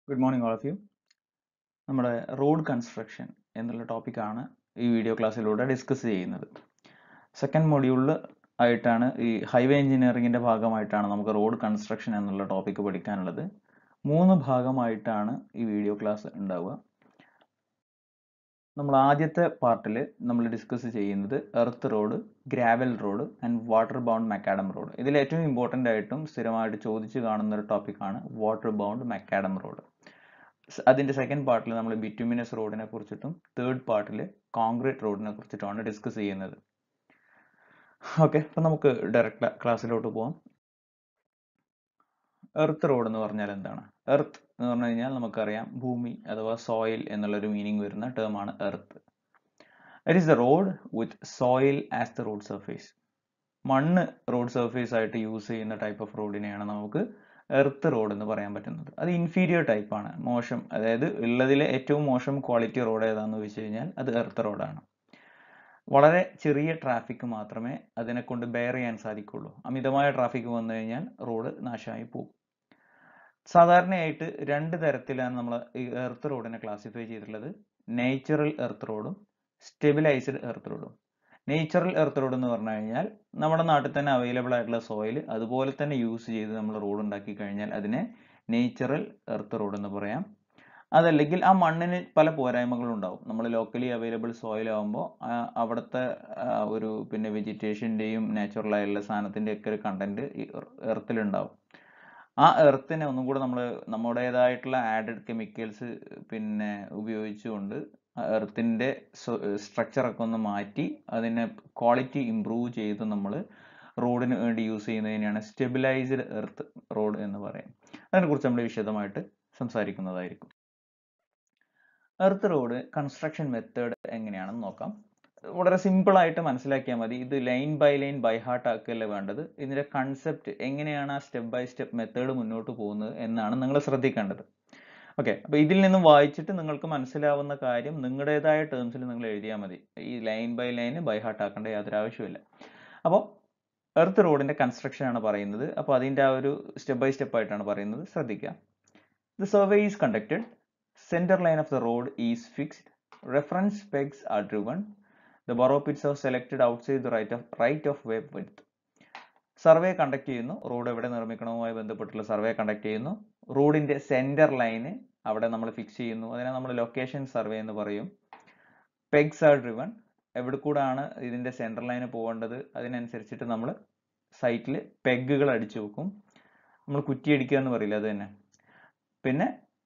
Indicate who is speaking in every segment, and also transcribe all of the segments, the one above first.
Speaker 1: Good morning all of you നമ്മുടെ road construction എന്നുള്ള ടോപ്പിക്കാണ് ഈ വീഡിയോ ക്ലാസ്സിലൂടെ ഡിസ്കസ് ചെയ്യുന്നത് സെക്കൻഡ് മൊഡ്യൂളിൽ ആയിട്ടാണ് ഈ ഹൈവേ എഞ്ചിനീയറിംഗിൻ്റെ ഭാഗമായിട്ടാണ് നമുക്ക് റോഡ് കൺസ്ട്രക്ഷൻ എന്നുള്ള ടോപ്പിക്ക് പഠിക്കാനുള്ളത് മൂന്ന് ഭാഗമായിട്ടാണ് ഈ വീഡിയോ ക്ലാസ് ഉണ്ടാവുക നമ്മൾ ആദ്യത്തെ പാർട്ടിൽ നമ്മൾ ഡിസ്കസ് ചെയ്യുന്നത് earth road gravel road and water bound macadam road ഇതിൽ ഏറ്റവും ഇമ്പോർട്ടൻ്റ് ആയിട്ടും സ്ഥിരമായിട്ട് ചോദിച്ചു കാണുന്ന ഒരു ടോപ്പിക്കാണ് വാട്ടർ ബൗണ്ട് മക്കാഡം റോഡ് അതിൻ്റെ സെക്കൻഡ് പാർട്ടിൽ നമ്മൾ ബിറ്റുമിനസ് റോഡിനെ കുറിച്ചിട്ടും തേർഡ് പാർട്ടിൽ കോൺക്രീറ്റ് റോഡിനെ കുറിച്ചിട്ടുമാണ് ഡിസ്കസ് ചെയ്യുന്നത് ഓക്കെ അപ്പം നമുക്ക് ഡയറക്റ്റ് ക്ലാസ്സിലോട്ട് പോവാം എർത്ത് റോഡ് എന്ന് പറഞ്ഞാൽ എന്താണ് എർത്ത് എന്ന് പറഞ്ഞു കഴിഞ്ഞാൽ നമുക്കറിയാം ഭൂമി അഥവാ സോയിൽ എന്നുള്ളൊരു മീനിങ് വരുന്ന ടേം ആണ് earth it is the road with soil as the road surface മണ്ണ് റോഡ് സർഫേസ് ആയിട്ട് യൂസ് ചെയ്യുന്ന ടൈപ്പ് ഓഫ് റോഡിനെയാണ് നമുക്ക് എർത്ത് റോഡ് എന്ന് പറയാൻ പറ്റുന്നത് അത് ഇൻഫീരിയർ ടൈപ്പ് ആണ് മോശം അതായത് ഉള്ളതിലെ ഏറ്റവും മോശം ക്വാളിറ്റി റോഡ് ഏതാണെന്ന് വെച്ച് കഴിഞ്ഞാൽ അത് എർത്ത് റോഡാണ് വളരെ ചെറിയ ട്രാഫിക് മാത്രമേ അതിനെ കൊണ്ട് ബെയർ ചെയ്യാൻ സാധിക്കുള്ളൂ അമിതമായ ട്രാഫിക് വന്നു കഴിഞ്ഞാൽ റോഡ് നാശമായി പോകും സാധാരണയായിട്ട് രണ്ട് തരത്തിലാണ് നമ്മൾ ഈ എർത്ത് റോഡിനെ ക്ലാസിഫൈ ചെയ്തിട്ടുള്ളത് നേച്ചുറൽ എർത്ത് റോഡും സ്റ്റെബിലൈസ്ഡ് എർത്ത് റോഡും നേച്ചുറൽ എർത്ത് റോഡ് എന്ന് പറഞ്ഞു കഴിഞ്ഞാൽ നമ്മുടെ നാട്ടിൽ തന്നെ അവൈലബിൾ ആയിട്ടുള്ള സോയിൽ അതുപോലെ തന്നെ യൂസ് ചെയ്ത് നമ്മൾ റോഡ് ഉണ്ടാക്കി കഴിഞ്ഞാൽ അതിനെ നേച്ചുറൽ എർത്ത് റോഡ് എന്ന് പറയാം അതല്ലെങ്കിൽ ആ മണ്ണിന് പല പോരായ്മകളും ഉണ്ടാവും നമ്മൾ ലോക്കലി അവൈലബിൾ സോയിൽ ആകുമ്പോൾ അവിടുത്തെ ഒരു പിന്നെ വെജിറ്റേഷൻ്റെയും നാച്ചുറൽ ആയിട്ടുള്ള സാധനത്തിൻ്റെ ഒക്കെ ഒരു കണ്ടന്റ് എർത്തിലുണ്ടാവും ആ എർത്തിനെ ഒന്നും കൂടെ നമ്മൾ നമ്മുടേതായിട്ടുള്ള ആഡഡ് കെമിക്കൽസ് പിന്നെ ഉപയോഗിച്ചുകൊണ്ട് എർത്തിൻ്റെ സ്ട്രക്ചറൊക്കെ ഒന്ന് മാറ്റി അതിനെ ക്വാളിറ്റി ഇമ്പ്രൂവ് ചെയ്ത് നമ്മൾ റോഡിന് വേണ്ടി യൂസ് ചെയ്യുന്നതിനെയാണ് സ്റ്റെബിലൈസ്ഡ് എർത്ത് റോഡ് എന്ന് പറയും അതിനെക്കുറിച്ച് നമ്മൾ വിശദമായിട്ട് സംസാരിക്കുന്നതായിരിക്കും എർത്ത് റോഡ് കൺസ്ട്രക്ഷൻ മെത്തേഡ് എങ്ങനെയാണെന്ന് നോക്കാം വളരെ സിമ്പിൾ ആയിട്ട് മനസ്സിലാക്കിയാൽ മതി ഇത് line by line by heart ആക്കുകയല്ല വേണ്ടത് ഇതിന്റെ കൺസെപ്റ്റ് എങ്ങനെയാണ് ആ സ്റ്റെപ്പ് ബൈ സ്റ്റെപ്പ് മെത്തേഡ് മുന്നോട്ട് പോകുന്നത് എന്നാണ് നിങ്ങൾ ശ്രദ്ധിക്കേണ്ടത് ഓക്കെ അപ്പോൾ ഇതിൽ നിന്നും വായിച്ചിട്ട് നിങ്ങൾക്ക് മനസ്സിലാവുന്ന കാര്യം നിങ്ങളുടേതായ ടേംസിൽ നിങ്ങൾ എഴുതിയാൽ മതി ഈ line by line by heart ആക്കേണ്ട യാതൊരു ആവശ്യമില്ല അപ്പോൾ എർത്ത് റോഡിന്റെ കൺസ്ട്രക്ഷൻ ആണ് പറയുന്നത് അപ്പോൾ അതിൻ്റെ ആ ഒരു സ്റ്റെപ്പ് ബൈ സ്റ്റെപ്പ് ആയിട്ടാണ് പറയുന്നത് ശ്രദ്ധിക്കുക the survey is conducted center line of the road is fixed reference pegs are driven the borrow pits are selected outside the right of right of way width survey conduct ചെയ്യുന്നു റോഡ് എവിടെ നിർമ്മിക്കണവുമായി ബന്ധപ്പെട്ടുള്ള survey conduct ചെയ്യുന്നു റോഡിന്റെ centre line അവിടെ നമ്മൾ fix ചെയ്യുന്നു അതിനെ നമ്മൾ ലൊക്കേഷൻ സർവേ എന്ന് പറയും പെഗ്സ് ആർ ഡ്രിവൺ എവിടെ കൂടാണ് ഇതിന്റെ സെന്റർ ലൈന് പോകേണ്ടത് അതിനനുസരിച്ചിട്ട് നമ്മൾ സൈറ്റിൽ പെഗുകൾ അടിച്ചു വെക്കും നമ്മൾ കുറ്റി അടിക്കുക എന്ന് പറയില്ല അത് തന്നെ പിന്നെ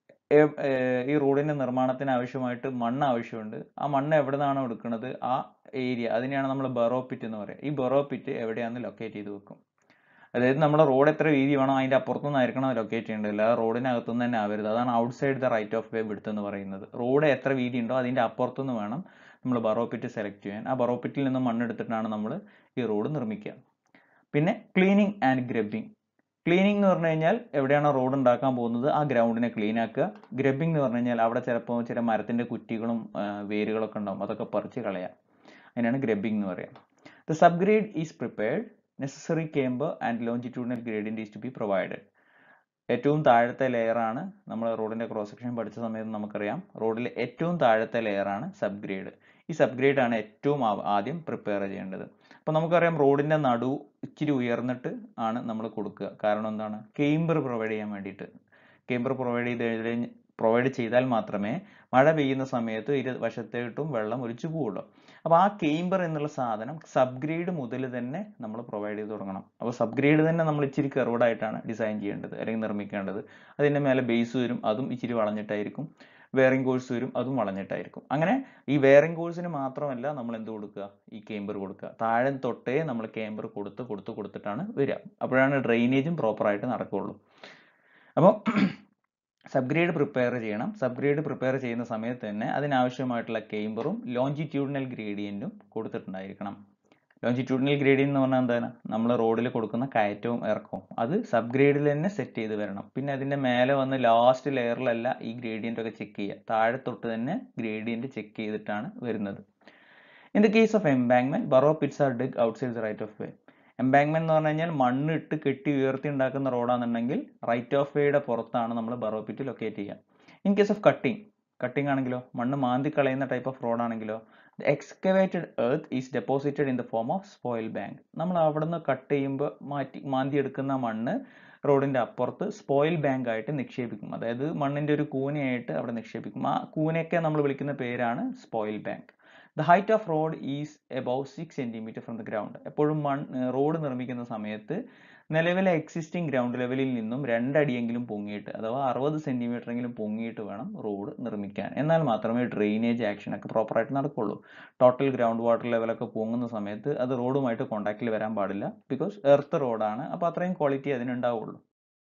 Speaker 1: ഈ റോഡിന്റെ നിർമ്മാണത്തിന് ആവശ്യമായിട്ട് മണ്ണ് ആവശ്യമുണ്ട് ആ മണ്ണ് എവിടെ നിന്നാണോ എടുക്കുന്നത് ആ ഏരിയ അതിനെയാണ് നമ്മൾ ബറോ പിറ്റ് എന്ന് പറയുക ഈ ബറോ പിറ്റ് എവിടെയാണെന്ന് ലൊക്കേറ്റ് ചെയ്ത് വെക്കും അതായത് നമ്മുടെ റോഡ് എത്ര വീതി വേണോ അതിന്റെ അപ്പുറത്തുനിന്ന് ആയിരിക്കണം ലൊക്കേറ്റ് ചെയ്യേണ്ടത് അല്ലാതെ റോഡിനകത്തുനിന്ന് തന്നെ ആവരുത് അതാണ് outside the right of way വിടുത്ത് എന്ന് പറയുന്നത് റോഡ് എത്ര വീതി ഉണ്ടോ അതിന്റെ അപ്പുറത്തുനിന്ന് വേണം നമ്മൾ ബറോ പിറ്റ് സെലക്ട് ചെയ്യാൻ ആ ബറോ പിറ്റിൽ നിന്ന് മണ്ണെടുത്തിട്ടാണ് നമ്മൾ ഈ റോഡ് നിർമ്മിക്കുക പിന്നെ ക്ലീനിങ് ആൻഡ് ഗ്രബിങ് ക്ലീനിങ് എന്ന് പറഞ്ഞു കഴിഞ്ഞാൽ എവിടെയാണോ റോഡ് ഉണ്ടാക്കാൻ പോകുന്നത് ആ ഗ്രൗണ്ടിനെ ക്ലീൻ ആക്കുക ഗ്രബിംഗ് എന്ന് പറഞ്ഞു കഴിഞ്ഞാൽ അവിടെ ചിലപ്പോൾ ചില മരത്തിന്റെ കുറ്റികളും വേരുകളൊക്കെ ഉണ്ടാവും അതൊക്കെ പറിച്ച് കളയാം അതിനാണ് ഗ്രബിംഗ് എന്ന് പറയാം the sub grade is prepared necessary camber and longitudinal gradient is to be provided ഏറ്റവും താഴത്തെ ലെയറാണ് നമ്മൾ റോഡിന്റെ ക്രോസ് സെക്ഷൻ പഠിച്ച സമയത്ത് നമുക്കറിയാം റോഡിലെ ഏറ്റവും താഴത്തെ ലെയറാണ് സബ് ഗ്രേഡ് ഈ സബ് ഗ്രേഡ് ആണ് ഏറ്റവും ആദ്യം പ്രിപ്പയർ ചെയ്യേണ്ടത് അപ്പോൾ നമുക്കറിയാം റോഡിന്റെ നടു ഇച്ചിരി ഉയർന്നിട്ട് ആണ് നമ്മൾ കൊടുക്കുക കാരണം എന്താണ് കേംബർ പ്രൊവൈഡ് ചെയ്യാൻ വേണ്ടിയിട്ട് കേംബർ പ്രൊവൈഡ് ചെയ്ത് പ്രൊവൈഡ് ചെയ്താൽ മാത്രമേ മഴ പെയ്യുന്ന സമയത്ത് ഇരു വശത്തേട്ടും വെള്ളം ഒലിച്ചു പോവുള്ളൂ അപ്പോൾ ആ കേംബർ എന്നുള്ള സാധനം സബ് ഗ്രേഡ് മുതൽ തന്നെ നമ്മൾ പ്രൊവൈഡ് ചെയ്ത് തുടങ്ങണം അപ്പോൾ സബ് ഗ്രേഡ് തന്നെ നമ്മൾ ഇച്ചിരി കർവ്ഡ് ആയിട്ടാണ് ഡിസൈൻ ചെയ്യേണ്ടത് അല്ലെങ്കിൽ നിർമ്മിക്കേണ്ടത് അതിൻ്റെ മേലെ ബേസ് വരും അതും ഇച്ചിരി വളഞ്ഞിട്ടായിരിക്കും വേറിംഗ് കോഴ്സ് വരും അതും വളഞ്ഞിട്ടായിരിക്കും അങ്ങനെ ഈ വേറിംഗ് കോഴ്സിന് മാത്രമല്ല നമ്മൾ എന്ത് കൊടുക്കുക ഈ കേമ്പർ കൊടുക്കുക താഴെ തൊട്ടേ നമ്മൾ കേമ്പർ കൊടുത്ത് കൊടുത്ത് കൊടുത്തിട്ടാണ് വരിക അപ്പോഴാണ് ഡ്രെയിനേജും പ്രോപ്പറായിട്ട് നടക്കുകയുള്ളൂ അപ്പോൾ സബ് ഗ്രേഡ് പ്രിപ്പയർ ചെയ്യണം സബ് ഗ്രേഡ് പ്രിപ്പയർ ചെയ്യുന്ന സമയത്ത് തന്നെ അതിനാവശ്യമായിട്ടുള്ള കേമ്പറും ലോഞ്ചിറ്റ്യൂഡിനൽ ഗ്രേഡിയൻറ്റും കൊടുത്തിട്ടുണ്ടായിരിക്കണം ലോഞ്ചിറ്റ്യൂഡിനൽ ഗ്രേഡിയൻ എന്ന് പറഞ്ഞാൽ എന്താണ് നമ്മൾ റോഡിൽ കൊടുക്കുന്ന കയറ്റവും ഇറക്കവും അത് സബ് ഗ്രേഡിൽ തന്നെ സെറ്റ് ചെയ്ത് വരണം പിന്നെ അതിൻ്റെ മേലെ വന്ന് ലാസ്റ്റ് ലെയറിലല്ല ഈ ഗ്രേഡിയൻ്റ് ഒക്കെ ചെക്ക് ചെയ്യുക താഴെ തൊട്ട് തന്നെ ഗ്രേഡിയൻ്റ് ചെക്ക് ചെയ്തിട്ടാണ് വരുന്നത് in the case of embankment borrow pits are dig outside the right of way embankment എന്ന് പറഞ്ഞു കഴിഞ്ഞാൽ മണ്ണ് ഇട്ട് കെട്ടി ഉയർത്തി ഉണ്ടാക്കുന്ന റോഡാണെന്നുണ്ടെങ്കിൽ റൈറ്റ് ഓഫ് വേയുടെ പുറത്താണ് നമ്മൾ ബറോ പിറ്റ് ലൊക്കേറ്റ് ചെയ്യുക in case of cutting cutting ആണെങ്കിലോ മണ്ണ് മാന്തി കളയുന്ന ടൈപ്പ് ഓഫ് റോഡ് ആണെങ്കിലോ excavated earth is deposited in the form of spoil bank നമ്മൾ അവിടെ നിന്ന് കട്ട് ചെയ്യുമ്പോൾ മാറ്റി മാന്തി എടുക്കുന്ന മണ്ണ് റോഡിന്റെ അപ്പുറത്ത് സ്പോയിൽ ബാങ്ക് ആയിട്ട് നിക്ഷേപിക്കും അതായത് മണ്ണിന്റെ ഒരു കൂനയായിട്ട് അവിടെ നിക്ഷേപിക്കും ആ കൂനയൊക്കെ നമ്മൾ വിളിക്കുന്ന പേരാണ് spoil bank the height of road is above six centimetre from the ground എപ്പോഴും മൺ റോഡ് നിർമ്മിക്കുന്ന സമയത്ത് നിലവിലെ എക്സിസ്റ്റിംഗ് ഗ്രൗണ്ട് ലെവലിൽ നിന്നും രണ്ടടിയെങ്കിലും പൊങ്ങിയിട്ട് അഥവാ അറുപത് സെന്റിമീറ്റർ എങ്കിലും പൊങ്ങിയിട്ട് വേണം റോഡ് നിർമ്മിക്കാൻ എന്നാൽ മാത്രമേ ഡ്രെയിനേജ് ആക്ഷൻ ഒക്കെ പ്രോപ്പറായിട്ട് നടക്കുള്ളൂ ടോട്ടൽ ഗ്രൗണ്ട് വാട്ടർ ലെവലൊക്കെ പൊങ്ങുന്ന സമയത്ത് അത് റോഡുമായിട്ട് കോൺടാക്റ്റിൽ വരാൻ പാടില്ല ബിക്കോസ് എർത്ത് റോഡാണ് അപ്പോൾ അത്രയും ക്വാളിറ്റി അതിനുണ്ടാവുള്ളൂ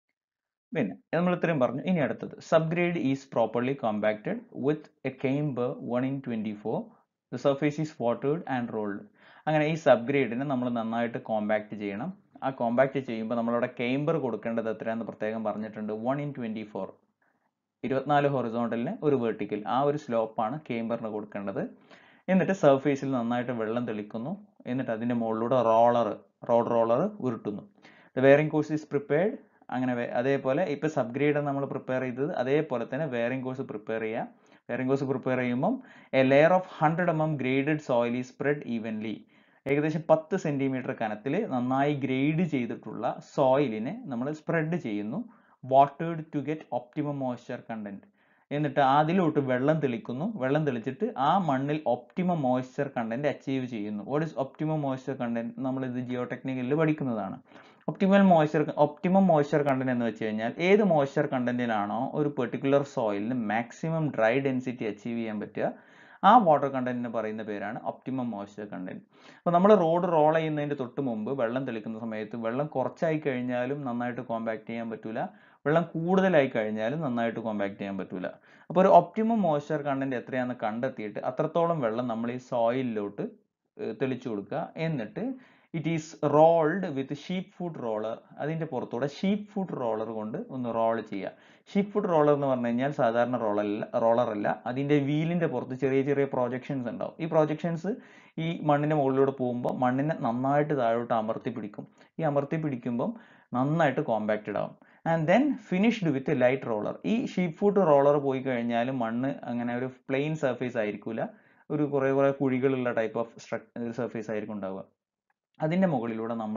Speaker 1: പിന്നെ നമ്മൾ ഇത്രയും പറഞ്ഞു ഇനി അടുത്തത് subgrade is properly compacted with a camber one in twenty four the surface is വാട്ടേഡ് ആൻഡ് റോൾഡ് അങ്ങനെ ഈ സബ്ഗ്രേഡിനെ നമ്മൾ നന്നായിട്ട് കോമ്പാക്ട് ചെയ്യണം ആ കോമ്പാക്ട് ചെയ്യുമ്പോൾ നമ്മളവിടെ കെയിംബർ കൊടുക്കേണ്ടത് എത്രയാണെന്ന് പ്രത്യേകം പറഞ്ഞിട്ടുണ്ട് വൺ ഇൻ ട്വന്റി ഫോർ ഇരുപത്തിനാല് ഹൊറിസോണ്ടലിന് ഒരു വെർട്ടിക്കൽ ആ ഒരു സ്ലോപ്പാണ് കേംബറിന് കൊടുക്കേണ്ടത് എന്നിട്ട് സർഫേസിൽ നന്നായിട്ട് വെള്ളം തെളിക്കുന്നു എന്നിട്ട് അതിൻ്റെ മുകളിലൂടെ റോളർ റോഡ് റോളർ ഉരുട്ടുന്നു the wearing course is prepared അങ്ങനെ വേ- അതേപോലെ ഇപ്പൊ സബ്ഗ്രേഡ് നമ്മൾ പ്രിപ്പയർ ചെയ്തത് അതേപോലെ തന്നെ വെയറിംഗ് കോഴ്സ് പ്രിപ്പയർ ചെയ്യുക വെയറിംഗ് കോഴ്സ് പ്രിപ്പയർ ചെയ്യുമ്പം a layer of hundred m m graded soil is spread evenly ഏകദേശം പത്ത് സെന്റിമീറ്റർ കനത്തിൽ നന്നായി ഗ്രേഡ് ചെയ്തിട്ടുള്ള സോയിലിനെ നമ്മൾ സ്പ്രെഡ് ചെയ്യുന്നു വാട്ടേഡ് to get optimum moisture content എന്നിട്ട് അതിലോട്ട് വെള്ളം തെളിക്കുന്നു വെള്ളം തെളിച്ചിട്ട് ആ മണ്ണിൽ ഒപ്റ്റിമം മോയ്സ്ചർ കണ്ടന്റ് അച്ചീവ് ചെയ്യുന്നു what is optimum moisture content നമ്മൾ ഇത് ജിയോ ടെക്നിക്കലിൽ പഠിക്കുന്നതാണ് optimal moisture optimum moisture content എന്ന് വെച്ച് കഴിഞ്ഞാൽ ഏത് മോയ്സ്ചർ കണ്ടന്റിലാണോ ഒരു പെർട്ടിക്കുലർ സോയിലിന് മാക്സിമം ഡ്രൈ ഡെൻസിറ്റി അച്ചീവ് ചെയ്യാൻ പറ്റുക ആ വാട്ടർ കണ്ടന്റിന് പറയുന്ന പേരാണ് ഒപ്റ്റിമം മോയ്സ്ചർ കണ്ടന്റ് അപ്പോൾ നമ്മൾ റോഡ് റോൾ ചെയ്യുന്നതിന്റെ തൊട്ട് മുമ്പ് വെള്ളം തെളിക്കുന്ന സമയത്ത് വെള്ളം കുറച്ചായി കഴിഞ്ഞാലും നന്നായിട്ട് കോമ്പാക്ട് ചെയ്യാൻ പറ്റൂല വെള്ളം കൂടുതലായി കഴിഞ്ഞാലും നന്നായിട്ട് കോമ്പാക്ട് ചെയ്യാൻ പറ്റൂല അപ്പോൾ ഒരു ഒപ്റ്റിമം മോയ്സ്ചർ കണ്ടന്റ് എത്രയാണെന്ന് കണ്ടെത്തിയിട്ട് അത്രത്തോളം വെള്ളം നമ്മൾ ഈ സോയിലിലോട്ട് തെളിച്ചു കൊടുക്കുക എന്നിട്ട് it is rolled with sheep foot roller അതിന്റെ പുറത്തൂടെ ഷീപ്പ് ഫുഡ് റോളർ കൊണ്ട് ഒന്ന് റോൾ ചെയ്യുക ഷീപ്പ് ഫുഡ് റോളർ എന്ന് പറഞ്ഞു കഴിഞ്ഞാൽ സാധാരണ റോളല്ല റോളർ അല്ല അതിന്റെ വീലിന്റെ പുറത്ത് ചെറിയ ചെറിയ പ്രൊജക്ഷൻസ് ഉണ്ടാവും ഈ പ്രൊജക്ഷൻസ് ഈ മണ്ണിന്റെ മുകളിലൂടെ പോകുമ്പോൾ മണ്ണിനെ നന്നായിട്ട് താഴോട്ട് അമർത്തി പിടിക്കും ഈ അമർത്തി പിടിക്കുമ്പം നന്നായിട്ട് കോമ്പാക്റ്റഡ് ആവും and then finished with light roller ഈ ഷീപ്പ് ഫുഡ് റോളർ പോയി കഴിഞ്ഞാൽ മണ്ണ് അങ്ങനെ ഒരു പ്ലെയിൻ സർഫേസ് ആയിരിക്കില്ല ഒരു കുറേ കുറേ കുഴികളുള്ള ടൈപ്പ് ഓഫ് സർഫേസ് ആയിരിക്കും ഉണ്ടാവുക അതിന്റെ മുകളിലൂടെ നമ്മൾ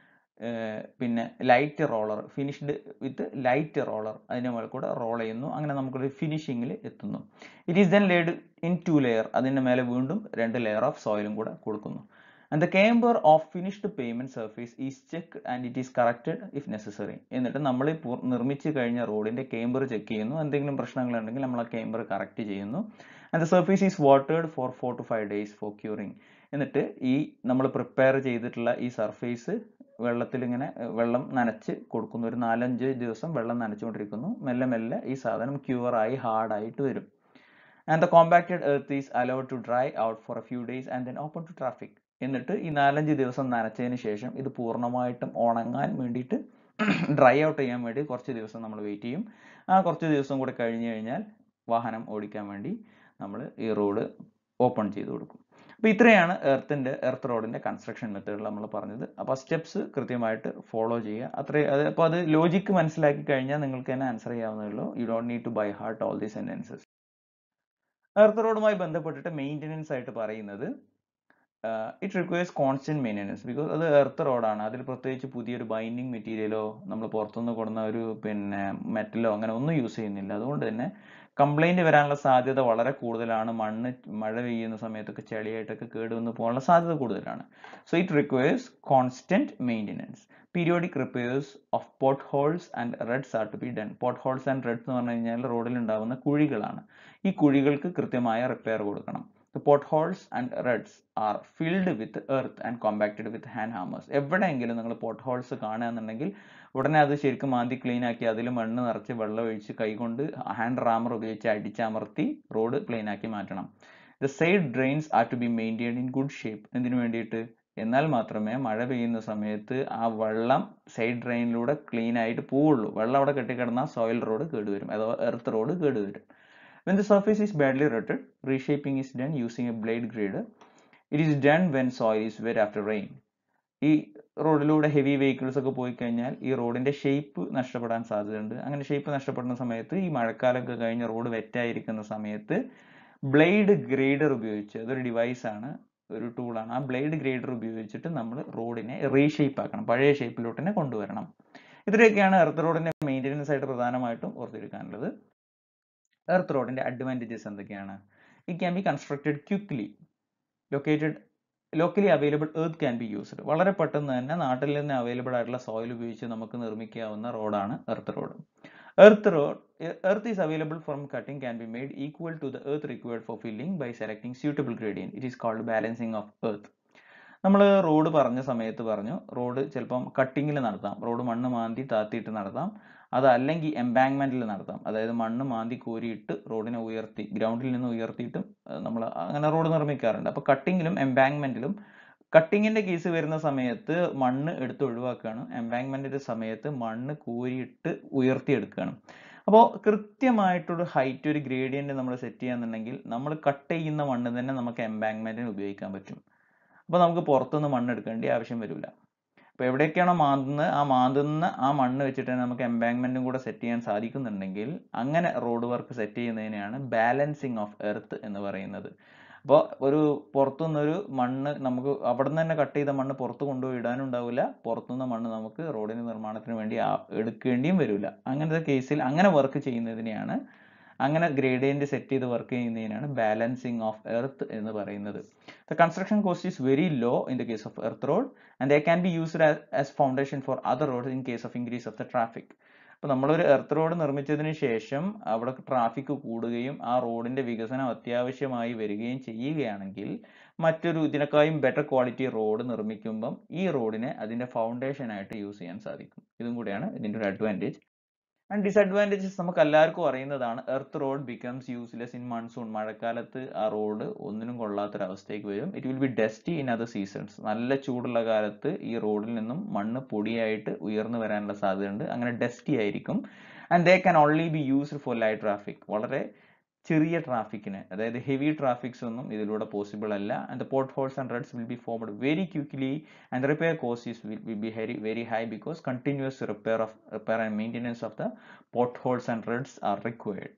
Speaker 1: പിന്നെ light roller finished with light roller അതിന്റെ മുകളിൽ കൂടെ റോൾ ചെയ്യുന്നു അങ്ങനെ നമുക്കൊരു ഫിനിഷിങ്ങിൽ എത്തുന്നു it is then laid in two layer അതിന്റെ മേലെ വീണ്ടും രണ്ട് ലെയർ ഓഫ് സോയിലും കൂടെ കൊടുക്കുന്നു and the camber of finished pavement surface is check and it is corrected if necessary എന്നിട്ട് നമ്മൾ നിർമ്മിച്ചു കഴിഞ്ഞ റോഡിന്റെ കേംബർ ചെക്ക് ചെയ്യുന്നു എന്തെങ്കിലും പ്രശ്നങ്ങൾ ഉണ്ടെങ്കിൽ നമ്മൾ ആ കേംബർ കറക്റ്റ് ചെയ്യുന്നു ആൻഡ് ദ സർഫേസ് ഈസ് വാട്ടേഡ് for four to five days for curing എന്നിട്ട് ഈ നമ്മൾ പ്രിപ്പയർ ചെയ്തിട്ടുള്ള ഈ സർഫേസ് വെള്ളത്തിൽ ഇങ്ങനെ വെള്ളം നനച്ച് കൊടുക്കുന്നു ഒരു നാലഞ്ച് ദിവസം വെള്ളം നനച്ചുകൊണ്ടിരിക്കുന്നു മെല്ലെ മെല്ലെ ഈ സാധനം ക്യൂറായി ഹാർഡായിട്ട് വരും and the compacted earth is allowed to dry out for a few days and then open to traffic എന്നിട്ട് ഈ നാലഞ്ച് ദിവസം നനച്ചതിന് ശേഷം ഇത് പൂർണ്ണമായിട്ടും ഉണങ്ങാൻ വേണ്ടിയിട്ട് ഡ്രൈ ഔട്ട് ചെയ്യാൻ വേണ്ടി കുറച്ച് ദിവസം നമ്മൾ വെയിറ്റ് ചെയ്യും ആ കുറച്ച് ദിവസം കൂടെ കഴിഞ്ഞ് കഴിഞ്ഞാൽ വാഹനം ഓടിക്കാൻ വേണ്ടി നമ്മൾ ഈ റോഡ് ഓപ്പൺ ചെയ്ത് കൊടുക്കും അപ്പോൾ ഇത്രയാണ് എർത്തിന്റെ എർത്ത് റോഡിന്റെ കൺസ്ട്രക്ഷൻ മെത്തേഡിൽ നമ്മൾ പറഞ്ഞത് അപ്പോൾ സ്റ്റെപ്സ് കൃത്യമായിട്ട് ഫോളോ ചെയ്യുക അത്രേ അത് അപ്പോൾ അത് ലോജിക്ക് മനസ്സിലാക്കി കഴിഞ്ഞാൽ നിങ്ങൾക്ക് തന്നെ ആൻസർ ചെയ്യാവുന്നതേ ഉള്ളൂ you don't need to by heart all the sentences earth റോഡുമായി ബന്ധപ്പെട്ടിട്ട് മെയിൻ്റനൻസ് ആയിട്ട് പറയുന്നത് it requires constant maintenance because അത് എർത്ത് റോഡാണ് അതിൽ പ്രത്യേകിച്ച് പുതിയൊരു ബൈൻഡിങ് മെറ്റീരിയലോ നമ്മൾ പുറത്തുനിന്ന് കൊടുന്ന ഒരു പിന്നെ മെറ്റലോ അങ്ങനെ ഒന്നും യൂസ് ചെയ്യുന്നില്ല അതുകൊണ്ട് തന്നെ കംപ്ലൈന്റ് വരാനുള്ള സാധ്യത വളരെ കൂടുതലാണ് മണ്ണ് മഴ പെയ്യുന്ന സമയത്തൊക്കെ ചെളിയായിട്ടൊക്കെ കേടുവന്ന് പോകാനുള്ള സാധ്യത കൂടുതലാണ് so it requires constant maintenance periodic repairs of pot holes and ruts are to be done pot holes and ruts എന്ന് പറഞ്ഞു കഴിഞ്ഞാൽ റോഡിൽ ഉണ്ടാകുന്ന കുഴികളാണ് ഈ കുഴികൾക്ക് കൃത്യമായ റിപ്പയർ കൊടുക്കണം The potholes and ruts are filled with earth and compacted with hand hammers. എവിടെയെങ്കിലും നിങ്ങൾ potholes കാണുകയാണെന്നുണ്ടെങ്കിൽ ഉടനെ അത് ശരിക്കും മാന്തി ക്ലീൻ ആക്കി അതിൽ മണ്ണ് നിറച്ച് വെള്ളം ഒഴിച്ച് കൈകൊണ്ട് ഹാൻഡ് റാമർ ഉപയോഗിച്ച് അടിച്ചമർത്തി റോഡ് പ്ലെയിൻ ആക്കി മാറ്റണം the side drains are to be maintain in good shape എന്തിനു വേണ്ടിയിട്ട് എന്നാൽ മാത്രമേ മഴ പെയ്യുന്ന സമയത്ത് ആ വെള്ളം സൈഡ് ഡ്രെയിനിലൂടെ ക്ലീൻ ആയിട്ട് പോവുള്ളൂ വെള്ളം അവിടെ കെട്ടിക്കിടന്നാൽ സോയിൽ റോഡ് കേടുവരും അഥവാ എർത്ത് റോഡ് കേടുവരും When the surface is badly rutted, reshaping is done using a blade grader. It is done when soil is wet after rain. ഈ റോഡിലൂടെ ഹെവി വെഹിക്കിൾസ് ഒക്കെ പോയി കഴിഞ്ഞാൽ ഈ റോഡിന്റെ ഷേപ്പ് നഷ്ടപ്പെടാൻ സാധ്യതയുണ്ട് അങ്ങനെ ഷേപ്പ് നഷ്ടപ്പെടുന്ന സമയത്ത് ഈ മഴക്കാലമൊക്കെ കഴിഞ്ഞ് റോഡ് വെറ്റായിരിക്കുന്ന സമയത്ത് ബ്ലേഡ് ഗ്രേഡർ ഉപയോഗിച്ച് അതൊരു ഡിവൈസ് ആണ് ഒരു ടൂളാണ് ആ ബ്ലേഡ് ഗ്രേഡർ ഉപയോഗിച്ചിട്ട് നമ്മൾ റോഡിനെ റീഷേപ്പ് ആക്കണം പഴയ ഷേപ്പിലോട്ട് തന്നെ കൊണ്ടുവരണം ഇത്രയൊക്കെയാണ് എർത്ത് റോഡിന്റെ മെയിൻ്റെനൻസ് ആയിട്ട് പ്രധാനമായിട്ടും ഓർത്തെടുക്കാനുള്ളത് എർത്ത് റോഡിന്റെ അഡ്വാൻറ്റേജസ് എന്തൊക്കെയാണ് it can be constructed quickly located locally available earth can be used വളരെ പെട്ടെന്ന് തന്നെ നാട്ടിൽ നിന്ന് അവൈലബിൾ ആയിട്ടുള്ള സോയിൽ ഉപയോഗിച്ച് നമുക്ക് നിർമ്മിക്കാവുന്ന റോഡാണ് earth road earth road earth is available from cutting can be made equal to the earth required for filling by selecting suitable gradient it is called balancing of earth നമ്മൾ road പറഞ്ഞ സമയത്ത് പറഞ്ഞു road ചിലപ്പം കട്ടിങ്ങിൽ നടത്താം road മണ്ണ് മാന്തി താത്തിയിട്ട് നടത്താം അതല്ലെങ്കിൽ എംബാങ്ക്മെന്റിൽ നടത്താം അതായത് മണ്ണ് മാന്തി കോരിയിട്ട് റോഡിനെ ഉയർത്തി ഗ്രൗണ്ടിൽ നിന്ന് ഉയർത്തിയിട്ടും നമ്മൾ അങ്ങനെ റോഡ് നിർമ്മിക്കാറുണ്ട് അപ്പോൾ കട്ടിങ്ങിലും എംബാങ്ക്മെന്റിലും കട്ടിങ്ങിന്റെ കേസ് വരുന്ന സമയത്ത് മണ്ണ് എടുത്ത് ഒഴിവാക്കുകയാണ് എംബാങ്ക്മെന്റിന്റെ സമയത്ത് മണ്ണ് കോരിയിട്ട് ഉയർത്തിയെടുക്കുകയാണ് അപ്പോൾ കൃത്യമായിട്ടൊരു ഹൈറ്റ് ഒരു ഗ്രേഡിയന്റ് നമ്മൾ സെറ്റ് ചെയ്യാന്നുണ്ടെങ്കിൽ നമ്മൾ കട്ട് ചെയ്യുന്ന മണ്ണ് തന്നെ നമുക്ക് എംബാങ്ക്മെന്റിന് ഉപയോഗിക്കാൻ പറ്റും അപ്പോൾ നമുക്ക് പുറത്തുനിന്ന് മണ്ണ് എടുക്കേണ്ട ആവശ്യം വരില്ല അപ്പോൾ എവിടെയൊക്കെയാണോ മാന്തുന്നത് ആ മാന്തുന്ന ആ മണ്ണ് വെച്ചിട്ട് തന്നെ നമുക്ക് എംബാങ്ക്മെന്റും കൂടെ സെറ്റ് ചെയ്യാൻ സാധിക്കുന്നുണ്ടെങ്കിൽ അങ്ങനെ റോഡ് വർക്ക് സെറ്റ് ചെയ്യുന്നതിനെയാണ് ബാലൻസിങ് ഓഫ് എർത്ത് എന്ന് പറയുന്നത് അപ്പോൾ ഒരു പുറത്തുനിന്നൊരു മണ്ണ് നമുക്ക് അവിടെ നിന്ന് തന്നെ കട്ട് ചെയ്ത മണ്ണ് പുറത്ത് കൊണ്ടുപോയി ഇടാനും ഉണ്ടാവില്ല പുറത്തുനിന്ന് മണ്ണ് നമുക്ക് റോഡിന് നിർമ്മാണത്തിന് വേണ്ടി ആ- എടുക്കേണ്ടിയും വരില്ല അങ്ങനത്തെ കേസിൽ അങ്ങനെ വർക്ക് ചെയ്യുന്നതിനെയാണ് അങ്ങനെ ഗ്രേഡിയന്റ് സെറ്റ് ചെയ്ത് വർക്ക് ചെയ്യുന്നതിനാണ് ബാലൻസിങ് ഓഫ് എർത്ത് എന്ന് പറയുന്നത് the construction cost is very low in the case of earth road and they can be used as foundation for other road in case of increase of the traffic അപ്പോൾ നമ്മളൊരു earth road നിർമ്മിച്ചതിന് ശേഷം അവിടെ traffic കൂടുകയും ആ റോഡിന്റെ വികസനം അത്യാവശ്യമായി വരികയും ചെയ്യുകയാണെങ്കിൽ മറ്റൊരു ഇതിനേക്കാളും ബെറ്റർ ക്വാളിറ്റി റോഡ് നിർമ്മിക്കുമ്പം ഈ റോഡിനെ അതിന്റെ ഫൗണ്ടേഷൻ ആയിട്ട് യൂസ് ചെയ്യാൻ സാധിക്കും ഇതും കൂടിയാണ് ഇതിന്റെ ഒരു അഡ്വാൻറ്റേജ് ആൻഡ് ഡിസഡ്വാൻറ്റേജസ് നമുക്ക് എല്ലാവർക്കും അറിയുന്നതാണ് earth road becomes useless in monsoon മഴക്കാലത്ത് ആ റോഡ് ഒന്നിനും കൊള്ളാത്തൊരവസ്ഥയ്ക്ക് വരും it will be dusty in other seasons നല്ല ചൂടുള്ള കാലത്ത് ഈ റോഡിൽ നിന്നും മണ്ണ് പൊടിയായിട്ട് ഉയർന്നു വരാനുള്ള സാധ്യതയുണ്ട് അങ്ങനെ ഡസ്റ്റി ആയിരിക്കും and they can only be used for light traffic വളരെ ചെറിയ ട്രാഫിക്കിന് അതായത് ഹെവി ട്രാഫിക്സ് ഒന്നും ഇതിലൂടെ പോസിബിൾ അല്ല and the pot holes and ruts will be formed very quickly and repair cost is will will be very very high because continuous repair of repair and maintenance of the pot holes and ruts are required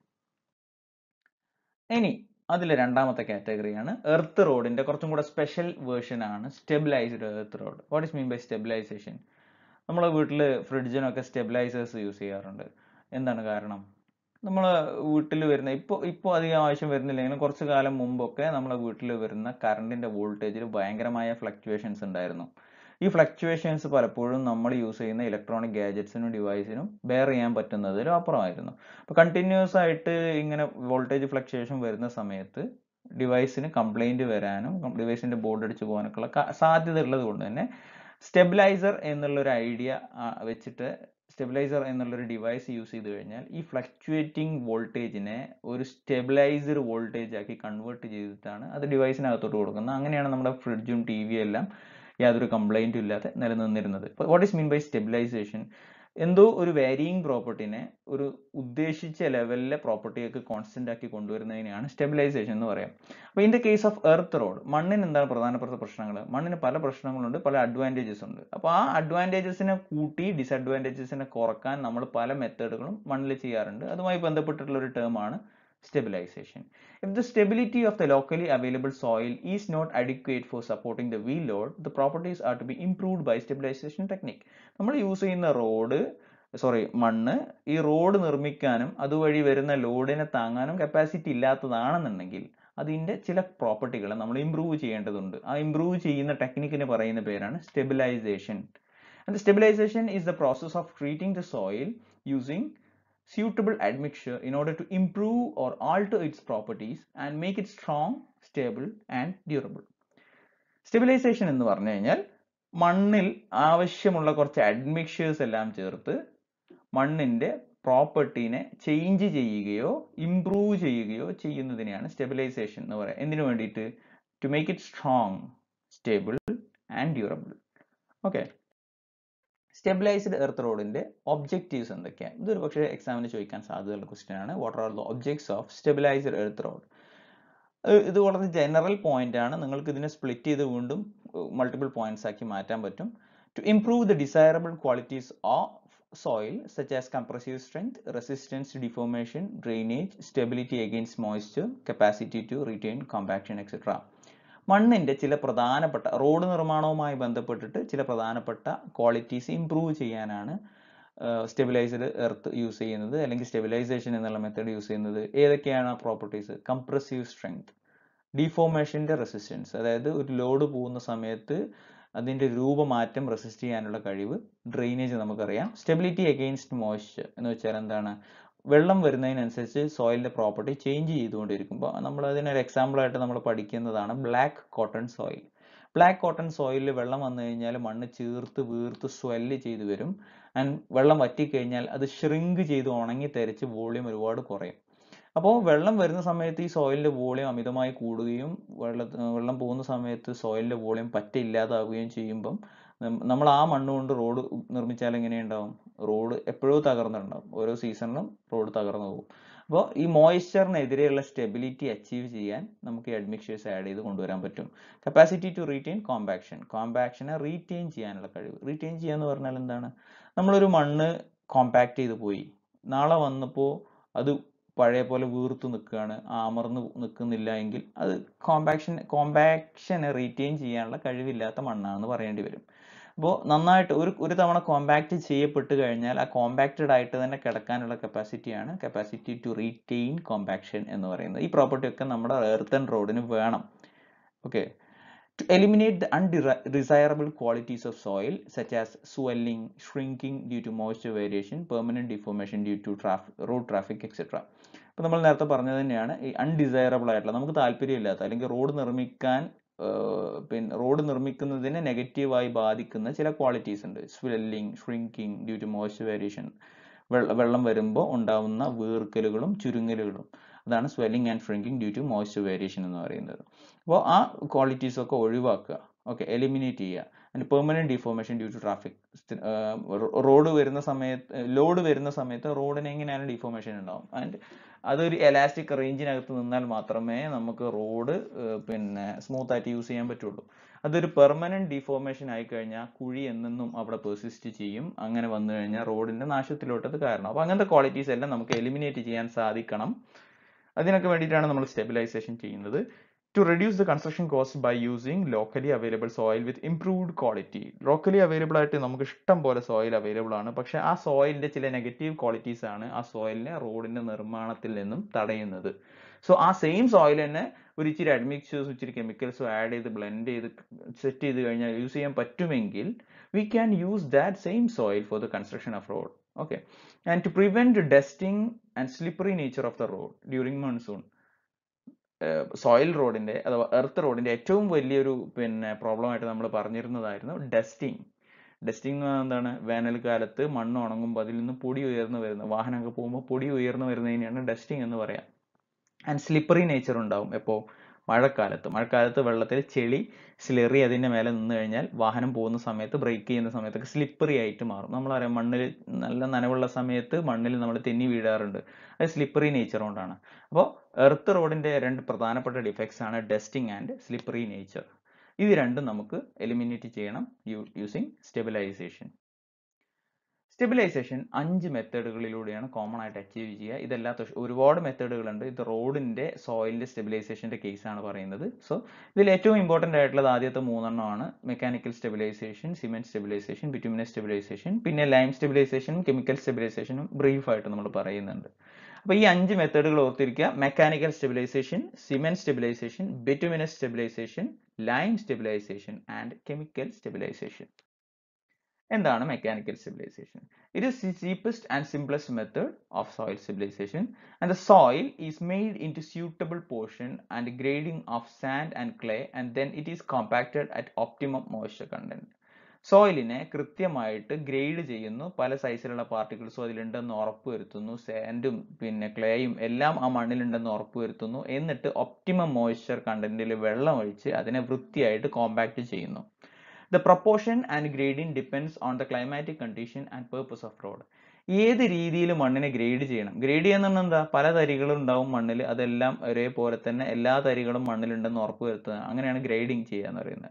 Speaker 1: ഇനി അതിലെ രണ്ടാമത്തെ കാറ്റഗറിയാണ് earth റോഡിന്റെ കുറച്ചും കൂടെ special version ആണ് stabilised earth road what is mean by stabilisation നമ്മളെ വീട്ടിൽ ഫ്രിഡ്ജിനൊക്കെ സ്റ്റെബിലൈസേഴ്സ് യൂസ് ചെയ്യാറുണ്ട് എന്താണ് കാരണം നമ്മൾ വീട്ടിൽ വരുന്ന ഇപ്പോൾ ഇപ്പോൾ അധികം ആവശ്യം വരുന്നില്ലെങ്കിലും കുറച്ച് കാലം മുമ്പൊക്കെ നമ്മളെ വീട്ടിൽ വരുന്ന കറണ്ടിന്റെ വോൾട്ടേജിൽ ഭയങ്കരമായ ഫ്ലക്ച്വേഷൻസ് ഉണ്ടായിരുന്നു ഈ ഫ്ലക്ച്വേഷൻസ് പലപ്പോഴും നമ്മൾ യൂസ് ചെയ്യുന്ന ഇലക്ട്രോണിക് ഗാജറ്റ്സിനും ഡിവൈസിനും ബെയർ ചെയ്യാൻ പറ്റുന്നതിലും അപ്പുറമായിരുന്നു അപ്പോൾ കണ്ടിന്യൂസ് ആയിട്ട് ഇങ്ങനെ വോൾട്ടേജ് ഫ്ലക്ച്വേഷൻ വരുന്ന സമയത്ത് ഡിവൈസിന് കംപ്ലൈന്റ് വരാനും ഡിവൈസിന്റെ ബോർഡ് അടിച്ചു പോകാനൊക്കെയുള്ള ക- സാധ്യത ഉള്ളത് കൊണ്ട് തന്നെ സ്റ്റെബിലൈസർ എന്നുള്ളൊരു ഐഡിയ വെച്ചിട്ട് സ്റ്റെബിലൈസർ എന്നുള്ളൊരു ഡിവൈസ് യൂസ് ചെയ്ത് കഴിഞ്ഞാൽ ഈ ഫ്ലക്ച്വേറ്റിംഗ് വോൾട്ടേജിനെ ഒരു സ്റ്റെബിലൈസർ വോൾട്ടേജ് ആക്കി കൺവേർട്ട് ചെയ്തിട്ടാണ് അത് ഡിവൈസിനകത്തോട്ട് കൊടുക്കുന്നത് അങ്ങനെയാണ് നമ്മുടെ ഫ്രിഡ്ജും ടി വി എല്ലാം യാതൊരു കംപ്ലൈന്റും ഇല്ലാതെ നിലനിന്നിരുന്നത് what is mean by stabilisation എന്തോ ഒരു വാരിയിങ് പ്രോപ്പർട്ടിനെ ഒരു ഉദ്ദേശിച്ച ലെവലിലെ പ്രോപ്പർട്ടിയൊക്കെ കോൺസ്റ്റന്റ് ആക്കി കൊണ്ടുവരുന്നതിനെയാണ് സ്റ്റെബിലൈസേഷൻ എന്ന് പറയാം അപ്പോൾ in the case of earth road മണ്ണിന് എന്താണ് പ്രധാനപ്പെട്ട പ്രശ്നങ്ങൾ മണ്ണിന് പല പ്രശ്നങ്ങളുണ്ട് പല അഡ്വാൻറ്റേജസ് ഉണ്ട് അപ്പോൾ ആ അഡ്വാൻറ്റേജസിനെ കൂട്ടി ഡിസഡ്വാൻറ്റേജസിനെ കുറക്കാൻ നമ്മൾ പല മെത്തേഡുകളും മണ്ണിൽ ചെയ്യാറുണ്ട് അതുമായി ബന്ധപ്പെട്ടിട്ടുള്ള ഒരു ടേമാണ് stabilization. If the stability of the locally available soil is not adequate for supporting the wheel load, the properties are to be improved by stabilization technique. നമ്മൾ യൂസ് ചെയ്യുന്ന റോഡ് സോറി മണ്ണ് ഈ റോഡ് നിർമ്മിക്കാനും അതുവഴി വരുന്ന ലോഡിനെ താങ്ങാനും കപ്പാസിറ്റി ഇല്ലാത്തതാണെന്നുണ്ടെങ്കിൽ അതിന്റെ ചില പ്രോപ്പർട്ടികളെ നമ്മൾ ഇംപ്രൂവ് ചെയ്യേണ്ടതുണ്ട് ആ ഇംപ്രൂവ് ചെയ്യുന്ന ടെക്നിക്കിന് പറയുന്ന പേരാണ് stabilisation And stabilization is the process of treating the soil using suitable admixture in order to improve or alter its properties and make it strong, stable and durable. Stabilisation എന്ന് പറഞ്ഞു കഴിഞ്ഞാൽ മണ്ണിൽ ആവശ്യമുള്ള കുറച്ച് അഡ്മിക്ചേഴ്സ് എല്ലാം ചേർത്ത് മണ്ണിന്റെ പ്രോപ്പർട്ടീനെ ചേഞ്ച് ചെയ്യുകയോ ഇംപ്രൂവ് ചെയ്യുകയോ ചെയ്യുന്നതിനെയാണ് സ്റ്റെബിലൈസേഷൻ എന്ന് പറയുക എന്തിനു വേണ്ടിയിട്ട് to make it strong stable and durable okay stabilised earth റോഡിന്റെ ഒബ്ജക്റ്റീവ്സ് എന്തൊക്കെയാണ് ഇതൊരു പക്ഷേ എക്സാമിന് ചോദിക്കാൻ സാധ്യതയുള്ള ക്വസ്റ്റ്യൻ ആണ് what are the objects of stabilised earth road ഇത് വളരെ ജനറൽ പോയിന്റ് ആണ് നിങ്ങൾക്ക് ഇതിനെ സ്പ്ലിറ്റ് ചെയ്ത് വീണ്ടും മൾട്ടിപ്പിൾ പോയിന്റ്സ് ആക്കി മാറ്റാൻ പറ്റും To improve the desirable qualities of soil such as compressive strength, resistance to deformation, drainage, stability against moisture, capacity to retain compaction, etc. മണ്ണിന്റെ ചില പ്രധാനപ്പെട്ട റോഡ് നിർമ്മാണവുമായി ബന്ധപ്പെട്ടിട്ട് ചില പ്രധാനപ്പെട്ട ക്വാളിറ്റീസ് ഇംപ്രൂവ് ചെയ്യാനാണ് സ്റ്റെബിലൈസ്ഡ് എർത്ത് യൂസ് ചെയ്യുന്നത് അല്ലെങ്കിൽ സ്റ്റെബിലൈസേഷൻ എന്നുള്ള മെത്തേഡ് യൂസ് ചെയ്യുന്നത് ഏതൊക്കെയാണ് പ്രോപ്പർട്ടീസ് കംപ്രസീവ് സ്ട്രെങ്ത് ഡിഫോർമേഷന്റെ റെസിസ്റ്റൻസ് അതായത് ഒരു ലോഡ് പോകുന്ന സമയത്ത് അതിന്റെ രൂപമാറ്റം റെസിസ്റ്റ് ചെയ്യാനുള്ള കഴിവ് ഡ്രെയിനേജ് നമുക്കറിയാം സ്റ്റെബിലിറ്റി അഗെയിൻസ്റ്റ് മോയ്സ്ചർ എന്ന് വെച്ചാൽ എന്താണ് വെള്ളം വരുന്നതിനനുസരിച്ച് സോയിലിന്റെ പ്രോപ്പർട്ടി ചേഞ്ച് ചെയ്തുകൊണ്ടിരിക്കുമ്പോൾ നമ്മൾ അതിനൊരു എക്സാമ്പിൾ ആയിട്ട് നമ്മൾ പഠിക്കുന്നതാണ് black cotton soil black cotton സോയിലിൽ വെള്ളം വന്നു കഴിഞ്ഞാൽ മണ്ണ് ചീർത്ത് വീർത്ത് സ്വെല്ല് ചെയ്ത് വരും ആൻഡ് വെള്ളം വറ്റിക്കഴിഞ്ഞാൽ അത് ഷ്രിങ്ക് ചെയ്ത് ഉണങ്ങി തെരച്ച് വോളിയം ഒരുപാട് കുറയും അപ്പോൾ വെള്ളം വരുന്ന സമയത്ത് ഈ സോയിലിന്റെ വോളിയം അമിതമായി കൂടുകയും വെള്ള വെള്ളം പോകുന്ന സമയത്ത് സോയിലിന്റെ വോളിയം പറ്റെ ഇല്ലാതാവുകയും ചെയ്യുമ്പം നം- നമ്മൾ ആ മണ്ണ് കൊണ്ട് റോഡ് നിർമ്മിച്ചാൽ എങ്ങനെയുണ്ടാവും റോഡ് എപ്പോഴും തകർന്നിട്ടുണ്ടാവും ഓരോ സീസണിലും റോഡ് തകർന്നു പോകും അപ്പോൾ ഈ മോയ്സ്ചറിനെതിരെയുള്ള സ്റ്റെബിലിറ്റി അച്ചീവ് ചെയ്യാൻ നമുക്ക് ഈ അഡ്മിക്സേഴ്സ് ആഡ് ചെയ്ത് കൊണ്ടുവരാൻ പറ്റും കപ്പാസിറ്റി ടു റീറ്റെയിൻ കോമ്പാക്ഷൻ കോമ്പാക്ഷനെ റീറ്റെയിൻ ചെയ്യാനുള്ള കഴിവ് റീറ്റെയിൻ ചെയ്യാന്ന് പറഞ്ഞാൽ എന്താണ് നമ്മളൊരു മണ്ണ് കോമ്പാക്ട് ചെയ്ത് പോയി നാളെ വന്നപ്പോൾ അത് പഴയ പോലെ വീർത്ത് നിൽക്കുകയാണ് അമർന്ന് നിൽക്കുന്നില്ല എങ്കിൽ അത് കോമ്പാക്ഷൻ കോമ്പാക്ഷനെ റീറ്റെയിൻ ചെയ്യാനുള്ള കഴിവില്ലാത്ത മണ്ണാണെന്ന് പറയേണ്ടി വരും അപ്പോൾ നന്നായിട്ട് ഒരു ഒരു തവണ കോമ്പാക്ട് ചെയ്യപ്പെട്ട് കഴിഞ്ഞാൽ ആ കോമ്പാക്റ്റഡ് ആയിട്ട് തന്നെ കിടക്കാനുള്ള കപ്പാസിറ്റിയാണ് കപ്പാസിറ്റി ടു റീറ്റെയിൻ കോമ്പാക്ഷൻ എന്ന് പറയുന്നത് ഈ പ്രോപ്പർട്ടി ഒക്കെ നമ്മുടെ എർത്തൻ റോഡിന് വേണം okay To eliminate the undesirable qualities of soil, such as swelling, shrinking due to moisture variation, permanent deformation due to traffic, road traffic, etc. അപ്പോൾ നമ്മൾ നേരത്തെ പറഞ്ഞത് തന്നെയാണ് ഈ അൺഡിസൈറബിൾ ആയിട്ടുള്ള നമുക്ക് താല്പര്യമില്ലാത്ത അല്ലെങ്കിൽ റോഡ് നിർമ്മിക്കാൻ ആഹ് പിന്നെ റോഡ് നിർമ്മിക്കുന്നതിനെ നെഗറ്റീവായി ബാധിക്കുന്ന ചില ക്വാളിറ്റീസ് ഉണ്ട് swelling shrinking due to moisture variation വെള്ളം വരുമ്പോൾ ഉണ്ടാവുന്ന വീർക്കലുകളും ചുരുങ്ങലുകളും അതാണ് swelling and shrinking due to moisture variation എന്ന് പറയുന്നത് അപ്പോൾ ആ ക്വാളിറ്റീസ് ഒക്കെ ഒഴിവാക്കുക ഓക്കെ എലിമിനേറ്റ് ചെയ്യുക and permanent deformation due to traffic road വരുന്ന സമയത്ത് ലോഡ് വരുന്ന സമയത്ത് റോഡിന് എങ്ങനെയാലും ഡിഫോർമേഷൻ ഉണ്ടാവും ആൻഡ് അതൊരു എലാസ്റ്റിക് റേഞ്ചിനകത്ത് നിന്നാൽ മാത്രമേ നമുക്ക് റോഡ് പിന്നെ സ്മൂത്ത് ആയിട്ട് യൂസ് ചെയ്യാൻ പറ്റുള്ളൂ അതൊരു പെർമനന്റ് ഡിഫോർമേഷൻ ആയി കഴിഞ്ഞാൽ കുഴി എന്നെന്നും അവിടെ പെർസിസ്റ്റ് ചെയ്യും അങ്ങനെ വന്നു കഴിഞ്ഞാൽ റോഡിന്റെ നാശത്തിലോട്ട് അത് കാരണം അപ്പോൾ അങ്ങനത്തെ ക്വാളിറ്റീസ് എല്ലാം നമുക്ക് എലിമിനേറ്റ് ചെയ്യാൻ സാധിക്കണം അതിനൊക്കെ വേണ്ടിയിട്ടാണ് നമ്മൾ സ്റ്റെബിലൈസേഷൻ ചെയ്യുന്നത് to reduce the construction cost by using locally available soil with improved quality locally available ആയിട്ട് നമുക്ക് ഇഷ്ടം പോലെ സോയിൽ അവൈലബിൾ ആണ് പക്ഷെ ആ സോയിലിന്റെ ചില നെഗറ്റീവ് ക്വാളിറ്റീസ് ആണ് ആ സോയിലിനെ റോഡിന്റെ നിർമ്മാണത്തിൽ നിന്നും തടയുന്നത് സോ ആ സെയിം സോയിൽ തന്നെ ഒരു ഇച്ചിരി അഡ്മിക്സേഴ്സും ഇച്ചിരി കെമിക്കൽസും ആഡ് ചെയ്ത് ബ്ലെൻഡ് ചെയ്ത് സെറ്റ് ചെയ്ത് കഴിഞ്ഞാൽ യൂസ് ചെയ്യാൻ പറ്റുമെങ്കിൽ we can use that same soil for the construction of road okay and to prevent dusting and slippery nature of the road during monsoon soil റോഡിന്റെ അഥവാ എർത്ത് റോഡിന്റെ ഏറ്റവും വലിയൊരു പിന്നെ പ്രോബ്ലം ആയിട്ട് നമ്മൾ പറഞ്ഞിരുന്നതായിരുന്നു ഡസ്റ്റിംഗ് ഡസ്റ്റിംഗ് എന്താണ് വേനൽക്കാലത്ത് മണ്ണ് ഉണങ്ങുമ്പോൾ അതിൽ നിന്ന് പൊടി ഉയർന്നു വരുന്ന വാഹനമൊക്കെ പോകുമ്പോൾ പൊടി ഉയർന്നു വരുന്നതിനെയാണ് ഡസ്റ്റിംഗ് എന്ന് പറയാം ആൻഡ് സ്ലിപ്പറി നേച്ചർ ഉണ്ടാവും എപ്പോൾ മഴക്കാലത്ത് മഴക്കാലത്ത് വെള്ളത്തിൽ ചെളി സ്ലെറി അതിന്റെ മേലെ നിന്ന് കഴിഞ്ഞാൽ വാഹനം പോകുന്ന സമയത്ത് ബ്രേക്ക് ചെയ്യുന്ന സമയത്തൊക്കെ സ്ലിപ്പറി ആയിട്ട് മാറും നമ്മളറിയാം മണ്ണിൽ നല്ല നനവുള്ള സമയത്ത് മണ്ണിൽ നമ്മൾ തെന്നി വീഴാറുണ്ട് അത് സ്ലിപ്പറി നേച്ചർ കൊണ്ടാണ് അപ്പോൾ എർത്ത് റോഡിന്റെ രണ്ട് പ്രധാനപ്പെട്ട ഡിഫക്ട്സ് ആണ് ഡസ്റ്റിംഗ് ആൻഡ് സ്ലിപ്പറി നേച്ചർ ഇത് രണ്ടും നമുക്ക് എലിമിനേറ്റ് ചെയ്യണം യൂസിങ് സ്റ്റെബിലൈസേഷൻ സ്റ്റെബിലൈസേഷൻ അഞ്ച് മെത്തേഡുകളിലൂടെയാണ് കോമൺ ആയിട്ട് അച്ചീവ് ചെയ്യുക ഇതല്ലാത്ത ഒരുപാട് മെത്തേഡുകളുണ്ട് ഇത് റോഡിന്റെ സോയിലിന്റെ സ്റ്റെബിലൈസേഷന്റെ കേസാണ് പറയുന്നത് സോ ഇതിൽ ഏറ്റവും ഇമ്പോർട്ടന്റ് ആയിട്ടുള്ളത് ആദ്യത്തെ മൂന്നെണ്ണമാണ് mechanical stabilisation cement stabilisation bituminous stabilisation പിന്നെ ലൈം സ്റ്റെബിലൈസേഷനും കെമിക്കൽ സ്റ്റെബിലൈസേഷനും ബ്രീഫ് ആയിട്ട് നമ്മൾ പറയുന്നുണ്ട് അപ്പൊ ഈ അഞ്ച് മെത്തേഡുകൾ ഓർത്തിരിക്കുക mechanical stabilisation cement stabilisation bituminous stabilisation lime stabilisation and chemical stabilisation എന്താണ് mechanical stabilisation it is the cheapest and simplest method of soil stabilization and the soil is made into suitable portion and grading of sand and clay and then it is compacted at optimum moisture content സോയിലിനെ കൃത്യമായിട്ട് grade ചെയ്യുന്നു പല സൈസിലുള്ള പാർട്ടിക്കിൾസും അതിലുണ്ടെന്ന് ഉറപ്പ് വരുത്തുന്നു സാൻഡും പിന്നെ ക്ലേയും എല്ലാം ആ മണ്ണിലുണ്ടെന്ന് ഉറപ്പ് വരുത്തുന്നു എന്നിട്ട് ഒപ്റ്റിമം മോയ്സ്ചർ കണ്ടന്റിൽ വെള്ളം ഒഴിച്ച് അതിനെ വൃത്തിയായിട്ട് കോമ്പാക്ട് ചെയ്യുന്നു the proportion and grading depends on the climatic condition and purpose of road ഏത് രീതിയിൽ മണ്ണിനെ ഗ്രേഡ് ചെയ്യണം ഗ്രേഡ് ചെയ്യുന്ന എന്താ പല തരികളും ഉണ്ടാവും മണ്ണിൽ അതെല്ലാം ഒരേപോലെ തന്നെ എല്ലാ തരികളും മണ്ണിലുണ്ടെന്ന് ഉറപ്പ് വരുത്തുക അങ്ങനെയാണ് ഗ്രേഡിംഗ് ചെയ്യുക എന്ന് പറയുന്നത്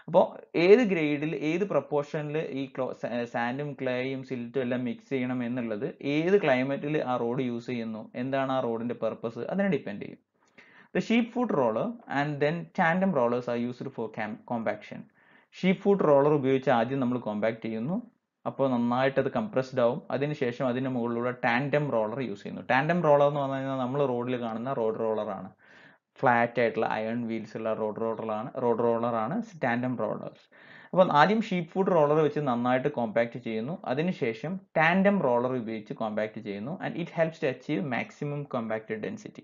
Speaker 1: അപ്പോൾ ഏത് ഗ്രേഡിൽ ഏത് പ്രപ്പോർഷനിൽ ഈ സാൻഡും ക്ലേയും സിൽറ്റും എല്ലാം മിക്സ് ചെയ്യണം എന്നുള്ളത് ഏത് ക്ലൈമറ്റിൽ ആ റോഡ് യൂസ് ചെയ്യുന്നു എന്താണ് ആ റോഡിന്റെ പർപ്പസ് അതിനെ ഡിപ്പെൻഡ് ചെയ്യും the sheep foot roller and then tandem rollers are used for compaction sheep foot roller ഉപയോഗിച്ച് ആദ്യം നമ്മൾ കോമ്പാക്ട് ചെയ്യുന്നു അപ്പോൾ നന്നായിട്ട് അത് കംപ്രസ്ഡ് ആവും അതിനുശേഷം അതിന് മുകളിലൂടെ ടാൻഡം റോളർ യൂസ് ചെയ്യുന്നു ടാൻഡം റോളർ എന്ന് പറഞ്ഞു കഴിഞ്ഞാൽ നമ്മൾ റോഡിൽ കാണുന്ന റോഡ് റോളറാണ് ഫ്ലാറ്റ് ആയിട്ടുള്ള അയൺ വീൽസ് ഉള്ള റോഡ് റോളറാണ് റോഡ് റോളറാണ് ടാൻഡം റോളേഴ്സ് അപ്പോൾ ആദ്യം ഷീപ്പ് ഫുഡ് റോളർ വെച്ച് നന്നായിട്ട് കോമ്പാക്ട് ചെയ്യുന്നു അതിനുശേഷം ടാൻഡം റോളർ ഉപയോഗിച്ച് കോമ്പാക്ട് ചെയ്യുന്നു and it helps to achieve maximum compacted density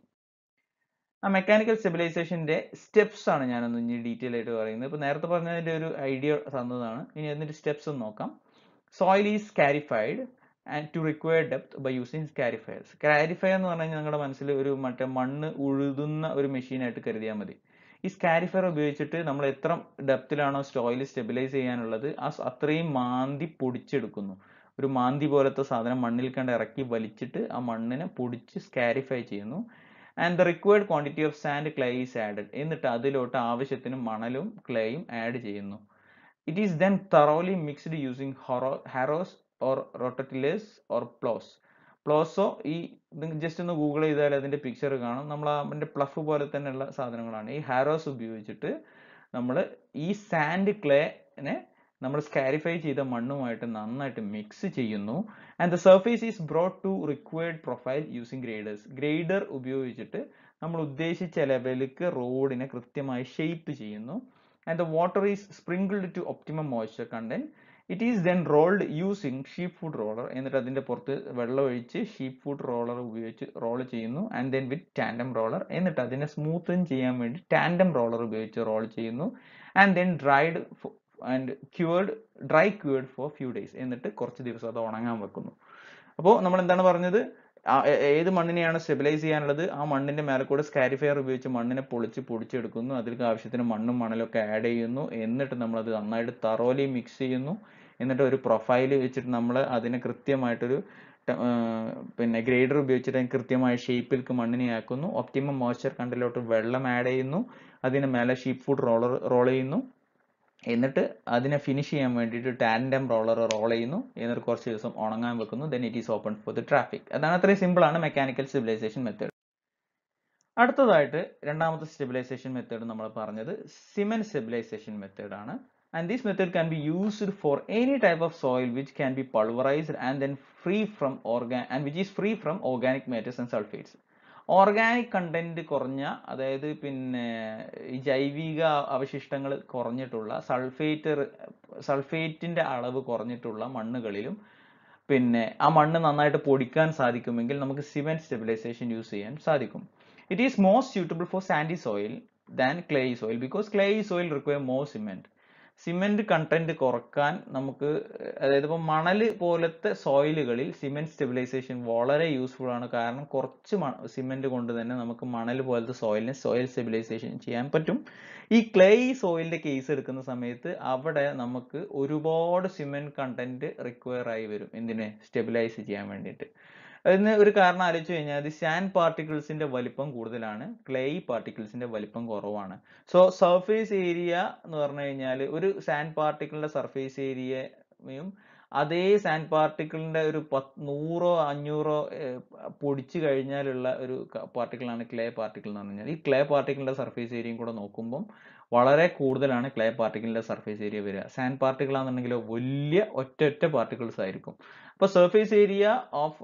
Speaker 1: ആ മെക്കാനിക്കൽ സ്റ്റെബിലൈസേഷന്റെ സ്റ്റെപ്സ് ആണ് ഞാനൊന്ന് ഇനി ഡീറ്റെയിൽ ആയിട്ട് പറയുന്നത് ഇപ്പൊ നേരത്തെ പറഞ്ഞതിന്റെ ഒരു ഐഡിയ തന്നതാണ് ഇനി അതിന്റെ സ്റ്റെപ്സ് ഒന്ന് നോക്കാം soil is scarified and to require depth by using scarifiers scarifier എന്ന് പറഞ്ഞു കഴിഞ്ഞാൽ നിങ്ങളുടെ മനസ്സിൽ ഒരു മറ്റേ മണ്ണ് ഉഴുതുന്ന ഒരു മെഷീനായിട്ട് കരുതിയാൽ മതി ഈ സ്കാരിഫയർ ഉപയോഗിച്ചിട്ട് നമ്മൾ എത്ര ഡെപ്തിലാണോ സോയിൽ സ്റ്റെബിലൈസ് ചെയ്യാനുള്ളത് ആ സ- അത്രയും മാന്തി പൊടിച്ചെടുക്കുന്നു ഒരു മാന്തി പോലത്തെ സാധനം മണ്ണിൽ കണ്ട് ഇറക്കി വലിച്ചിട്ട് ആ മണ്ണിനെ പൊടിച്ച് സ്കാരിഫൈ ചെയ്യുന്നു and the required quantity of sand clay is added എന്നിട്ട് അതിലോട്ട് ആവശ്യത്തിന് മണലും ക്ലേയും ആഡ് ചെയ്യുന്നു it is then thoroughly mixed using harrows or rototillers or ploughs പ്ലോസോ ഈ ജസ്റ്റ് ഒന്ന് ഗൂഗിൾ ചെയ്താൽ അതിന്റെ പിക്ചർ കാണും നമ്മൾ അതിന്റെ പ്ലഫ് പോലെ തന്നെയുള്ള സാധനങ്ങളാണ് ഈ ഹാരോസ് ഉപയോഗിച്ചിട്ട് നമ്മൾ ഈ സാൻഡ് ക്ലേനെ നമ്മൾ സ്കാരിഫൈ ചെയ്ത മണ്ണുമായിട്ട് നന്നായിട്ട് മിക്സ് ചെയ്യുന്നു and the surface is brought to required profile using graders grader ഉപയോഗിച്ചിട്ട് നമ്മൾ ഉദ്ദേശിച്ച ലെവലിലേക്ക് റോഡിനെ കൃത്യമായി ഷേപ്പ് ചെയ്യുന്നു and the water is sprinkled to optimum moisture content it is then rolled using sheep foot roller എന്നിട്ട് അതിന്റെ പുറത്ത് വെള്ളം ഒഴിച്ച് ഷീപ്പ് ഫുഡ് റോളർ ഉപയോഗിച്ച് റോൾ ചെയ്യുന്നു and then with tandem roller എന്നിട്ട് അതിനെ സ്മൂത്തൻ ചെയ്യാൻ വേണ്ടി ടാൻഡം റോളർ ഉപയോഗിച്ച് റോൾ ചെയ്യുന്നു and then dried and cured dry cured for few days എന്നിട്ട് കുറച്ച് ദിവസം അത് ഉണങ്ങാൻ വെക്കുന്നു അപ്പോൾ നമ്മൾ എന്താണ് പറഞ്ഞത് ആ- ഏ- ഏത് മണ്ണിനെയാണ് സ്റ്റെബിലൈസ് ചെയ്യാനുള്ളത് ആ മണ്ണിന്റെ മേലെ കൂടെ സ്കാരിഫയർ ഉപയോഗിച്ച് മണ്ണിനെ പൊളിച്ച് പൊടിച്ചെടുക്കുന്നു അതിലേക്ക് ആവശ്യത്തിന് മണ്ണും മണലും ഒക്കെ ആഡ് ചെയ്യുന്നു എന്നിട്ട് നമ്മൾ അത് നന്നായിട്ട് തറോലി മിക്സ് ചെയ്യുന്നു എന്നിട്ട് ഒരു പ്രൊഫൈൽ വെച്ചിട്ട് നമ്മൾ അതിനെ കൃത്യമായിട്ടൊരു ట- ആ, പിന്നെ ഗ്രേഡർ ഉപയോഗിച്ചിട്ട് അതിന് കൃത്യമായ ഷേപ്പിലേക്ക് മണ്ണിനെ ആക്കുന്നു ഒപ്റ്റിമം മോയ്സ്ചർ കണ്ടിലോട്ട് വെള്ളം ആഡ് ചെയ്യുന്നു അതിന് മേലെ ഷീപ്പ് ഫുഡ് റോളർ റോൾ ചെയ്യുന്നു എന്നിട്ട് അതിനെ ഫിനിഷ് ചെയ്യാൻ വേണ്ടിയിട്ട് ടാൻഡം റോളർ റോൾ ചെയ്യുന്നു എന്നിട്ട് കുറച്ച് ദിവസം ഉണങ്ങാൻ വെക്കുന്നു then it is open for the traffic അതാണ് അത്രയും സിമ്പിൾ ആണ് മെക്കാനിക്കൽ സ്റ്റെബിലൈസേഷൻ മെത്തേഡ് അടുത്തതായിട്ട് രണ്ടാമത്തെ സ്റ്റെബിലൈസേഷൻ മെത്തേഡ് നമ്മൾ പറഞ്ഞത് സിമെന്റ് സ്റ്റെബിലൈസേഷൻ മെത്തേഡ് ആണ് and this method can be used for any type of soil which can be pulverised and then free from organ and which is free from organic matters and sulphates organic content കുറഞ്ഞ അതായത് പിന്നെ ഈ ജൈവിക അവശിഷ്ടങ്ങൾ കുറഞ്ഞിട്ടുള്ള sulphate സൾഫേറ്റിന്റെ അളവ് കുറഞ്ഞിട്ടുള്ള മണ്ണുകളിലും പിന്നെ ആ മണ്ണ് നന്നായിട്ട് പൊടിക്കാൻ സാധിക്കുമെങ്കിൽ നമുക്ക് സിമെന്റ് സ്റ്റെബിലൈസേഷൻ യൂസ് ചെയ്യാൻ സാധിക്കും it is most suitable for sandy soil than clay soil because clay soil require more cement cement content കുറക്കാൻ നമുക്ക് അതായത് ഇപ്പോൾ മണൽ പോലത്തെ സോയിലുകളിൽ സിമെന്റ് സ്റ്റെബിലൈസേഷൻ വളരെ യൂസ്ഫുൾ ആണ് കാരണം കുറച്ച് സിമെന്റ് കൊണ്ട് തന്നെ നമുക്ക് മണൽ പോലത്തെ സോയിലിനെ സോയിൽ സ്റ്റെബിലൈസേഷൻ ചെയ്യാൻ പറ്റും ഈ ക്ലേ സോയിലിന്റെ കേസ് എടുക്കുന്ന സമയത്ത് അവിടെ നമുക്ക് ഒരുപാട് സിമെന്റ് കണ്ടന്റ് റിക്വയർ ആയി വരും എന്തിനെ സ്റ്റെബിലൈസ് ചെയ്യാൻ വേണ്ടിയിട്ട് അതിന് ഒരു കാരണം ആലോചിച്ച് കഴിഞ്ഞാൽ അത് സാൻഡ് പാർട്ടിക്കിൾസിന്റെ വലിപ്പം കൂടുതലാണ് ക്ലേ പാർട്ടിക്കിൾസിന്റെ വലിപ്പം കുറവാണ് സോ സർഫേസ് ഏരിയ എന്ന് പറഞ്ഞു കഴിഞ്ഞാൽ ഒരു സാൻഡ് പാർട്ടിക്കിളിന്റെ സർഫേസ് ഏരിയയും അതേ സാൻഡ് പാർട്ടിക്കിളിന്റെ ഒരു പത്ത് നൂറോ അഞ്ഞൂറോ ഏഹ്, പൊടിച്ചു കഴിഞ്ഞാലുള്ള ഒരു പാർട്ടിക്കിളാണ് ക്ലേ പാർട്ടിക്കിൾ എന്ന് പറഞ്ഞു കഴിഞ്ഞാൽ ഈ ക്ലേ പാർട്ടിക്കിളിന്റെ സർഫേസ് ഏരിയയും കൂടെ നോക്കുമ്പം വളരെ കൂടുതലാണ് ക്ലേ പാർട്ടിക്കിളിന്റെ സർഫേസ് ഏരിയ വരിക സാൻഡ് പാർട്ടിക്കിൾ ആണെന്നുണ്ടെങ്കിൽ വലിയ ഒറ്റ ഒറ്റ പാർട്ടിക്കിൾസ് ആയിരിക്കും അപ്പോൾ surface area of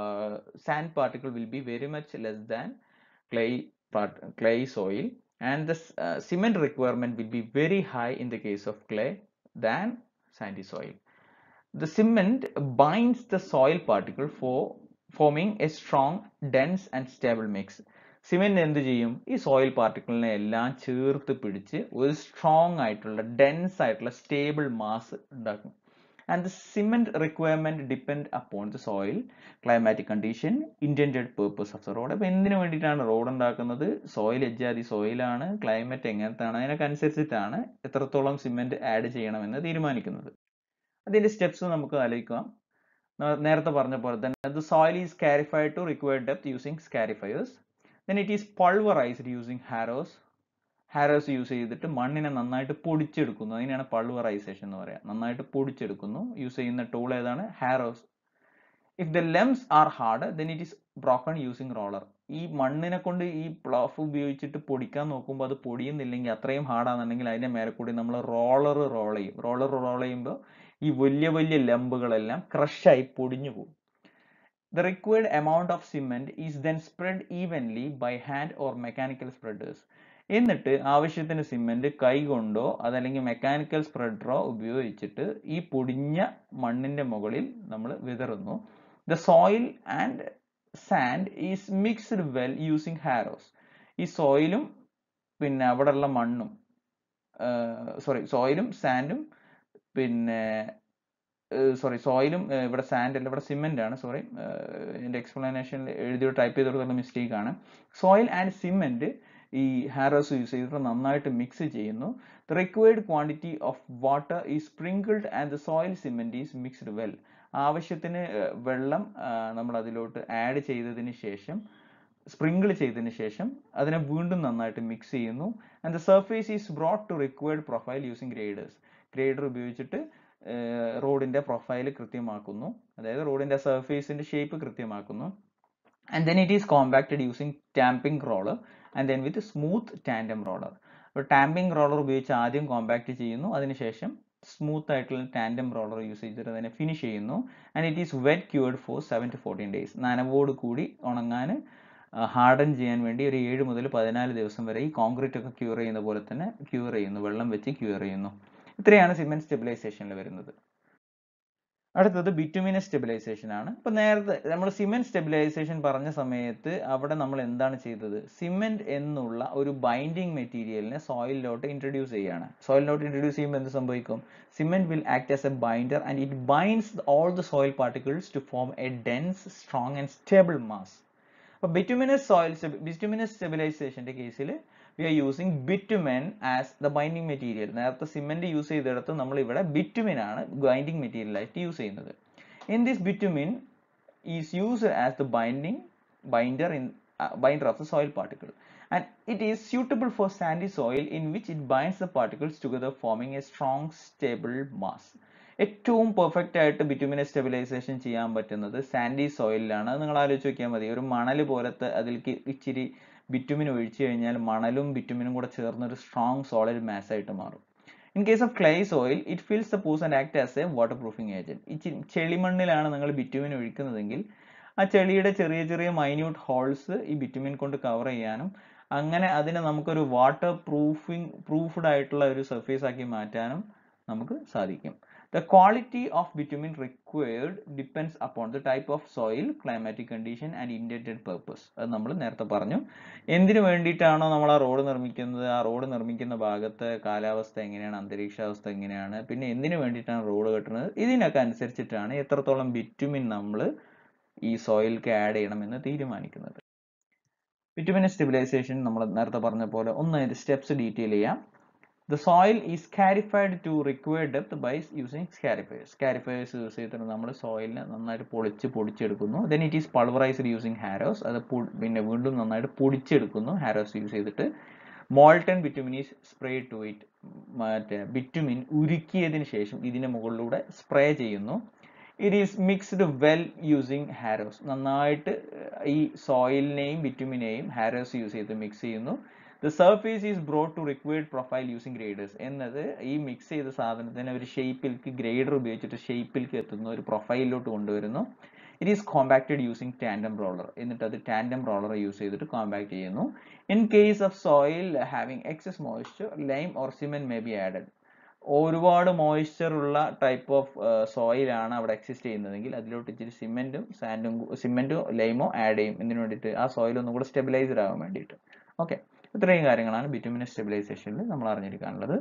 Speaker 1: sand particle will be very much less than clay part clay soil and the s- uh, cement requirement will be very high in the case of clay than sandy soil the cement binds the soil particle for forming a strong dense and stable mix cement എന്ത് ചെയ്യും ഈ soil പാർട്ടിക്കിളിനെ എല്ലാം ചേർത്ത് പിടിച്ച് ഒരു strong ആയിട്ടുള്ള dense ആയിട്ടുള്ള stable mass ഉണ്ടാക്കും and the cement requirement depend upon the soil climatic condition intended purpose of the road അപ്പോൾ എന്തിനു വേണ്ടിയിട്ടാണ് റോഡ് ഉണ്ടാക്കുന്നത് സോയിൽ എജ്ജാതി സോയിലാണ് ക്ലൈമറ്റ് എങ്ങനത്താണ് അതിനൊക്കെ അനുസരിച്ചിട്ടാണ് എത്രത്തോളം സിമെന്റ് ആഡ് ചെയ്യണമെന്ന് തീരുമാനിക്കുന്നത് അതിന്റെ സ്റ്റെപ്സ് നമുക്ക് ആലോചിക്കാം നേ- നേരത്തെ പറഞ്ഞ പോലെ തന്നെ the soil is scarified to required depth using scarifiers then it is pulverized using harrows harrows use ചെയ്തിട്ട് മണ്ണിനെ നന്നായിട്ട് പൊടിച്ചെടുക്കുന്നു അതിനെയാണ് പൾവറൈസേഷൻ എന്ന് പറയുക നന്നായിട്ട് പൊടിച്ചെടുക്കുന്നു യൂസ് ചെയ്യുന്ന ടൂൾ ഏതാണ് harrows if the lumps are hard then it is broken using roller ഈ മണ്ണിനെ കൊണ്ട് ഈ പ്ലഫ് ഉപയോഗിച്ചിട്ട് പൊടിക്കാൻ നോക്കുമ്പോൾ അത് പൊടിയുന്നില്ലെങ്കിൽ അത്രയും ഹാർഡാണെന്നുണ്ടെങ്കിൽ അതിന്റെ മേലെ കൂടി നമ്മൾ റോളർ റോൾ ചെയ്യും റോളർ റോൾ ചെയ്യുമ്പോൾ ഈ വലിയ വലിയ ലംബുകളെല്ലാം ക്രഷായി പൊടിഞ്ഞു പോകും the required amount of cement is then spread evenly by hand or mechanical spreaders എന്നിട്ട് ആവശ്യത്തിന് സിമെന്റ് കൈ കൊണ്ടോ അതല്ലെങ്കിൽ മെക്കാനിക്കൽ സ്പ്രെഡറോ ഉപയോഗിച്ചിട്ട് ഈ പൊടിഞ്ഞ മണ്ണിന്റെ മുകളിൽ നമ്മൾ വിതറുന്നു the soil and sand is mixed well using harrows ഈ സോയിലും പിന്നെ അവിടെയുള്ള മണ്ണും സോറി സോയിലും സാൻഡും പിന്നെ സോറി സോയിലും ഇവിടെ സാൻഡ് അല്ല ഇവിടെ സിമെന്റ് ആണ് സോറി എൻ്റെ എക്സ്പ്ലനേഷൻ എഴുതി ടൈപ്പ് ചെയ്തെടുത്തുള്ള മിസ്റ്റേക്ക് ആണ് സോയിൽ ആൻഡ് സിമെന്റ് ഈ ഹാരോസ് യൂസ് ചെയ്തിട്ട് നന്നായിട്ട് മിക്സ് ചെയ്യുന്നു the required quantity of water ഈ sprinkled and the soil cement is mixed well ആവശ്യത്തിന് വെള്ളം നമ്മൾ അതിലോട്ട് ആഡ് ചെയ്തതിന് ശേഷം സ്പ്രിങ്കിൾ ചെയ്തതിന് ശേഷം അതിനെ വീണ്ടും നന്നായിട്ട് മിക്സ് ചെയ്യുന്നു and the surface is brought to required profile using graders grader ഉപയോഗിച്ചിട്ട് റോഡിന്റെ പ്രൊഫൈൽ കൃത്യമാക്കുന്നു അതായത് റോഡിന്റെ സർഫേസിന്റെ ഷേപ്പ് കൃത്യമാക്കുന്നു and then it is compacted using tamping roller and then with smooth tandem roller അപ്പോൾ ടാമ്പിംഗ് റോളർ ഉപയോഗിച്ച് ആദ്യം കോമ്പാക്ട് ചെയ്യുന്നു അതിനുശേഷം സ്മൂത്ത് ആയിട്ടുള്ള ടാൻഡം റോളർ യൂസ് ചെയ്തിട്ട് അതിനെ ഫിനിഷ് ചെയ്യുന്നു and it is wet cured for seven to fourteen days നനവോട് കൂടി ഉണങ്ങാൻ ഹാർഡൻ ചെയ്യാൻ വേണ്ടി ഒരു ഏഴ് മുതൽ പതിനാല് ദിവസം വരെ ഈ കോൺക്രീറ്റ് ഒക്കെ ക്യൂർ ചെയ്യുന്ന പോലെ തന്നെ ക്യൂർ ചെയ്യുന്നു വെള്ളം വെച്ച് ക്യൂർ ചെയ്യുന്നു ഇത്രയാണ് സിമെന്റ് സ്റ്റെബിലൈസേഷനിൽ വരുന്നത് അടുത്തത് ബിറ്റുമിനസ് സ്റ്റെബിലൈസേഷൻ ആണ് ഇപ്പൊ നേരത്തെ നമ്മൾ സിമെന്റ് സ്റ്റെബിലൈസേഷൻ പറഞ്ഞ സമയത്ത് അവിടെ നമ്മൾ എന്താണ് ചെയ്തത് സിമെന്റ് എന്നുള്ള ഒരു ബൈൻഡിങ് മെറ്റീരിയലിനെ സോയിലിലോട്ട് ഇൻട്രൊഡ്യൂസ് ചെയ്യാണ് സോയിലിലോട്ട് ഇൻട്രൊഡ്യൂസ് ചെയ്യുമ്പോൾ എന്ത് സംഭവിക്കും cement will act as a binder and it binds all the soil particles to form a dense strong and stable mass അപ്പൊ ബിറ്റുമിനസ് സോയിൽ ബിറ്റുമിനസ് സ്റ്റെബിലൈസേഷന്റെ കേസിൽ we are using bitumen as the binding material നേരത്തെ cement use ചെയ്തെടുത്ത് നമ്മൾ ഇവിടെ bitumen ആണ് binding material ആയിട്ട് use ചെയ്യുന്നത് in this bitumen is use as the binding binder in binder of the soil particle and it is suitable for sandy soil in which it binds the particles together forming a strong stable mass ഏറ്റവും perfect ആയിട്ട് ബിറ്റുമിനെ stabilisation ചെയ്യാൻ പറ്റുന്നത് Sandy സോയിലാണ് നിങ്ങൾ ആലോചിച്ച് നോക്കിയാൽ മതി ഒരു മണൽ പോലത്തെ അതിലേക്ക് ഇച്ചിരി ബിറ്റുമിൻ ഒഴിച്ചു കഴിഞ്ഞാൽ മണലും ബിറ്റുമിനും കൂടെ ചേർന്ന് ഒരു സ്ട്രോങ് സോളിഡ് മാസ് ആയിട്ട് മാറും in case of clay soil it fills the pores and act as a waterproofing agent ഈ ചെളിമണ്ണിലാണ് നിങ്ങൾ ബിറ്റുമിൻ ഒഴിക്കുന്നതെങ്കിൽ ആ ചെളിയുടെ ചെറിയ ചെറിയ മൈന്യൂട്ട് ഹോൾസ് ഈ ബിറ്റുമിൻ കൊണ്ട് കവർ ചെയ്യാനും അങ്ങനെ അതിനെ നമുക്കൊരു വാട്ടർ പ്രൂഫിംഗ് പ്രൂഫ്ഡ് ആയിട്ടുള്ള ഒരു സർഫേസ് ആക്കി മാറ്റാനും നമുക്ക് സാധിക്കും The quality of bitumen required depends upon the type of soil, climatic condition and intended purpose. അത് നമ്മൾ നേരത്തെ പറഞ്ഞു എന്തിനു വേണ്ടിയിട്ടാണോ നമ്മൾ ആ റോഡ് നിർമ്മിക്കുന്നത് ആ റോഡ് നിർമ്മിക്കുന്ന ഭാഗത്തെ കാലാവസ്ഥ എങ്ങനെയാണ് അന്തരീക്ഷാവസ്ഥ എങ്ങനെയാണ് പിന്നെ എന്തിനു വേണ്ടിയിട്ടാണ് റോഡ് കെട്ടുന്നത് ഇതിനൊക്കെ അനുസരിച്ചിട്ടാണ് എത്രത്തോളം ബിറ്റുമിൻ നമ്മൾ ഈ സോയിലിലേക്ക് ആഡ് ചെയ്യണമെന്ന് തീരുമാനിക്കുന്നത് ബിറ്റുമിൻ സ്റ്റെബിലൈസേഷൻ നമ്മൾ നേരത്തെ പറഞ്ഞ പോലെ ഒന്ന് അതിന്റെ സ്റ്റെപ്സ് ഡീറ്റെയിൽ ചെയ്യാം The soil is scarified to required depth by using scarifiers. Scarifiers use ചെയ്തിട്ട് നമ്മൾ സോയിലിനെ നന്നായിട്ട് പൊളിച്ച് പൊടിച്ചെടുക്കുന്നു then it is pulverised using harrows അത് പിന്നെ വീണ്ടും നന്നായിട്ട് പൊടിച്ചെടുക്കുന്നു ഹാരോസ് യൂസ് ചെയ്തിട്ട് molten bitumen is spray to it മറ്റേ ബിറ്റുമിൻ ഉരുക്കിയതിന് ശേഷം ഇതിന് മുകളിലൂടെ സ്പ്രേ ചെയ്യുന്നു it is mixed well using harrows നന്നായിട്ട് ഈ സോയിലിനെയും ബിറ്റുമിനെയും ഹാരോസ് യൂസ് ചെയ്ത് മിക്സ് ചെയ്യുന്നു the surface is brought to required profile using graders എന്നത് ഈ മിക്സ് ചെയ്ത സാധനത്തിന് ഒരു ഷേപ്പിലേക്ക് ഗ്രേഡർ ഉപയോഗിച്ചിട്ട് ഷേപ്പിലേക്ക് എത്തുന്ന ഒരു പ്രൊഫൈലിലോട്ട് കൊണ്ടുവരുന്നു it is compacted using tandem roller എന്നിട്ട് അത് ടാൻഡം റോളർ യൂസ് ചെയ്തിട്ട് കോമ്പാക്ട് ചെയ്യുന്നു in case of soil having excess moisture lime or cement may be added ഒരുപാട് മോയ്സ്ചർ ഉള്ള ടൈപ്പ് ഓഫ് സോയിലാണ് അവിടെ എക്സിസ്റ്റ് ചെയ്യുന്നതെങ്കിൽ അതിലോട്ട് ഇച്ചിരി സിമെന്റും സാൻഡും സിമെന്റും ലൈമോ ആഡ് ചെയ്യും ഇതിനു വേണ്ടിയിട്ട് ആ സോയിൽ ഒന്നും കൂടെ സ്റ്റെബിലൈസ്ഡ് ആവാൻ വേണ്ടിയിട്ട് ഓക്കെ ഇത്രയും കാര്യങ്ങളാണ് ബിറ്റുമിനസ് സ്റ്റെബിലൈസേഷനിൽ നമ്മൾ അറിഞ്ഞിരിക്കാനുള്ളത്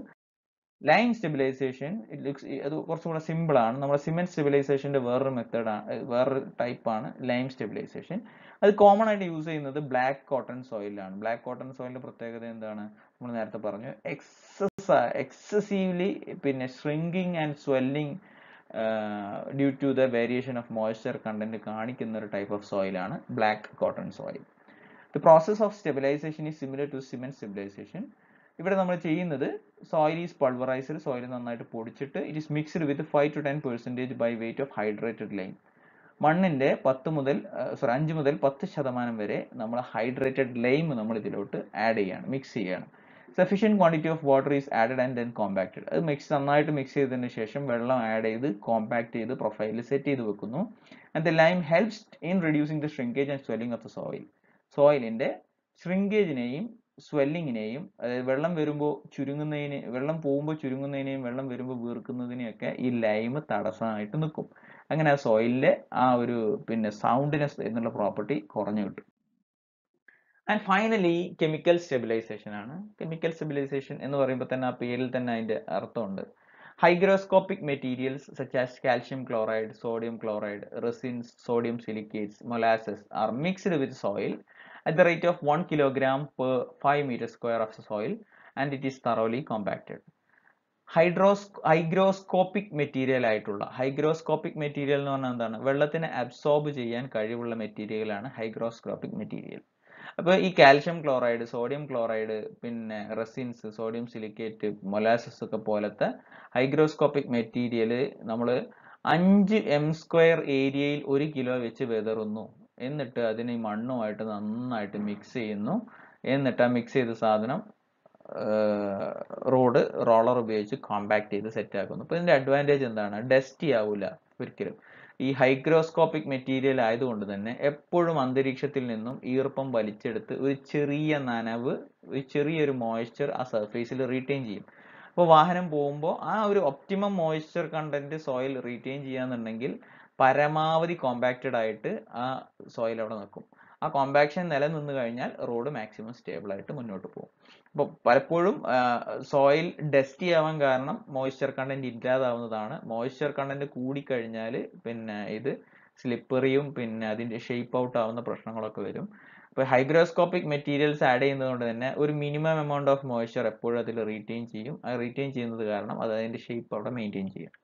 Speaker 1: ലൈൻ സ്റ്റെബിലൈസേഷൻ ഇറ്റ് ലുക്സ് അത് കുറച്ചും കൂടെ സിമ്പിൾ ആണ് നമ്മുടെ സിമെന്റ് സ്റ്റെബിലൈസേഷന്റെ വേറൊരു മെത്തേഡാണ് വേറൊരു ടൈപ്പാണ് ലൈം സ്റ്റെബിലൈസേഷൻ അത് കോമൺ ആയിട്ട് യൂസ് ചെയ്യുന്നത് ബ്ലാക്ക് കോട്ടൺ സോയിലാണ് ബ്ലാക്ക് കോട്ടൺ സോയിലിന്റെ പ്രത്യേകത എന്താണ് നമ്മൾ നേരത്തെ പറഞ്ഞു എക്സസ് എക്സസീവ്ലി പിന്നെ shrinking and swelling due to the variation of moisture content കാണിക്കുന്ന ഒരു ടൈപ്പ് ഓഫ് സോയിലാണ് black cotton soil The process of stabilization is similar to cement stabilization. ഇവിടെ നമ്മൾ ചെയ്യുന്നത് സോയിൽ ഈസ് പൾവറൈസ്ഡ് സോയിൽ നന്നായിട്ട് പൊടിച്ചിട്ട് it is mixed with five to ten percentage by weight of hydrated lime മണ്ണിന്റെ പത്ത് മുതൽ sorry അഞ്ച് മുതൽ പത്ത് ശതമാനം വരെ നമ്മൾ ഹൈഡ്രേറ്റഡ് ലൈം നമ്മൾ ഇതിലോട്ട് ആഡ് ചെയ്യാണ് മിക്സ് ചെയ്യാണ് sufficient quantity of water is added and then compacted അത് മിക്സ് നന്നായിട്ട് മിക്സ് ചെയ്തതിന് ശേഷം വെള്ളം ആഡ് ചെയ്ത് കോമ്പാക്ട് ചെയ്ത് പ്രൊഫൈലിൽ സെറ്റ് ചെയ്ത് വെക്കുന്നു and the lime helps in reducing the shrinkage and swelling of the soil സോയിലിന്റെ ഷ്രിങ്കേജിനെയും സ്വെല്ലിങ്ങിനെയും അതായത് വെള്ളം വരുമ്പോൾ ചുരുങ്ങുന്നതിന് വെള്ളം പോകുമ്പോൾ ചുരുങ്ങുന്നതിനെയും വെള്ളം വരുമ്പോൾ വീർക്കുന്നതിനെയൊക്കെ ഈ ലൈം തടസ്സമായിട്ട് നിൽക്കും അങ്ങനെ ആ സോയിലിലെ ആ ഒരു പിന്നെ സൗണ്ട്നെസ് എന്നുള്ള പ്രോപ്പർട്ടി കുറഞ്ഞു കിട്ടും ആൻഡ് ഫൈനലി കെമിക്കൽ സ്റ്റെബിലൈസേഷൻ ആണ് കെമിക്കൽ സ്റ്റെബിലൈസേഷൻ എന്ന് പറയുമ്പോൾ തന്നെ ആ പേരിൽ തന്നെ അതിന്റെ അർത്ഥമുണ്ട് hygroscopic materials such as calcium chloride sodium chloride resins sodium silicates molasses are mixed with soil at the rate of 1 kilogram per 5 meter square of the soil and it is thoroughly compacted. ഹൈഡ്രോസ് hygroscopic material ആയിട്ടുള്ള hygroscopic material എന്ന് പറഞ്ഞാൽ എന്താണ് വെള്ളത്തിനെ absorb ചെയ്യാൻ കഴിവുള്ള മെറ്റീരിയലാണ് hygroscopic material അപ്പോൾ ഈ കാൽഷ്യം ക്ലോറൈഡ് സോഡിയം ക്ലോറൈഡ് പിന്നെ റെസിൻസ് സോഡിയം സിലിക്കേറ്റ് മൊലാസസ് ഒക്കെ പോലത്തെ ഹൈഗ്രോസ്കോപ്പിക് മെറ്റീരിയൽ നമ്മൾ അഞ്ച് എം സ്ക്വയർ ഏരിയയിൽ ഒരു കിലോ വെച്ച് വിതറുന്നു എന്നിട്ട് അതിന് ഈ മണ്ണുമായിട്ട് നന്നായിട്ട് മിക്സ് ചെയ്യുന്നു എന്നിട്ട് ആ മിക്സ് ചെയ്ത സാധനം റോഡ് റോളർ ഉപയോഗിച്ച് കോമ്പാക്ട് ചെയ്ത് സെറ്റ് ആക്കുന്നു അപ്പോൾ ഇതിന്റെ അഡ്വാൻറ്റേജ് എന്താണ് ഡസ്റ്റി ആവില്ല ഒരിക്കലും ഈ ഹൈഗ്രോസ്കോപ്പിക് മെറ്റീരിയൽ ആയതുകൊണ്ട് തന്നെ എപ്പോഴും അന്തരീക്ഷത്തിൽ നിന്നും ഈർപ്പം വലിച്ചെടുത്ത് ഒരു ചെറിയ നനവ് ഒരു ചെറിയൊരു മോയ്സ്ചർ ആ സർഫേസിൽ റീറ്റെയിൻ ചെയ്യും അപ്പോൾ വാഹനം പോകുമ്പോൾ ആ ഒരു optimum moisture content soil retain ചെയ്യാന്നുണ്ടെങ്കിൽ പരമാവധി കോമ്പാക്റ്റഡ് ആയിട്ട് ആ സോയിൽ അവിടെ നിൽക്കും ആ കോമ്പാക്ഷൻ നിലനിന്ന് കഴിഞ്ഞാൽ റോഡ് മാക്സിമം സ്റ്റേബിൾ ആയിട്ട് മുന്നോട്ട് പോകും അപ്പോൾ പലപ്പോഴും സോയിൽ ഡസ്റ്റി ആവാൻ കാരണം മോയ്സ്ചർ കണ്ടന്റ് ഇല്ലാതാവുന്നതാണ് മോയ്സ്ചർ കണ്ടന്റ് കൂടിക്കഴിഞ്ഞാൽ പിന്നെ ഇത് സ്ലിപ്പറിയും പിന്നെ അതിന്റെ ഷേപ്പ് ഔട്ട് ആവുന്ന പ്രശ്നങ്ങളൊക്കെ വരും അപ്പോൾ ഹൈഗ്രോസ്കോപ്പിക് മെറ്റീരിയൽസ് ആഡ് ചെയ്യുന്നത് തന്നെ ഒരു മിനിമം എമൗണ്ട് ഓഫ് മോയ്സ്ചർ എപ്പോഴും അതിൽ റീറ്റെയിൻ ചെയ്യും ആ റീറ്റെയിൻ ചെയ്യുന്നത് കാരണം അത് അതിന്റെ ഷേപ്പ് അവിടെ മെയിൻറ്റെയിൻ ചെയ്യും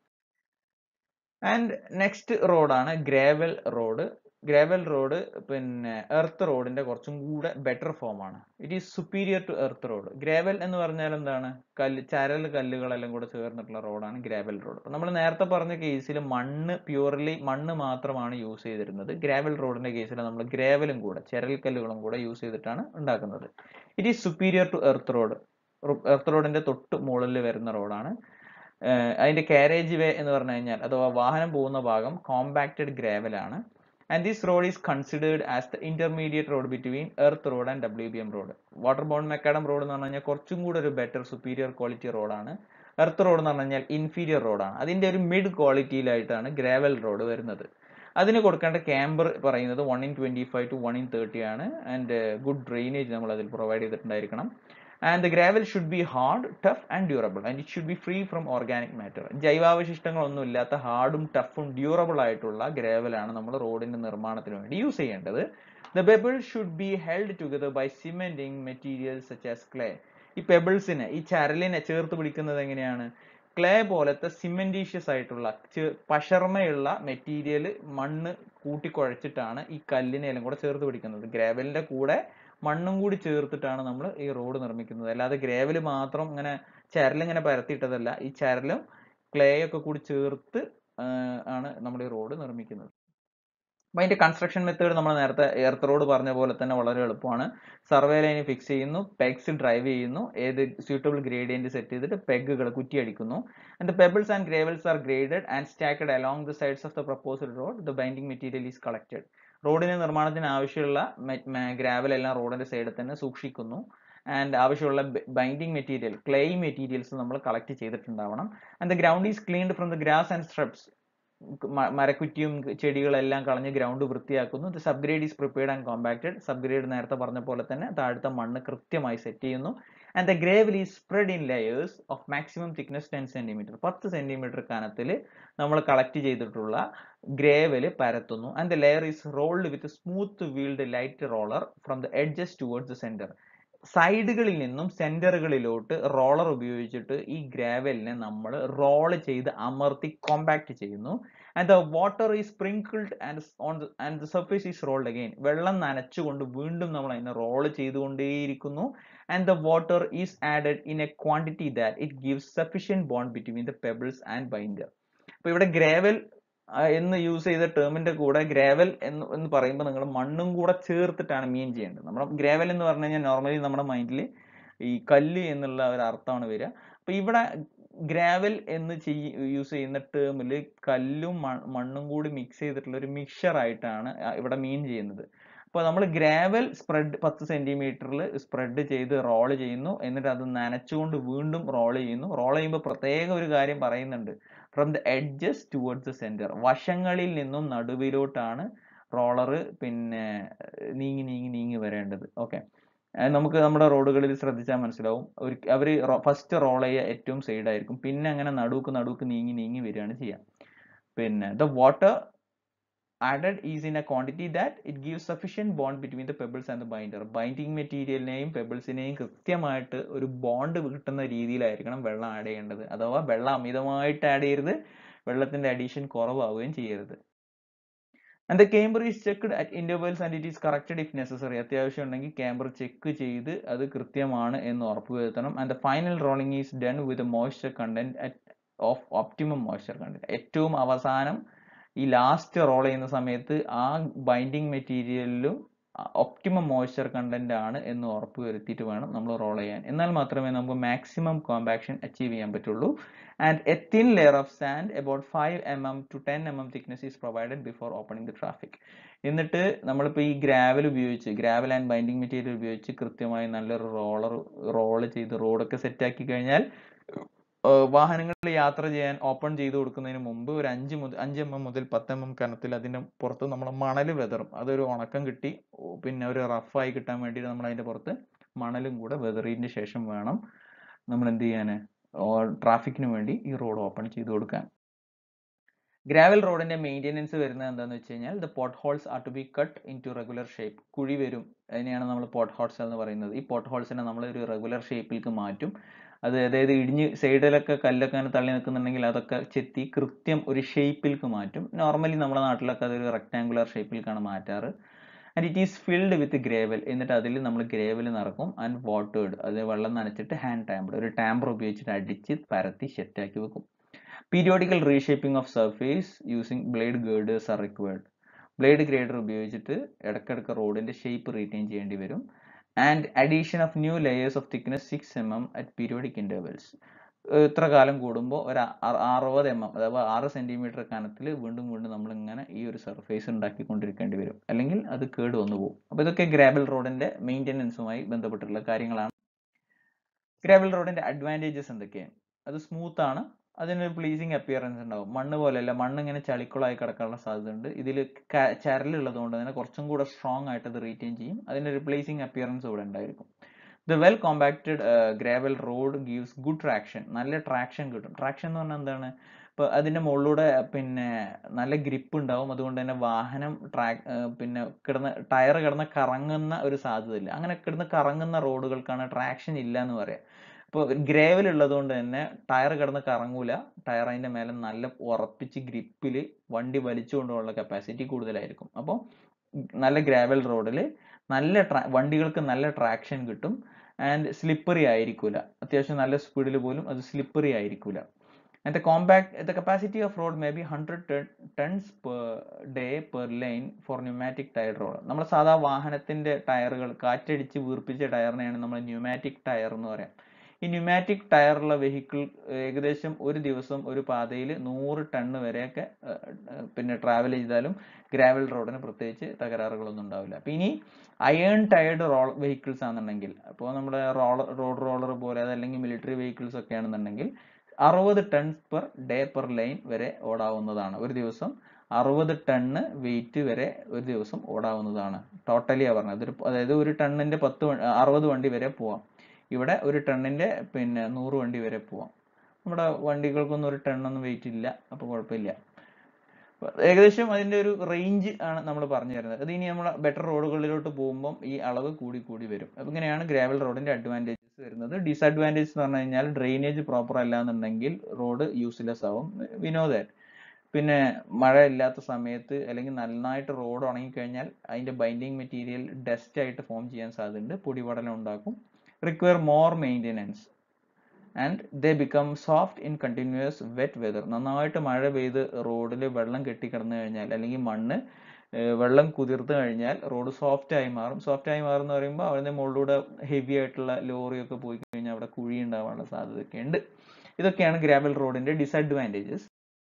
Speaker 1: ആൻഡ് നെക്സ്റ്റ് റോഡാണ് ഗ്രേവൽ റോഡ് ഗ്രേവൽ റോഡ് പിന്നെ എർത്ത് റോഡിന്റെ കുറച്ചും കൂടെ ബെറ്റർ ഫോം ആണ് it is superior to earth road gravel എന്ന് പറഞ്ഞാൽ എന്താണ് കല്ല് ചരൽ കല്ലുകളെല്ലാം കൂടെ ചേർന്നിട്ടുള്ള റോഡാണ് ഗ്രേവൽ റോഡ് അപ്പൊ നമ്മൾ നേരത്തെ പറഞ്ഞ കേസിൽ മണ്ണ് പ്യൂർലി മണ്ണ് മാത്രമാണ് യൂസ് ചെയ്തിരുന്നത് ഗ്രാവൽ റോഡിന്റെ കേസിൽ നമ്മൾ ഗ്രേവലും കൂടെ ചരൽ കല്ലുകളും കൂടെ യൂസ് ചെയ്തിട്ടാണ് ഉണ്ടാക്കുന്നത് it is superior to earth road earth റോഡിന്റെ തൊട്ട് മുകളിൽ വരുന്ന റോഡാണ് അതിന്റെ കാരേജ് വേ എന്ന് പറഞ്ഞു കഴിഞ്ഞാൽ അഥവാ വാഹനം പോകുന്ന ഭാഗം കോമ്പാക്റ്റഡ് ഗ്രേവൽ ആണ് and this road is considered as the intermediate road between earth road and W B M road water bound macadam road എന്ന് പറഞ്ഞു കഴിഞ്ഞാൽ കുറച്ചും കൂടെ ഒരു ബെറ്റർ സുപ്പീരിയർ ക്വാളിറ്റി റോഡാണ് എർത്ത് റോഡ് എന്ന് പറഞ്ഞു കഴിഞ്ഞാൽ ഇൻഫീരിയർ റോഡാണ് അതിന്റെ ഒരു മിഡ് ക്വാളിറ്റിയിലായിട്ടാണ് ഗ്രാവൽ റോഡ് വരുന്നത് അതിന് കൊടുക്കേണ്ട ക്യാമ്പർ പറയുന്നത് one in twenty five to one in thirty ആണ് ആൻഡ് ഗുഡ് ഡ്രെയിനേജ് നമ്മൾ അതിൽ പ്രൊവൈഡ് ചെയ്തിട്ടുണ്ടായിരിക്കണം and the gravel should be hard tough and durable and it should be free from organic matter ജൈവാവശിഷ്ടങ്ങളൊന്നും ഇല്ലാത്ത ഹാർഡും ടഫും ഡ്യൂറബിൾ ആയിട്ടുള്ള ഗ്രാവലാണ് നമ്മൾ റോഡിന്റെ നിർമ്മാണത്തിന് വേണ്ടി യൂസ് ചെയ്യേണ്ടത് the pebble should be held together by cementing materials such as clay ഈ പെബിൾസിനെ ഈ ചരലിനെ ചേർത്ത് പിടിക്കുന്നത് എങ്ങനെയാണ് ക്ലേ പോലത്തെ സിമെന്റീഷ്യസ് ആയിട്ടുള്ള പശർമയുള്ള മെറ്റീരിയൽ മണ്ണ് കൂട്ടിക്കുഴച്ചിട്ടാണ് ഈ കല്ലിനെ എല്ലാം കൂടെ ചേർത്ത് പിടിക്കുന്നത് ഗ്രാവലിന്റെ കൂടെ മണ്ണും കൂടി ചേർത്തിട്ടാണ് നമ്മൾ ഈ റോഡ് നിർമ്മിക്കുന്നത് അല്ലാതെ ഗ്രേവൽ മാത്രം ഇങ്ങനെ ചരലിങ്ങനെ പരത്തിയിട്ടതല്ല ഈ ചരലും ക്ലേ ഒക്കെ കൂടി ചേർത്ത് ആണ് നമ്മൾ ഈ റോഡ് നിർമ്മിക്കുന്നത് അപ്പൊ അതിന്റെ കൺസ്ട്രക്ഷൻ മെത്തേഡ് നമ്മൾ നേരത്തെ എർത്ത് റോഡ് പറഞ്ഞ പോലെ തന്നെ വളരെ എളുപ്പമാണ് സർവേ ലൈൻ ഫിക്സ് ചെയ്യുന്നു പെഗ്സ് ഡ്രൈവ് ചെയ്യുന്നു ഏത് സ്യൂട്ടബിൾ ഗ്രേഡിയന്റ് സെറ്റ് ചെയ്തിട്ട് പെഗുകൾ കുറ്റി അടിക്കുന്നു and pebbles and gravels are graded and stacked along the sides of the proposal road the binding material is collected റോഡിന്റെ നിർമ്മാണത്തിന് ആവശ്യമുള്ള ഗ്രാവൽ എല്ലാം റോഡിന്റെ സൈഡിൽ തന്നെ സൂക്ഷിക്കുന്നു ആൻഡ് ആവശ്യമുള്ള ബൈൻഡിങ് മെറ്റീരിയൽ ക്ലേ മെറ്റീരിയൽസ് നമ്മൾ കളക്ട് ചെയ്തിട്ടുണ്ടാവണം and the ground is cleaned from the grass and shrubs മരക്കുറ്റിയും ചെടികളെല്ലാം കളഞ്ഞ് ഗ്രൗണ്ട് വൃത്തിയാക്കുന്നു the subgrade is prepared and compacted subgrade നേരത്തെ പറഞ്ഞ പോലെ തന്നെ താഴത്തെ മണ്ണ് കൃത്യമായി സെറ്റ് ചെയ്യുന്നു and the gravel is spread in layers of maximum thickness ten centimetre പത്ത് സെന്റിമീറ്റർ കനത്തിൽ നമ്മൾ കളക്ട് ചെയ്തിട്ടുള്ള ഗ്രേവല് പരത്തുന്നു and the layer is rolled with smooth wheeled light roller from the edges towards the centre സൈഡുകളിൽ നിന്നും സെന്ററുകളിലോട്ട് roller ഉപയോഗിച്ചിട്ട് ഈ ഗ്രാവലിനെ നമ്മൾ റോൾ ചെയ്ത് അമർത്തി കോമ്പാക്ട് ചെയ്യുന്നു and the water is sprinkled and on and the surface is rolled again വെള്ളം നനച്ചുകൊണ്ട് വീണ്ടും നമ്മൾ അതിനെ റോൾ ചെയ്തുകൊണ്ടേയിരിക്കുന്നു and the water is added in a quantity that it gives sufficient bond between the pebbles and binder അപ്പൊ ഇവിടെ gravel എന്ന് use ചെയ്ത ടേമിന്റെ കൂടെ ഗ്രേവൽ എന്ന് എന്ന് പറയുമ്പോൾ നിങ്ങൾ മണ്ണും കൂടെ ചേർത്തിട്ടാണ് മീൻ ചെയ്യേണ്ടത് നമ്മുടെ ഗ്രേവൽ എന്ന് പറഞ്ഞു കഴിഞ്ഞാൽ നോർമലി നമ്മുടെ മൈൻഡിൽ ഈ കല്ല് എന്നുള്ള ഒരു അർത്ഥമാണ് വരിക അപ്പൊ ഇവിടെ ഗ്രാവൽ എന്ന് ചെയ്യ യൂസ് ചെയ്യുന്ന ടേമിൽ കല്ലും മ- മണ്ണും കൂടി മിക്സ് ചെയ്തിട്ടുള്ള ഒരു മിക്സർ ആയിട്ടാണ് ആ ഇവിടെ മീൻ ചെയ്യുന്നത് അപ്പോൾ നമ്മൾ ഗ്രാവൽ സ്പ്രെഡ് പത്ത് സെന്റിമീറ്ററിൽ സ്പ്രെഡ് ചെയ്ത് റോൾ ചെയ്യുന്നു എന്നിട്ട് അത് നനച്ചുകൊണ്ട് വീണ്ടും റോൾ ചെയ്യുന്നു റോൾ ചെയ്യുമ്പോൾ പ്രത്യേക ഒരു കാര്യം പറയുന്നുണ്ട് from the edges towards the centre വശങ്ങളിൽ നിന്നും നടുവിലോട്ടാണ് റോളർ പിന്നെ നീങ്ങി നീങ്ങി നീങ്ങി വരേണ്ടത് ഓക്കെ നമുക്ക് നമ്മുടെ റോഡുകളിൽ ശ്രദ്ധിച്ചാൽ മനസ്സിലാവും ഒരു അവർ ഫസ്റ്റ് റോൾ ചെയ്യുക ഏറ്റവും സൈഡ് ആയിരിക്കും പിന്നെ അങ്ങനെ നടുക്ക് നടുക്ക് നീങ്ങി നീങ്ങി വരികയാണ് ചെയ്യുക പിന്നെ the water added is in a quantity that it gives sufficient bond between the pebbles and the binder binding മെറ്റീരിയലിനെയും പെബിൾസിനെയും കൃത്യമായിട്ട് ഒരു ബോണ്ട് കിട്ടുന്ന രീതിയിലായിരിക്കണം വെള്ളം ആഡ് ചെയ്യേണ്ടത് അഥവാ വെള്ളം അമിതമായിട്ട് ആഡ് ചെയ്യരുത് വെള്ളത്തിന്റെ അഡീഷൻ കുറവാവുകയും ചെയ്യരുത് and the camber is checked at intervals and it is corrected if necessary അത്യാവശ്യം ഉണ്ടെങ്കിൽ ക്യാമ്പർ ചെക്ക് ചെയ്ത് അത് കൃത്യമാണ് എന്ന് ഉറപ്പുവരുത്തണം and the final rolling is done with moisture content at of optimum moisture content ഏറ്റവും അവസാനം ഈ ലാസ്റ്റ് റോൾ ചെയ്യുന്ന സമയത്ത് ആ ബൈൻഡിങ് മെറ്റീരിയലിലും ഒപ്റ്റിമം മോയ്സ്ചർ കണ്ടന്റ് ആണ് എന്ന് ഉറപ്പ് വരുത്തിയിട്ട് വേണം നമ്മൾ റോൾ ചെയ്യാൻ എന്നാൽ മാത്രമേ നമുക്ക് മാക്സിമം കോമ്പാക്ഷൻ അച്ചീവ് ചെയ്യാൻ പറ്റുള്ളൂ and a thin layer of sand about five M M to ten M M thickness is provided before opening the traffic എന്നിട്ട് നമ്മളിപ്പോൾ ഈ ഗ്രാവൽ ഉപയോഗിച്ച് ഗ്രാവൽ ആൻഡ് ബൈൻഡിങ് മെറ്റീരിയൽ ഉപയോഗിച്ച് കൃത്യമായി നല്ലൊരു റോളർ റോൾ ചെയ്ത് റോഡൊക്കെ സെറ്റ് ആക്കി കഴിഞ്ഞാൽ വാഹനങ്ങളിൽ യാത്ര ചെയ്യാൻ ഓപ്പൺ ചെയ്ത് കൊടുക്കുന്നതിന് മുമ്പ് ഒരു അഞ്ച് മുതൽ അഞ്ച് എം എം മുതൽ പത്ത് എം എം കനത്തിൽ അതിന്റെ പുറത്ത് നമ്മൾ മണൽ വെതറും അതൊരു ഉണക്കം കിട്ടി ഓ, പിന്നെ ഒരു റഫായി കിട്ടാൻ വേണ്ടിയിട്ട് നമ്മൾ അതിന്റെ പുറത്ത് മണലും കൂടെ വെതറിയതിന് ശേഷം വേണം നമ്മൾ എന്ത് ചെയ്യാൻ ട്രാഫിക്കിന് വേണ്ടി ഈ റോഡ് ഓപ്പൺ ചെയ്ത് കൊടുക്കാൻ ഗ്രാവൽ റോഡിന്റെ മെയിൻ്റെനൻസ് വരുന്നത് എന്താന്ന് വെച്ച് കഴിഞ്ഞാൽ the potholes are to be cut into regular shape കുഴി വരും അതിനെയാണ് നമ്മൾ പോട്ട് ഹോൾസ് എന്ന് പറയുന്നത് ഈ പോട്ട് ഹോൾസിനെ നമ്മൾ ഒരു റെഗുലർ ഷേപ്പിലേക്ക് മാറ്റും അത് അതായത് ഇടിഞ്ഞ് സൈഡിലൊക്കെ കല്ലൊക്കെ അങ്ങനെ തള്ളി നിൽക്കുന്നുണ്ടെങ്കിൽ അതൊക്കെ ചെത്തി കൃത്യം ഒരു ഷേപ്പിലേക്ക് മാറ്റും നോർമലി നമ്മുടെ നാട്ടിലൊക്കെ അതൊരു റെക്ടാങ്കുലർ ഷേപ്പിലേക്കാണ് മാറ്റാറ് and it is filled with gravel എന്നിട്ട് അതിൽ നമ്മൾ ഗ്രേവൽ നിറക്കും ആൻഡ് വാട്ടേഡ് അത് വെള്ളം നനച്ചിട്ട് ഹാൻഡ് ടാമ്പർ ഒരു ടാമ്പർ ഉപയോഗിച്ചിട്ട് അടിച്ച് പരത്തി സെറ്റാക്കി വെക്കും periodical reshaping of surface using blade graders are required blade grader ഉപയോഗിച്ചിട്ട് ഇടയ്ക്കിടയ്ക്ക് റോഡിന്റെ ഷേപ്പ് റീറ്റെയിൻ ചെയ്യേണ്ടി വരും and addition of new layers of thickness six M M at periodic intervals ഇത്ര കാലം കൂടുമ്പോൾ ഒരു അ- അറുപത് എം എം അഥവാ ആറ് സെന്റിമീറ്റർ കനത്തിൽ വീണ്ടും വീണ്ടും നമ്മൾ ഇങ്ങനെ ഈ ഒരു സർഫേസ് ഉണ്ടാക്കിക്കൊണ്ടിരിക്കേണ്ടി വരും അല്ലെങ്കിൽ അത് കേട് വന്നു പോകും അപ്പോൾ ഇതൊക്കെ ഗ്രാബൽ റോഡിന്റെ മെയിൻ്റെനൻസുമായി ബന്ധപ്പെട്ടിട്ടുള്ള കാര്യങ്ങളാണ് ഗ്രാബൽ റോഡിന്റെ അഡ്വാൻറ്റേജസ് എന്തൊക്കെയാണ് അത് സ്മൂത്ത് ആണ് അതിനൊരു പ്ലീസിങ് അപ്പിയറൻസ് ഉണ്ടാവും മണ്ണ് പോലെയല്ല മണ്ണ് ഇങ്ങനെ ചളിക്കുളായി കിടക്കാനുള്ള സാധ്യതയുണ്ട് ഇതിൽ ചരലുള്ളത് കൊണ്ട് തന്നെ കുറച്ചും കൂടെ സ്ട്രോങ് ആയിട്ട് അത് റീറ്റെയിൻ ചെയ്യും അതിന്റെ ഒരു പ്ലേസിങ് അപ്പിയറൻസ് ഇവിടെ ഉണ്ടായിരിക്കും the well compacted gravel road gives good traction നല്ല ട്രാക്ഷൻ കിട്ടും ട്രാക്ഷൻ എന്ന് പറഞ്ഞാൽ എന്താണ് ഇപ്പൊ അതിന്റെ മുകളിലൂടെ പിന്നെ നല്ല ഗ്രിപ്പ് ഉണ്ടാവും അതുകൊണ്ട് തന്നെ വാഹനം ട്രാക്ക് പിന്നെ കിടന്ന് ടയർ കിടന്ന് കറങ്ങുന്ന ഒരു സാധ്യതയില്ല അങ്ങനെ കിടന്ന് കറങ്ങുന്ന റോഡുകൾക്കാണ് ട്രാക്ഷൻ ഇല്ല എന്ന് പറയാം ഇപ്പോൾ ഗ്രേവൽ ഉള്ളത് കൊണ്ട് തന്നെ ടയർ കിടന്ന് കറങ്ങൂല ടയർ അതിന്റെ മേലെ നല്ല ഉറപ്പിച്ച് ഗ്രിപ്പിൽ വണ്ടി വലിച്ചു കൊണ്ടുപോകാനുള്ള കപ്പാസിറ്റി കൂടുതലായിരിക്കും അപ്പോൾ നല്ല ഗ്രാവൽ റോഡിൽ നല്ല ട്രാ വണ്ടികൾക്ക് നല്ല ട്രാക്ഷൻ കിട്ടും ആൻഡ് സ്ലിപ്പറി ആയിരിക്കൂല അത്യാവശ്യം നല്ല സ്പീഡിൽ പോലും അത് സ്ലിപ്പറി ആയിരിക്കൂല and the compact the capacity of road may be 100 ton- tons per day per lane for pneumatic tire road നമ്മൾ സാധാ വാഹനത്തിന്റെ ടയറുകൾ കാറ്റടിച്ച് വീർപ്പിച്ച ടയറിനെയാണ് നമ്മൾ ന്യൂമാറ്റിക് ടയർ എന്ന് പറയാം ഈ ന്യൂമാറ്റിക് ടയറുള്ള വെഹിക്കിൾ ഏകദേശം ഒരു ദിവസം ഒരു പാതയിൽ നൂറ് ടണ്ണ് വരെയൊക്കെ ഏർ, ഏർ, പിന്നെ ട്രാവൽ ചെയ്താലും ഗ്രാവൽ റോഡിന് പ്രത്യേകിച്ച് തകരാറുകളൊന്നും ഉണ്ടാവില്ല അപ്പൊ ഇനി അയേൺ ടയർഡ് റോൾ വെഹിക്കിൾസ് ആണെന്നുണ്ടെങ്കിൽ അപ്പോൾ നമ്മുടെ റോളർ റോഡ് റോളർ പോലെ അതല്ലെങ്കിൽ മിലിറ്ററി വെഹിക്കിൾസ് ഒക്കെ ആണെന്നുണ്ടെങ്കിൽ അറുപത് tons per day per line വരെ ഓടാവുന്നതാണ് ഒരു ദിവസം അറുപത് ടണ്ണ് വെയിറ്റ് വരെ ഒരു ദിവസം ഓടാവുന്നതാണ് ടോട്ടലിയാ പറഞ്ഞത് അതൊരു അതായത് ഒരു ടണ്ണിന്റെ പത്ത് വ- അറുപത് വണ്ടി വരെ പോവാം ഇവിടെ ഒരു ടണ്ണിന്റെ പിന്നെ നൂറ് വണ്ടി വരെ പോവാം നമ്മുടെ വണ്ടികൾക്കൊന്നും ഒരു ടണ്ണൊന്നും വെയിറ്റ് ഇല്ല അപ്പോൾ കുഴപ്പമില്ല അപ്പൊ ഏകദേശം അതിന്റെ ഒരു റേഞ്ച് ആണ് നമ്മൾ പറഞ്ഞു തരുന്നത് അത് ഇനി നമ്മൾ ബെറ്റർ റോഡുകളിലോട്ട് പോകുമ്പോൾ ഈ അളവ് കൂടി കൂടി വരും അപ്പൊ ഇങ്ങനെയാണ് ഗ്രാവൽ റോഡിന്റെ അഡ്വാൻറ്റേജസ് വരുന്നത് ഡിസഡ്വാൻറ്റേജ് എന്ന് പറഞ്ഞു കഴിഞ്ഞാൽ ഡ്രെയിനേജ് പ്രോപ്പർ അല്ല എന്നുണ്ടെങ്കിൽ റോഡ് യൂസ്ലെസ് ആവും വിനോ ദാറ്റ് പിന്നെ മഴ ഇല്ലാത്ത സമയത്ത് അല്ലെങ്കിൽ നന്നായിട്ട് റോഡ് ഉണങ്ങിക്കഴിഞ്ഞാൽ അതിന്റെ ബൈൻഡിങ് മെറ്റീരിയൽ ഡസ്റ്റ് ആയിട്ട് ഫോം ചെയ്യാൻ സാധ്യതയുണ്ട് പൊടിപടലം ഉണ്ടാക്കും require more maintenance and they become soft in continuous wet weather നന്നായിട്ട് മഴ പെയ്ത് റോഡിൽ വെള്ളം കെട്ടിക്കിടന്നു കഴിഞ്ഞാൽ അല്ലെങ്കിൽ മണ്ണ് ഏർ വെള്ളം കുതിർത്ത് കഴിഞ്ഞാൽ റോഡ് സോഫ്റ്റ് ആയി മാറും സോഫ്റ്റ് ആയി മാറും എന്ന് പറയുമ്പോൾ അതിന്റെ മുകളിലൂടെ ഹെവി ആയിട്ടുള്ള ലോറിയൊക്കെ പോയി കഴിഞ്ഞാൽ അവിടെ കുഴി ഉണ്ടാവാനുള്ള സാധ്യതയൊക്കെ ഉണ്ട് ഇതൊക്കെയാണ് ഗ്രാവൽ റോഡിന്റെ ഡിസഡ്വാൻറ്റേജസ്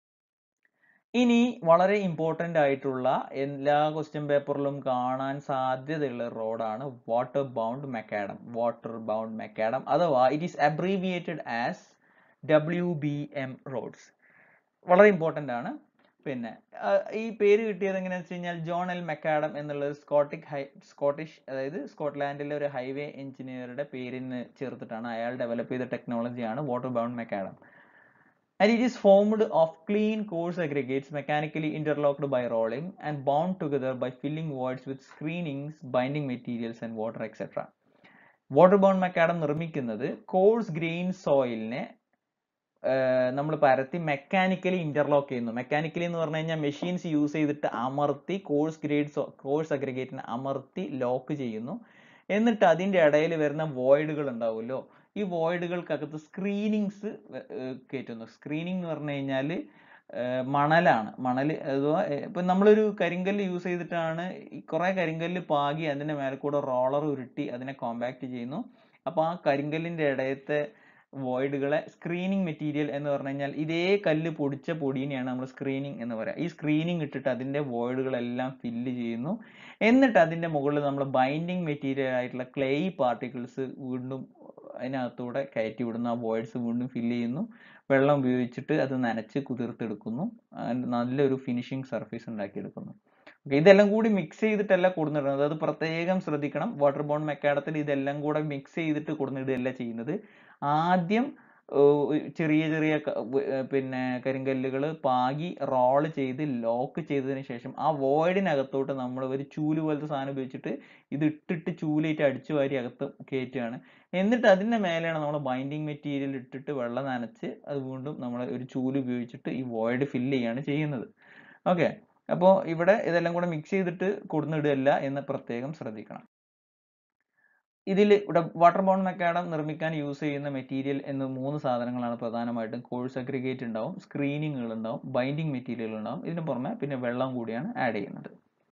Speaker 1: ഇനി വളരെ ഇമ്പോർട്ടന്റ് ആയിട്ടുള്ള എല്ലാ ക്വസ്റ്റ്യൻ പേപ്പറിലും കാണാൻ സാധ്യതയുള്ള റോഡാണ് water bound macadam water bound macadam അഥവാ it is abbreviated as W B M roads വളരെ ഇമ്പോർട്ടന്റ് ആണ് പിന്നെ ആ, ഈ പേര് കിട്ടിയത് എങ്ങനെയാണെന്ന് വെച്ച് കഴിഞ്ഞാൽ ജോൺ എൽ മെക്കാഡം എന്നുള്ളത് സ്കോട്ടിക് ഹൈ സ്കോട്ടിഷ് അതായത് സ്കോട്ട്ലാൻഡിലെ ഒരു ഹൈവേ എഞ്ചിനീയറുടെ പേരിന് ചേർത്തിട്ടാണ് അയാൾ ഡെവലപ്പ് ചെയ്ത ടെക്നോളജിയാണ് water bound macadam and it is formed of clean coarse aggregates mechanically interlocked by rolling and bound together by filling voids with screenings, binding materials and water etc. Water bound macadam നിർമ്മിക്കുന്നത് course grain സോയിലിനെ നമ്മൾ പരത്തി mechanically interlock ചെയ്യുന്നു mechanically എന്ന് പറഞ്ഞു കഴിഞ്ഞാൽ machines use ചെയ്തിട്ട് അമർത്തി കോഴ്സ് ഗ്രേഡ് കോഴ്സ് അഗ്രിഗേറ്റിനെ അമർത്തി ലോക്ക് ചെയ്യുന്നു എന്നിട്ട് അതിന്റെ ഇടയിൽ വരുന്ന വോയിഡുകൾ ഉണ്ടാവുമല്ലോ ഈ വോയിഡുകൾക്കകത്ത് സ്ക്രീനിങ്സ് കയറ്റുന്നു സ്ക്രീനിങ് എന്ന് പറഞ്ഞു കഴിഞ്ഞാൽ മണലാണ് മണൽ അഥവാ ഏർ ഇപ്പൊ നമ്മളൊരു കരിങ്കല്ല് യൂസ് ചെയ്തിട്ടാണ് ഈ കുറെ കരിങ്കല്ല് പാകി അതിന്റെ മേലെ കൂടെ റോളർ ഉരുട്ടി അതിനെ കോമ്പാക്ട് ചെയ്യുന്നു അപ്പൊ ആ കരിങ്കല്ലിന്റെ ഇടയത്തെ വോയിഡുകളെ സ്ക്രീനിങ് മെറ്റീരിയൽ എന്ന് പറഞ്ഞു കഴിഞ്ഞാൽ ഇതേ കല്ല് പൊടിച്ച പൊടിനെയാണ് നമ്മൾ സ്ക്രീനിങ് എന്ന് പറയുക ഈ സ്ക്രീനിങ് ഇട്ടിട്ട് അതിന്റെ വോയിഡുകളെല്ലാം ഫില്ല് ചെയ്യുന്നു എന്നിട്ട് അതിന്റെ മുകളിൽ നമ്മൾ ബൈൻഡിങ് മെറ്റീരിയൽ ആയിട്ടുള്ള ക്ലേ പാർട്ടിക്കിൾസ് വീണ്ടും അതിനകത്തൂടെ കയറ്റി വിടുന്നു ആ വോയിഡ്സ് വീണ്ടും ഫില്ല് ചെയ്യുന്നു വെള്ളം ഉപയോഗിച്ചിട്ട് അത് നനച്ച് കുതിർത്തെടുക്കുന്നു and നല്ലൊരു ഫിനിഷിംഗ് സർഫേസ് ഉണ്ടാക്കിയെടുക്കുന്നു Okay, ഇതെല്ലാം കൂടി മിക്സ് ചെയ്തിട്ടല്ല കൊടുന്നിടുന്നത് അത് പ്രത്യേകം ശ്രദ്ധിക്കണം വാട്ടർ ബോണ്ട് മെക്കാഡത്തിൽ ഇതെല്ലാം കൂടെ മിക്സ് ചെയ്തിട്ട് കൊടുന്നിടുകയല്ല ചെയ്യുന്നത് ആദ്യം ഏർ ചെറിയ ചെറിയ ക- വ്- ഏർ പിന്നെ കരിങ്കല്ലുകൾ പാകി റോൾ ചെയ്ത് ലോക്ക് ചെയ്തതിന് ശേഷം ആ വോയിഡിനകത്തോട്ട് നമ്മൾ ഒരു ചൂല് പോലത്തെ സാധനം ഉപയോഗിച്ചിട്ട് ഇത് ഇട്ടിട്ട് ചൂലിട്ട് അടിച്ചു വാരി അകത്ത് കയറ്റുകയാണ് എന്നിട്ട് അതിന്റെ മേലെയാണ് നമ്മൾ ബൈൻഡിങ് മെറ്റീരിയൽ ഇട്ടിട്ട് വെള്ളം നനച്ച് അത് വീണ്ടും നമ്മൾ ഒരു ചൂല് ഉപയോഗിച്ചിട്ട് ഈ വോയിഡ് ഫില്ല് ചെയ്യാണ് ചെയ്യുന്നത് ഓക്കെ അപ്പോൾ ഇവിടെ ഇതെല്ലാം കൂടെ മിക്സ് ചെയ്തിട്ട് കൊടുന്നിടുകയല്ല എന്ന് പ്രത്യേകം ശ്രദ്ധിക്കണം ഇതിൽ ഇവിടെ വാട്ടർ ബോണ്ട് മെക്കാഡം നിർമ്മിക്കാൻ യൂസ് ചെയ്യുന്ന മെറ്റീരിയൽ എന്ന് മൂന്ന് സാധനങ്ങളാണ് പ്രധാനമായിട്ടും കോഴ്സ് അഗ്രിഗേറ്റ് ഉണ്ടാവും സ്ക്രീനിങ്ങുകൾ ഉണ്ടാവും ബൈൻഡിങ് മെറ്റീരിയൽ ഉണ്ടാവും ഇതിന് പുറമെ പിന്നെ വെള്ളം കൂടിയാണ് ആഡ് ചെയ്യുന്നത്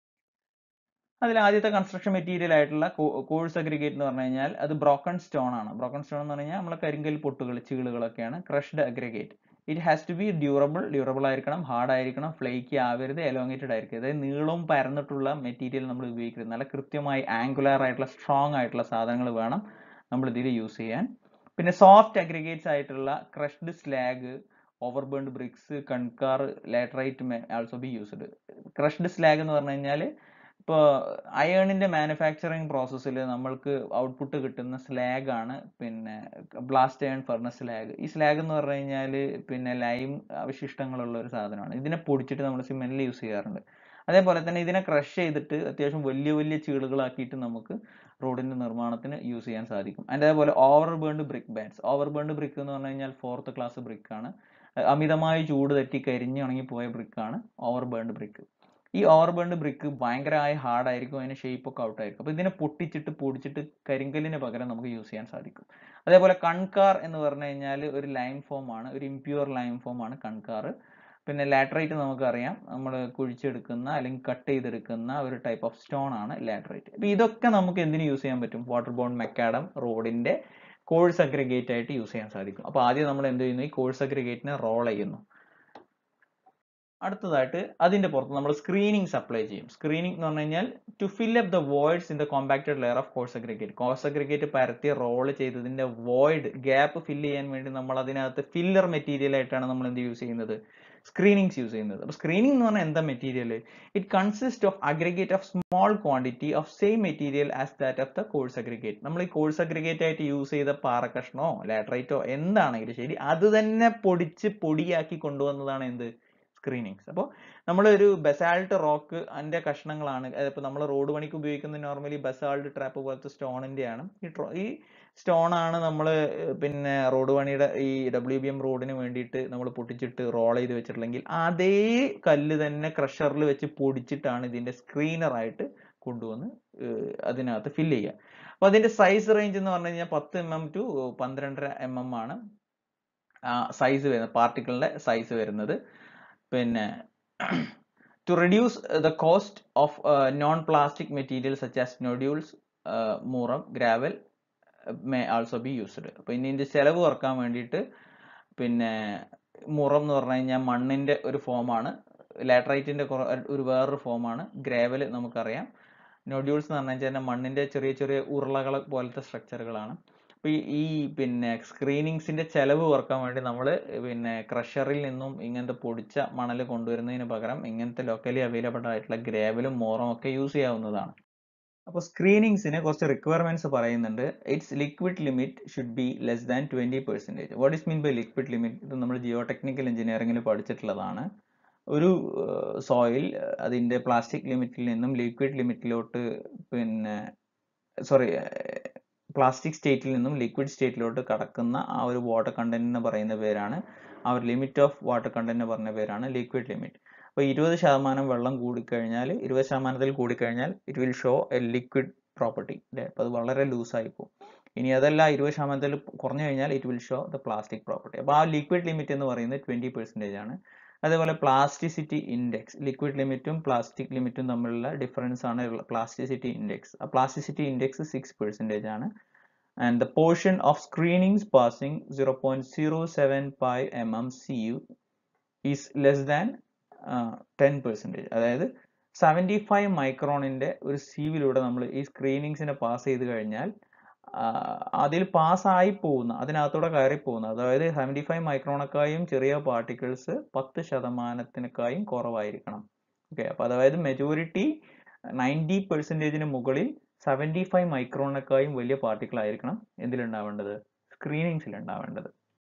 Speaker 1: അതിൽ ആദ്യത്തെ കൺസ്ട്രക്ഷൻ മെറ്റീരിയൽ ആയിട്ടുള്ള കോഴ്സ് അഗ്രിഗേറ്റ് എന്ന് പറഞ്ഞു കഴിഞ്ഞാൽ അത് ബ്രോക്കൺ സ്റ്റോൺ ആണ് ബ്രോക്കൺ സ്റ്റോൺ എന്ന് പറഞ്ഞാൽ നമ്മളെ കരിങ്കൽ പൊട്ടുകൾ ചീളുകളൊക്കെയാണ് crushed aggregate it has to be durable durable ആയിരിക്കണം ഹാർഡ് ആയിരിക്കണം ഫ്ലേക്കി ആവരുത് എലോങ്ങേറ്റഡ് ആയിരിക്കും അതായത് നീളവും പരന്നിട്ടുള്ള മെറ്റീരിയൽ നമ്മൾ ഉപയോഗിക്കരുത് നല്ല കൃത്യമായി ആംഗുലാർ ആയിട്ടുള്ള സ്ട്രോങ് ആയിട്ടുള്ള സാധനങ്ങൾ വേണം നമ്മൾ ഇതിൽ യൂസ് ചെയ്യാൻ പിന്നെ സോഫ്റ്റ് അഗ്രിഗേറ്റ്സ് ആയിട്ടുള്ള crushed slag overburned bricks kankar laterite also be used crushed slag എന്ന് പറഞ്ഞു കഴിഞ്ഞാൽ ഇപ്പോൾ അയേണിന്റെ മാനുഫാക്ചറിങ് പ്രോസസ്സിൽ നമ്മൾക്ക് ഔട്ട്പുട്ട് കിട്ടുന്ന സ്ലാഗ് ആണ് പിന്നെ ബ്ലാസ്റ്റ് അയൺ ഫർണസ് സ്ലാഗ് ഈ സ്ലാഗ് എന്ന് പറഞ്ഞു കഴിഞ്ഞാൽ പിന്നെ ലൈം അവശിഷ്ടങ്ങളുള്ള ഒരു സാധനമാണ് ഇതിനെ പൊടിച്ചിട്ട് നമ്മൾ സിമെന്റിൽ യൂസ് ചെയ്യാറുണ്ട് അതേപോലെ തന്നെ ഇതിനെ ക്രഷ് ചെയ്തിട്ട് അത്യാവശ്യം വലിയ വലിയ ചീളുകളാക്കിയിട്ട് നമുക്ക് റോഡിന്റെ നിർമ്മാണത്തിന് യൂസ് ചെയ്യാൻ സാധിക്കും അതിൻ്റെ അതേപോലെ over burned brick bands over burned brick എന്ന് പറഞ്ഞു കഴിഞ്ഞാൽ ഫോർത്ത് ക്ലാസ് ബ്രിക്ക് ആണ് അഹ് അമിതമായി ചൂട് തട്ടി കരിഞ്ഞ് ഉണങ്ങി പോയ brick ആണ് ഓവർ ബേൺഡ് ബ്രിക്ക് ഈ ഓവർ ബേൺഡ് ബ്രിക്ക് ഭയങ്കരമായി ഹാർഡ് ആയിരിക്കും അതിന് ഷേപ്പ് ഒക്കെ ഔട്ട് ആയിരിക്കും അപ്പൊ ഇതിനെ പൊട്ടിച്ചിട്ട് പൊടിച്ചിട്ട് കരിങ്കല്ലിന് പകരം നമുക്ക് യൂസ് ചെയ്യാൻ സാധിക്കും അതേപോലെ കൺകാർ എന്ന് പറഞ്ഞു കഴിഞ്ഞാൽ ഒരു ലൈം ഫോം ആണ് ഒരു ഇംപ്യൂർ ലൈം ഫോം ആണ് കൺകാർ പിന്നെ ലാറ്ററൈറ്റ് നമുക്കറിയാം നമ്മൾ കുഴിച്ചെടുക്കുന്ന അല്ലെങ്കിൽ കട്ട് ചെയ്തെടുക്കുന്ന ഒരു ടൈപ്പ് ഓഫ് സ്റ്റോൺ ആണ് ലാറ്ററൈറ്റ് അപ്പൊ ഇതൊക്കെ നമുക്ക് എന്തിനു യൂസ് ചെയ്യാൻ പറ്റും വാട്ടർ ബോണ്ട് മെക്കാഡം റോഡിന്റെ കോഴ്സ് അഗ്രിഗേറ്റ് ആയിട്ട് യൂസ് ചെയ്യാൻ സാധിക്കും അപ്പൊ ആദ്യം നമ്മൾ എന്ത് ചെയ്യുന്നു ഈ കോഴ്സ് അഗ്രിഗേറ്റിനെ റോൾ ചെയ്യുന്നു അടുത്തതായിട്ട് അതിന്റെ പുറത്ത് നമ്മൾ സ്ക്രീനിങ് സപ്ലൈ ചെയ്യും സ്ക്രീനിങ് എന്ന് പറഞ്ഞു കഴിഞ്ഞാൽ to fill up the voids in the compacted layer of course aggregate course aggregate പരത്തി റോൾ ചെയ്തതിന്റെ വോയിഡ് ഗ്യാപ്പ് ഫില്ല് ചെയ്യാൻ വേണ്ടി നമ്മൾ അതിനകത്ത് ഫില്ലർ മെറ്റീരിയൽ ആയിട്ടാണ് നമ്മൾ എന്ത് യൂസ് ചെയ്യുന്നത് സ്ക്രീനിങ്സ് യൂസ് ചെയ്യുന്നത് അപ്പൊ സ്ക്രീനിങ് എന്ന് പറഞ്ഞാൽ എന്താ material it consist of aggregate of small quantity of same material as that of the course aggregate നമ്മൾ ഈ കോഴ്സ് അഗ്രിഗേറ്റ് ആയിട്ട് യൂസ് ചെയ്ത പാറക്കഷ്ണോ ലാറ്ററൈറ്റോ എന്താണെങ്കിലും ശരി അത് തന്നെ പൊടിച്ച് പൊടിയാക്കി കൊണ്ടുവന്നതാണ് എന്ത് സ്ക്രീനിങ്സ് അപ്പോൾ നമ്മളൊരു ബസാൾട്ട് റോക്ക് അതിന്റെ കഷ്ണങ്ങളാണ് ഇപ്പോൾ നമ്മൾ റോഡ് പണിക്ക് ഉപയോഗിക്കുന്ന നോർമലി ബസാൾട്ട് ട്രാപ്പ് പോലത്തെ സ്റ്റോണിന്റെ ആണ് ഈ ട്രോ ഈ സ്റ്റോൺ ആണ് നമ്മൾ പിന്നെ റോഡ് പണിയുടെ ഈ ഡബ്ല്യു ബി എം റോഡിന് വേണ്ടിയിട്ട് നമ്മൾ പൊട്ടിച്ചിട്ട് റോൾ ചെയ്ത് വെച്ചിട്ടുണ്ടെങ്കിൽ അതേ കല്ല് തന്നെ ക്രഷറിൽ വെച്ച് പൊടിച്ചിട്ടാണ് ഇതിന്റെ സ്ക്രീനർ ആയിട്ട് കൊണ്ടുവന്ന് ഏർ അതിനകത്ത് ഫില്ല് ചെയ്യുക അപ്പൊ അതിന്റെ സൈസ് റേഞ്ച് എന്ന് പറഞ്ഞു കഴിഞ്ഞാൽ പത്ത് എം എം ടു പന്ത്രണ്ടര എം എം ആണ് സൈസ് വരുന്നത് പാർട്ടിക്കിളിന്റെ സൈസ് വരുന്നത് പിന്നെ to reduce the cost of non plastic material such as nodules moorum gravel may also be used അപ്പൊ ഇനി ഇതിന്റെ ചെലവ് കുറക്കാൻ വേണ്ടിയിട്ട് പിന്നെ മുറം എന്ന് പറഞ്ഞു കഴിഞ്ഞാൽ മണ്ണിന്റെ ഒരു ഫോമാണ് ലാറ്ററൈറ്റിന്റെ ഒരു വേറൊരു ഫോമാണ് ഗ്രേവൽ നമുക്കറിയാം നോഡ്യൂൾസ് എന്ന് പറഞ്ഞു കഴിഞ്ഞാൽ മണ്ണിന്റെ ചെറിയ ചെറിയ ഉരുളകൾ പോലത്തെ സ്ട്രക്ചറുകളാണ് അപ്പൊ ഈ ഈ പിന്നെ സ്ക്രീനിങ്സിന്റെ ചെലവ് കുറക്കാൻ വേണ്ടി നമ്മൾ പിന്നെ ക്രഷറിൽ നിന്നും ഇങ്ങനത്തെ പൊടിച്ച മണൽ കൊണ്ടുവരുന്നതിന് പകരം ഇങ്ങനത്തെ ലോക്കലി അവൈലബിൾ ആയിട്ടുള്ള ഗ്രേവലും മോറും ഒക്കെ യൂസ് ചെയ്യാവുന്നതാണ് അപ്പോൾ സ്ക്രീനിങ്സിന് കുറച്ച് റിക്വയർമെന്റ്സ് പറയുന്നുണ്ട് its liquid limit should be less than twenty percentage what is mean by liquid limit ഇത് നമ്മൾ ജിയോ ടെക്നിക്കൽ എഞ്ചിനീയറിംഗിൽ പഠിച്ചിട്ടുള്ളതാണ് ഒരു സോയിൽ അതിന്റെ പ്ലാസ്റ്റിക് ലിമിറ്റിൽ നിന്നും ലിക്വിഡ് ലിമിറ്റിലോട്ട് പിന്നെ സോറി പ്ലാസ്റ്റിക് സ്റ്റേറ്റിൽ നിന്നും ലിക്വിഡ് സ്റ്റേറ്റിലോട്ട് കടക്കുന്ന ആ ഒരു വാട്ടർ കണ്ടന്റിന് പറയുന്ന പേരാണ് ആ ഒരു ലിമിറ്റ് ഓഫ് വാട്ടർ കണ്ടന്റിന് പറഞ്ഞ പേരാണ് ലിക്വിഡ് ലിമിറ്റ് അപ്പോൾ ഇരുപത് ശതമാനം വെള്ളം കൂടിക്കഴിഞ്ഞാൽ ഇരുപത് ശതമാനത്തിൽ കൂടിക്കഴിഞ്ഞാൽ it will show a liquid property അല്ലേ അപ്പോൾ അത് വളരെ ലൂസായി പോകും ഇനി അതല്ല ഇരുപത് ശതമാനത്തിൽ കുറഞ്ഞു കഴിഞ്ഞാൽ it will show the plastic property അപ്പോൾ ആ ലിക്വിഡ് ലിമിറ്റ് എന്ന് പറയുന്നത് ട്വന്റി പെർസെൻറ്റേജ് ആണ് അതേപോലെ പ്ലാസ്റ്റിസിറ്റി ഇൻഡെക്സ് ലിക്വിഡ് ലിമിറ്റും പ്ലാസ്റ്റിക് ലിമിറ്റും തമ്മിലുള്ള ഡിഫറൻസ് ആണ് പ്ലാസ്റ്റിസിറ്റി ഇൻഡെക്സ് ആ പ്ലാസ്റ്റിസിറ്റി ഇൻഡെക്സ് സിക്സ് പെർസെൻറ്റേജ് ആണ് and the portion of screenings passing zero point zero seven five M M C U is less than ten percentage അതായത് seventy five മൈക്രോണിന്റെ ഒരു സീവിലൂടെ നമ്മൾ ഈ സ്ക്രീനിങ്സിനെ പാസ് ചെയ്ത് കഴിഞ്ഞാൽ അതിൽ പാസ്സായി പോകുന്ന അതിനകത്തൂടെ കയറി പോകുന്ന അതായത് സെവൻറ്റി ഫൈവ് മൈക്രോണക്കായും ചെറിയ പാർട്ടിക്കിൾസ് പത്ത് ശതമാനത്തിനേക്കായും കുറവായിരിക്കണം ഓക്കെ അപ്പൊ അതായത് മെജോറിറ്റി നയൻറ്റി പെർസെൻറ്റേജിന് മുകളിൽ സെവൻറ്റി ഫൈവ് മൈക്രോണക്കായും വലിയ പാർട്ടിക്കിൾ ആയിരിക്കണം എന്തിലുണ്ടാവേണ്ടത് സ്ക്രീനിങ്സിൽ ഉണ്ടാവേണ്ടത്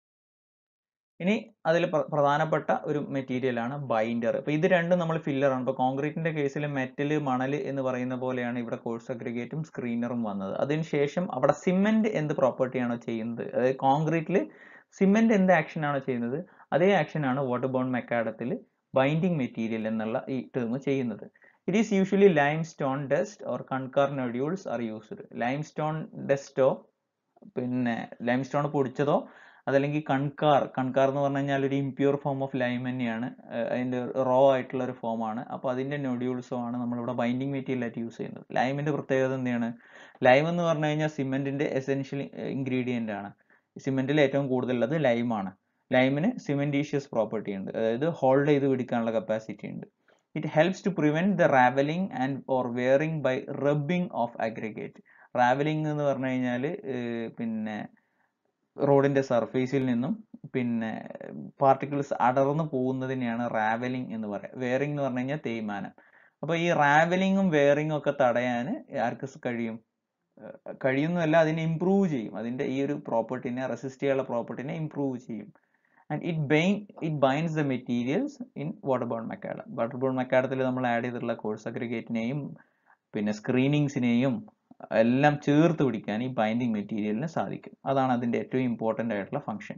Speaker 1: ഇനി അതിൽ പ്രധാനപ്പെട്ട ഒരു മെറ്റീരിയൽ ആണ് ബൈൻഡർ അപ്പൊ ഇത് രണ്ടും നമ്മൾ ഫില്ലർ ആണ് ഇപ്പൊ കോൺക്രീറ്റിന്റെ കേസിൽ മെറ്റൽ മണൽ എന്ന് പറയുന്ന പോലെയാണ് ഇവിടെ കോഴ്സ് അഗ്രിഗേറ്റും സ്ക്രീനറും വന്നത് അതിനുശേഷം അവിടെ സിമെന്റ് എന്ത് പ്രോപ്പർട്ടിയാണോ ചെയ്യുന്നത് അതായത് കോൺക്രീറ്റിൽ സിമെന്റ് എന്ത് ആക്ഷൻ ആണോ ചെയ്യുന്നത് അതേ ആക്ഷൻ ആണ് വാട്ടർ ബോൺ മെക്കാഡത്തിൽ ബൈൻഡിങ് മെറ്റീരിയൽ എന്നുള്ള ഈ ടേം ചെയ്യുന്നത് it is usually limestone dust or kankar nodules are used limestone ഡസ്റ്റോ പിന്നെ ലൈം സ്റ്റോൺ പൊടിച്ചതോ അതല്ലെങ്കിൽ കൺകാർ കൺകാർ എന്ന് പറഞ്ഞു കഴിഞ്ഞാൽ ഒരു ഇംപ്യൂർ ഫോം ഓഫ് ലൈം തന്നെയാണ് അതിന്റെ റോ ആയിട്ടുള്ള ഒരു ഫോം ആണ് അപ്പോൾ അതിന്റെ നൊഡ്യൂൾസോ ആണ് നമ്മളിവിടെ ബൈൻഡിങ് മെറ്റീരിയൽ ആയിട്ട് യൂസ് ചെയ്യുന്നത് ലൈമിന്റെ പ്രത്യേകത എന്താണ് ലൈം എന്ന് പറഞ്ഞു കഴിഞ്ഞാൽ സിമെന്റിന്റെ എസെൻഷ്യൽ ഇൻഗ്രീഡിയന്റ് ആണ് സിമെന്റിൽ ഏറ്റവും കൂടുതലുള്ളത് ലൈമാണ് ലൈമിന് സിമെന്റീഷ്യസ് പ്രോപ്പർട്ടി ഉണ്ട് അതായത് ഹോൾഡ് ചെയ്ത് പിടിക്കാനുള്ള കപ്പാസിറ്റി ഉണ്ട് it helps to prevent the ravelling and or wearing by rubbing of aggregate ravelling എന്ന് പറഞ്ഞു കഴിഞ്ഞാൽ പിന്നെ റോഡിന്റെ സർഫേസിൽ നിന്നും പിന്നെ പാർട്ടിക്കിൾസ് അടർന്നു പോകുന്നതിനെയാണ് റാവലിംഗ് എന്ന് പറയുക വെയറിംഗ് എന്ന് പറഞ്ഞു കഴിഞ്ഞാൽ തേയ്മാനം അപ്പൊ ഈ റാവലിങ്ങും വെയറിങ്ങും ഒക്കെ തടയാൻ ആർക്ക് കഴിയും കഴിയുന്നതല്ല അതിനെ ഇംപ്രൂവ് ചെയ്യും അതിന്റെ ഈ ഒരു പ്രോപ്പർട്ടിനെ റെസിസ്റ്റ് ചെയ്യാനുള്ള പ്രോപ്പർട്ടിനെ ഇംപ്രൂവ് ചെയ്യും and it bind it binds the materials in water bound macadam water bound മെക്കാഡത്തിൽ നമ്മൾ ആഡ് ചെയ്തിട്ടുള്ള കോഴ്സ് അഗ്രിഗേറ്റിനെയും പിന്നെ സ്ക്രീനിങ്സിനെയും എല്ലാം ചേർത്ത് പിടിക്കാൻ ഈ ബൈൻഡിങ് മെറ്റീരിയലിന് സാധിക്കും അതാണ് അതിന്റെ ഏറ്റവും ഇമ്പോർട്ടന്റ് ആയിട്ടുള്ള ഫംഗ്ഷൻ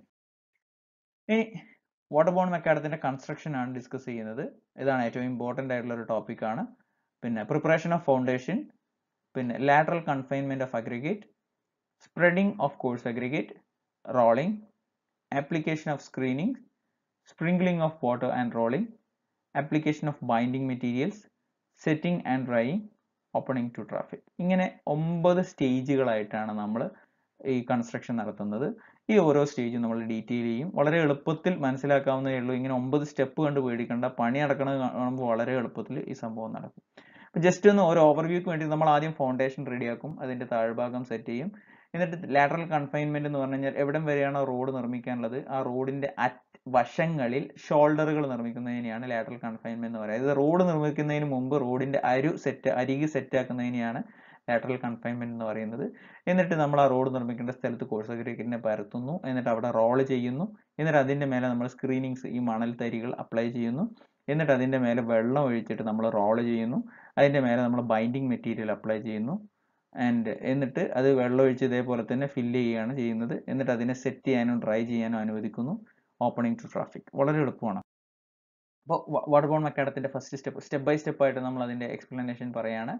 Speaker 1: ഇനി വാട്ടർ ബോൺ മെക്കാഡത്തിന്റെ കൺസ്ട്രക്ഷൻ ആണ് ഡിസ്കസ് ചെയ്യുന്നത് ഇതാണ് ഏറ്റവും ഇമ്പോർട്ടന്റ് ആയിട്ടുള്ള ഒരു ടോപ്പിക് ആണ് പിന്നെ പ്രിപ്പറേഷൻ ഓഫ് ഫൗണ്ടേഷൻ പിന്നെ lateral confinement of aggregate spreading of course aggregate rolling application of screening, sprinkling of water and rolling, application of binding materials, setting and drying, opening to traffic. ഇങ്ങനെ ഒമ്പത് സ്റ്റേജുകളായിട്ടാണ് നമ്മൾ ഈ construction നടത്തുന്നത് ഈ ഓരോ സ്റ്റേജും നമ്മൾ detail ചെയ്യും വളരെ എളുപ്പത്തിൽ മനസ്സിലാക്കാവുന്നതേ ഉള്ളൂ ഇങ്ങനെ ഒമ്പത് സ്റ്റെപ്പ് കണ്ട് പേടിക്കേണ്ട പണി നടക്കുന്നത് കാണുമ്പോൾ വളരെ എളുപ്പത്തിൽ ഈ സംഭവം നടക്കും ജസ്റ്റ് ഒന്ന് ഒരു ഓവർവ്യൂക്ക് വേണ്ടി നമ്മൾ ആദ്യം ഫൗണ്ടേഷൻ റെഡിയാക്കും അതിന്റെ താഴ്ഭാഗം സെറ്റ് ചെയ്യും എന്നിട്ട് ലാറ്ററൽ കൺഫൈൻമെന്റ് എന്ന് പറഞ്ഞു കഴിഞ്ഞാൽ എവിടം വരെയാണോ റോഡ് നിർമ്മിക്കാനുള്ളത് ആ റോഡിന്റെ വശങ്ങളിൽ ഷോൾഡറുകൾ നിർമ്മിക്കുന്നതിനെയാണ് ലാറ്ററൽ കൺഫൈൻമെന്റ് എന്ന് പറയുന്നത് ഇത് റോഡ് നിർമ്മിക്കുന്നതിന് മുമ്പ് റോഡിന്റെ അരു സെറ്റ് അരികി സെറ്റ് ആക്കുന്നതിനെയാണ് ലാറ്ററൽ കൺഫൈൻമെന്റ് എന്ന് പറയുന്നത് എന്നിട്ട് നമ്മൾ ആ റോഡ് നിർമ്മിക്കേണ്ട സ്ഥലത്ത് കോഴ്സ് അഗ്രിഗേറ്റിനെ പരത്തുന്നു എന്നിട്ട് അവിടെ റോള് ചെയ്യുന്നു എന്നിട്ട് അതിന്റെ മേലെ നമ്മൾ സ്ക്രീനിങ്സ് ഈ മണൽ തരികൾ അപ്ലൈ ചെയ്യുന്നു എന്നിട്ട് അതിന്റെ മേലെ വെള്ളം ഒഴിച്ചിട്ട് നമ്മൾ റോള് ചെയ്യുന്നു അതിന്റെ മേലെ നമ്മൾ ബൈൻഡിങ് മെറ്റീരിയൽ അപ്ലൈ ചെയ്യുന്നു ആൻഡ് എന്നിട്ട് അത് വെള്ളമൊഴിച്ച് ഇതേപോലെ തന്നെ ഫില്ല് ചെയ്യുകയാണ് ചെയ്യുന്നത് എന്നിട്ട് അതിനെ സെറ്റ് ചെയ്യാനും ഡ്രൈ ചെയ്യാനും അനുവദിക്കുന്നു ഓപ്പണിംഗ് ടു ട്രാഫിക് വളരെ എളുപ്പമാണ് അപ്പോൾ വാട്ടർ ബോൺ മെക്കാഡത്തിന്റെ first step step by step ആയിട്ട് നമ്മൾ അതിന്റെ എക്സ്പ്ലനേഷൻ പറയാണ്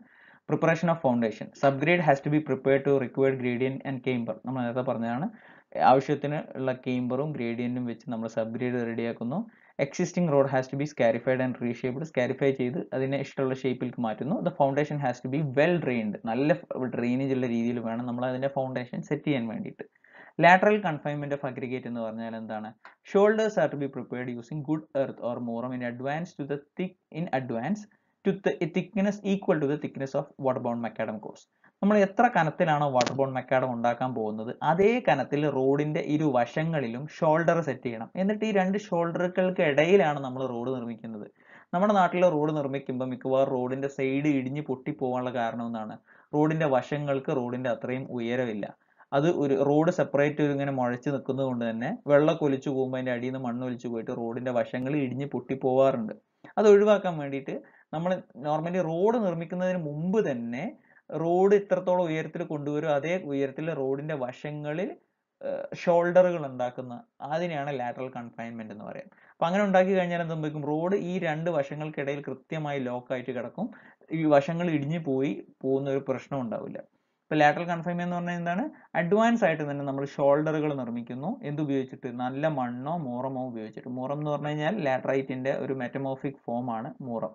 Speaker 1: preparation of foundation subgrade has to be prepare to required gradient and camber നമ്മൾ നേരത്തെ പറഞ്ഞതാണ് ആവശ്യത്തിന് ഉള്ള കേംബറും ഗ്രേഡിയൻറ്റും വെച്ച് നമ്മൾ സബ്ഗ്രേഡ് റെഡിയാക്കുന്നു existing road has to be scarified and reshaped scarify ചെയ്ത് അതിനെ ഇഷ്ടമുള്ള ഷേപ്പിലേക്ക് മാറ്റുന്നു the foundation has to be well drained നല്ല ഡ്രെയിനേജ് ഉള്ള രീതിയിൽ വേണം നമ്മൾ അതിന്റെ ഫൗണ്ടേഷൻ സെറ്റ് ചെയ്യാൻ വേണ്ടിയിട്ട് ലാറ്ററൽ കൺഫൈൻമെന്റ് ഓഫ് അഗ്രിഗേറ്റ് എന്ന് പറഞ്ഞാൽ എന്താണ് shoulders are to be prepared using good earth or moorum in advance to the thick in advance to thickness equal to the thickness of water bound macadam course നമ്മൾ എത്ര കനത്തിലാണോ water bound macadam ഉണ്ടാക്കാൻ പോകുന്നത് അതേ കനത്തിൽ റോഡിന്റെ ഇരുവശങ്ങളിലും shoulder set ചെയ്യണം എന്നിട്ട് ഈ രണ്ട് ഷോൾഡറുകൾക്ക് ഇടയിലാണ് നമ്മൾ റോഡ് നിർമ്മിക്കുന്നത് നമ്മുടെ നാട്ടിലെ റോഡ് നിർമ്മിക്കുമ്പോൾ മിക്കവാറും റോഡിന്റെ സൈഡ് ഇടിഞ്ഞ് പൊട്ടിപ്പോകാനുള്ള കാരണം എന്താണ് റോഡിന്റെ വശങ്ങൾക്ക് റോഡിന്റെ അത്രയും ഉയരമില്ല അത് ഒരു റോഡ് സെപ്പറേറ്റ് ഇങ്ങനെ മുഴച്ച് നിൽക്കുന്നത് കൊണ്ട് തന്നെ വെള്ളം ഒലിച്ചു പോകുമ്പോൾ അതിന്റെ അടിയിൽ നിന്ന് മണ്ണ് ഒലിച്ചു പോയിട്ട് റോഡിന്റെ വശങ്ങൾ ഇടിഞ്ഞ് പൊട്ടിപ്പോവാറുണ്ട് അത് ഒഴിവാക്കാൻ വേണ്ടിയിട്ട് നമ്മൾ നോർമലി റോഡ് നിർമ്മിക്കുന്നതിന് മുമ്പ് തന്നെ റോഡ് ഇത്രത്തോളം ഉയരത്തിൽ കൊണ്ടുവരും അതേ ഉയരത്തിൽ റോഡിന്റെ വശങ്ങളിൽ ഷോൾഡറുകൾ ഉണ്ടാക്കുന്ന അതിനെയാണ് ലാറ്ററൽ കൺഫൈൻമെന്റ് എന്ന് പറയുന്നത് അപ്പൊ അങ്ങനെ ഉണ്ടാക്കി കഴിഞ്ഞാൽ എന്ത് സംഭവിക്കും റോഡ് ഈ രണ്ട് വശങ്ങൾക്കിടയിൽ കൃത്യമായി ലോക്ക് ആയിട്ട് കിടക്കും ഈ വശങ്ങൾ ഇടിഞ്ഞു പോയി പോകുന്ന ഒരു പ്രശ്നം ഉണ്ടാവില്ല ഇപ്പൊ ലാറ്ററൽ കൺഫൈൻമെന്റ് എന്ന് പറഞ്ഞാൽ എന്താണ് അഡ്വാൻസ് ആയിട്ട് തന്നെ നമ്മൾ ഷോൾഡറുകൾ നിർമ്മിക്കുന്നു എന്ത് ഉപയോഗിച്ചിട്ട് നല്ല മണ്ണോ മൂറമോ ഉപയോഗിച്ചിട്ട് മൂറം എന്ന് പറഞ്ഞു കഴിഞ്ഞാൽ ലാറ്ററൈറ്റിന്റെ ഒരു മെറ്റമോഫിക് ഫോം ആണ് മൂറം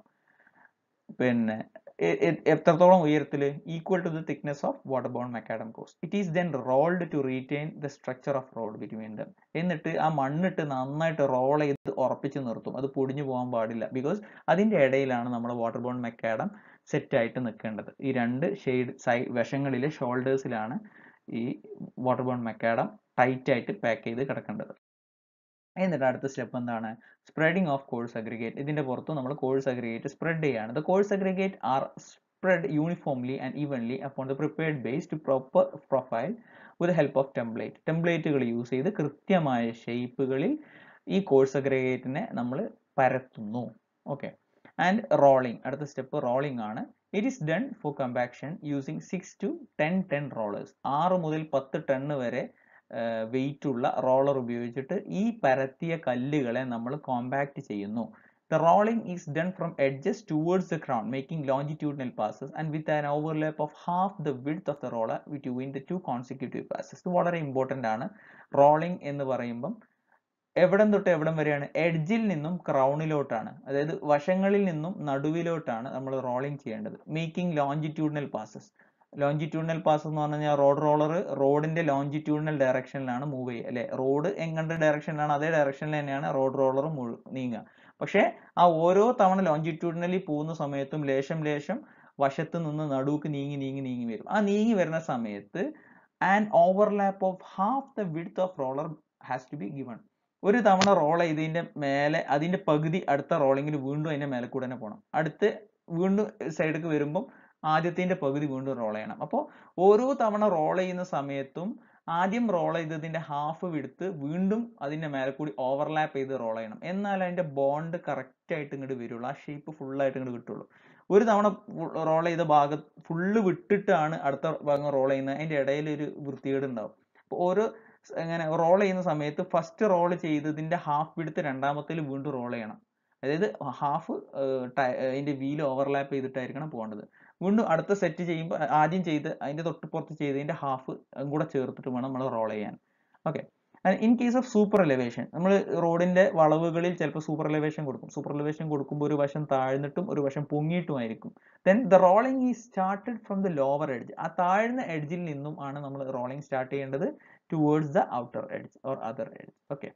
Speaker 1: പിന്നെ എത്രത്തോളം ഉയരത്തിൽ equal to the thickness of water bound macadam course it is then rolled to retain the structure of road between them എന്നിട്ട് ആ മണ്ണിട്ട് നന്നായിട്ട് റോൾ ചെയ്ത് ഉറപ്പിച്ച് നിർത്തും അത് പൊടിഞ്ഞു പോകാൻ പാടില്ല ബിക്കോസ് അതിന്റെ ഇടയിലാണ് നമ്മൾ വാട്ടർ ബോൺ മെക്കാഡം സെറ്റ് ആയിട്ട് നിൽക്കേണ്ടത് ഈ രണ്ട് ഷെയ്ഡ് സൈ വശങ്ങളിലെ ഷോൾഡേഴ്സിലാണ് ഈ വാട്ടർ ബോൺ മെക്കാഡം ടൈറ്റ് ആയിട്ട് പാക്ക് ചെയ്ത് കിടക്കേണ്ടത് എന്നിട്ട് അടുത്ത സ്റ്റെപ്പ് എന്താണ് സ്പ്രെഡിങ് ഓഫ് കോഴ്സ് അഗ്രിഗേറ്റ് ഇതിന്റെ പുറത്ത് നമ്മൾ കോഴ്സ് അഗ്രിഗേറ്റ് സ്പ്രെഡ് ചെയ്യാണ് the course aggregate are spread uniformly and evenly upon the prepared base to proper profile with help of template ടെംപ്ലേറ്റുകൾ യൂസ് ചെയ്ത് കൃത്യമായ ഷേപ്പുകളിൽ ഈ കോഴ്സ് അഗ്രിഗേറ്റിനെ നമ്മൾ പരത്തുന്നു ഓക്കെ ആൻഡ് റോളിംഗ് അടുത്ത സ്റ്റെപ്പ് റോളിംഗ് ആണ് it is done for compaction using six to ten ten rollers ആറ് മുതൽ പത്ത് ടണ്ണ് വരെ വെയിറ്റ് ഉള്ള റോളർ ഉപയോഗിച്ചിട്ട് ഈ പരത്തിയ കല്ലുകളെ നമ്മൾ കോമ്പാക്ട് ചെയ്യുന്നു the rolling is done from edges towards the crown making longitudinal passes and with an overlap of half the width of the roller between the two consecutive passes ഇത് വളരെ important ആണ് rolling എന്ന് പറയുമ്പം എവിടം തൊട്ട് എവിടം വരെയാണ് എഡ്ജിൽ നിന്നും ക്രൗണിലോട്ടാണ് അതായത് വശങ്ങളിൽ നിന്നും നടുവിലോട്ടാണ് നമ്മൾ റോളിംഗ് ചെയ്യേണ്ടത് making longitudinal passes longitudinal pass എന്ന് പറഞ്ഞു കഴിഞ്ഞാൽ റോഡ് റോളർ റോഡിന്റെ ലോഞ്ചിറ്റ്യൂഡിനൽ ഡയറക്ഷനിലാണ് മൂവ് ചെയ്യുക അല്ലെ റോഡ് എങ്ങനത്തെ ഡയറക്ഷനിലാണ് അതേ ഡയറക്ഷനിൽ തന്നെയാണ് റോഡ് റോളർ നീങ്ങുക പക്ഷേ ആ ഓരോ തവണ ലോഞ്ചിറ്റ്യൂഡിനലി പോകുന്ന സമയത്തും ലേശം ലേശം വശത്ത് നിന്ന് നടുക്ക് നീങ്ങി നീങ്ങി നീങ്ങി വരും ആ നീങ്ങി വരുന്ന സമയത്ത് and overlap of half the width of roller has to be given ഒരു തവണ റോൾ ചെയ്തതിന്റെ മേലെ അതിന്റെ പകുതി അടുത്ത റോളിങ്ങിൽ വീണ്ടും അതിന്റെ മേലെ കൂടെ തന്നെ പോകണം അടുത്ത് വീണ്ടും സൈഡിലേക്ക് വരുമ്പം ആദ്യത്തിന്റെ പകുതി വീണ്ടും റോൾ ചെയ്യണം അപ്പോൾ ഓരോ തവണ റോൾ ചെയ്യുന്ന സമയത്തും ആദ്യം റോൾ ചെയ്തതിന്റെ ഹാഫ് വിടുത്ത് വീണ്ടും അതിന്റെ മേലെ കൂടി ഓവർലാപ്പ് ചെയ്ത് റോൾ ചെയ്യണം എന്നാൽ അതിന്റെ ബോണ്ട് കറക്റ്റ് ആയിട്ട് ഇങ്ങോട്ട് വരുള്ളൂ ആ ഷേപ്പ് ഫുൾ ആയിട്ട് ഇങ്ങോട്ട് കിട്ടുള്ളൂ ഒരു തവണ റോൾ ചെയ്ത ഭാഗം ഫുള്ള് വിട്ടിട്ടാണ് അടുത്ത ഭാഗം റോൾ ചെയ്യുന്നത് അതിന്റെ ഇടയിൽ ഒരു വൃത്തികേട് ഉണ്ടാവും അപ്പോൾ ഓരോ ഇങ്ങനെ റോൾ ചെയ്യുന്ന സമയത്ത് ഫസ്റ്റ് റോൾ ചെയ്തതിന്റെ ഹാഫ് വിടുത്ത് രണ്ടാമത്തേൽ വീണ്ടും റോൾ ചെയ്യണം അതായത് ഹാഫ് അതിന്റെ വീൽ ഓവർലാപ്പ് ചെയ്തിട്ടായിരിക്കണം പോകേണ്ടത് വീണ്ടും അടുത്ത സെറ്റ് ചെയ്യുമ്പോൾ ആദ്യം ചെയ്ത് അതിന്റെ തൊട്ടുപുറത്ത് ചെയ്തതിന്റെ ഹാഫ് കൂടെ ചേർത്തിട്ട് വേണം നമ്മൾ റോൾ ചെയ്യാൻ okay in case of super elevation നമ്മൾ റോഡിന്റെ വളവുകളിൽ ചിലപ്പോൾ സൂപ്പർ എലിവേഷൻ കൊടുക്കും സൂപ്പർ എലിവേഷൻ കൊടുക്കുമ്പോൾ ഒരു വശം താഴ്ന്നിട്ടും ഒരു വശം പൊങ്ങിയിട്ടുമായിരിക്കും then the rolling is started from the lower edge ആ താഴ്ന്ന എഡ്ജിൽ നിന്നും ആണ് നമ്മൾ റോളിംഗ് സ്റ്റാർട്ട് ചെയ്യേണ്ടത് towards the outer edge or other edge okay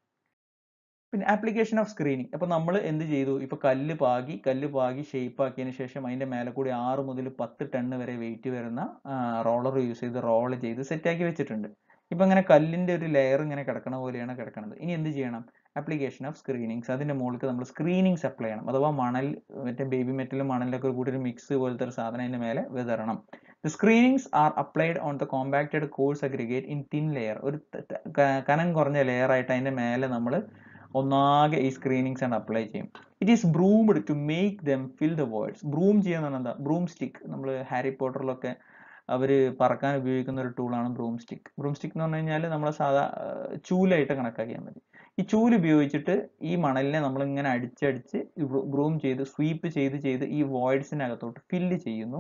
Speaker 1: പിന്നെ ആപ്ലിക്കേഷൻ ഓഫ് സ്ക്രീനിങ് അപ്പൊ നമ്മൾ എന്ത് ചെയ്തു ഇപ്പൊ കല്ല് പാകി കല്ല് പാകി ഷേപ്പ് ആക്കിയതിന് ശേഷം അതിന്റെ മേലെ കൂടി ആറ് മുതൽ പത്ത് ടണ്ണ് വരെ വെയിറ്റ് വരുന്ന റോളർ യൂസ് ചെയ്ത് റോൾ ചെയ്ത് സെറ്റ് ആക്കി വെച്ചിട്ടുണ്ട് ഇപ്പൊ ഇങ്ങനെ കല്ലിന്റെ ഒരു ലെയർ ഇങ്ങനെ കിടക്കണ പോലെയാണ് കിടക്കുന്നത് ഇനി എന്ത് ചെയ്യണം ആപ്ലിക്കേഷൻ ഓഫ് സ്ക്രീനിങ്സ് അതിന്റെ മുകളിൽ നമ്മൾ സ്ക്രീനിങ്സ് അപ്ലൈ ചെയ്യണം അഥവാ മണൽ മറ്റേ ബേബി മെറ്റലും മണലൊക്കെ കൂടി ഒരു മിക്സ് പോലത്തെ ഒരു സാധനം അതിന്റെ മേലെ വിതരണം The screenings are applied on the compacted coarse aggregate in thin layer. ഒരു കനം കുറഞ്ഞ ലെയർ ആയിട്ട് അതിന്റെ മേലെ നമ്മൾ ഒന്നാകെ ഈ സ്ക്രീനിങ്സ് ആണ് അപ്ലൈ ചെയ്യും it is broomed to make them fill the voids broom ചെയ്യുന്ന എന്താ ബ്രൂം സ്റ്റിക്ക് നമ്മൾ ഹാരി പോട്ടറിലൊക്കെ അവർ പറക്കാൻ ഉപയോഗിക്കുന്ന ഒരു ടൂളാണ് ബ്രൂം സ്റ്റിക്ക് ബ്രൂം സ്റ്റിക്ക് എന്ന് പറഞ്ഞു കഴിഞ്ഞാൽ നമ്മളെ സാധാ ചൂലായിട്ട് കണക്കാക്കിയാൽ മതി ഈ ചൂല് ഉപയോഗിച്ചിട്ട് ഈ മണലിനെ നമ്മൾ ഇങ്ങനെ അടിച്ചടിച്ച് ബ്രൂം ചെയ്ത് സ്വീപ്പ് ചെയ്ത് ചെയ്ത് ഈ വോയിഡ്സിനകത്തോട്ട് ഫില്ല് ചെയ്യുന്നു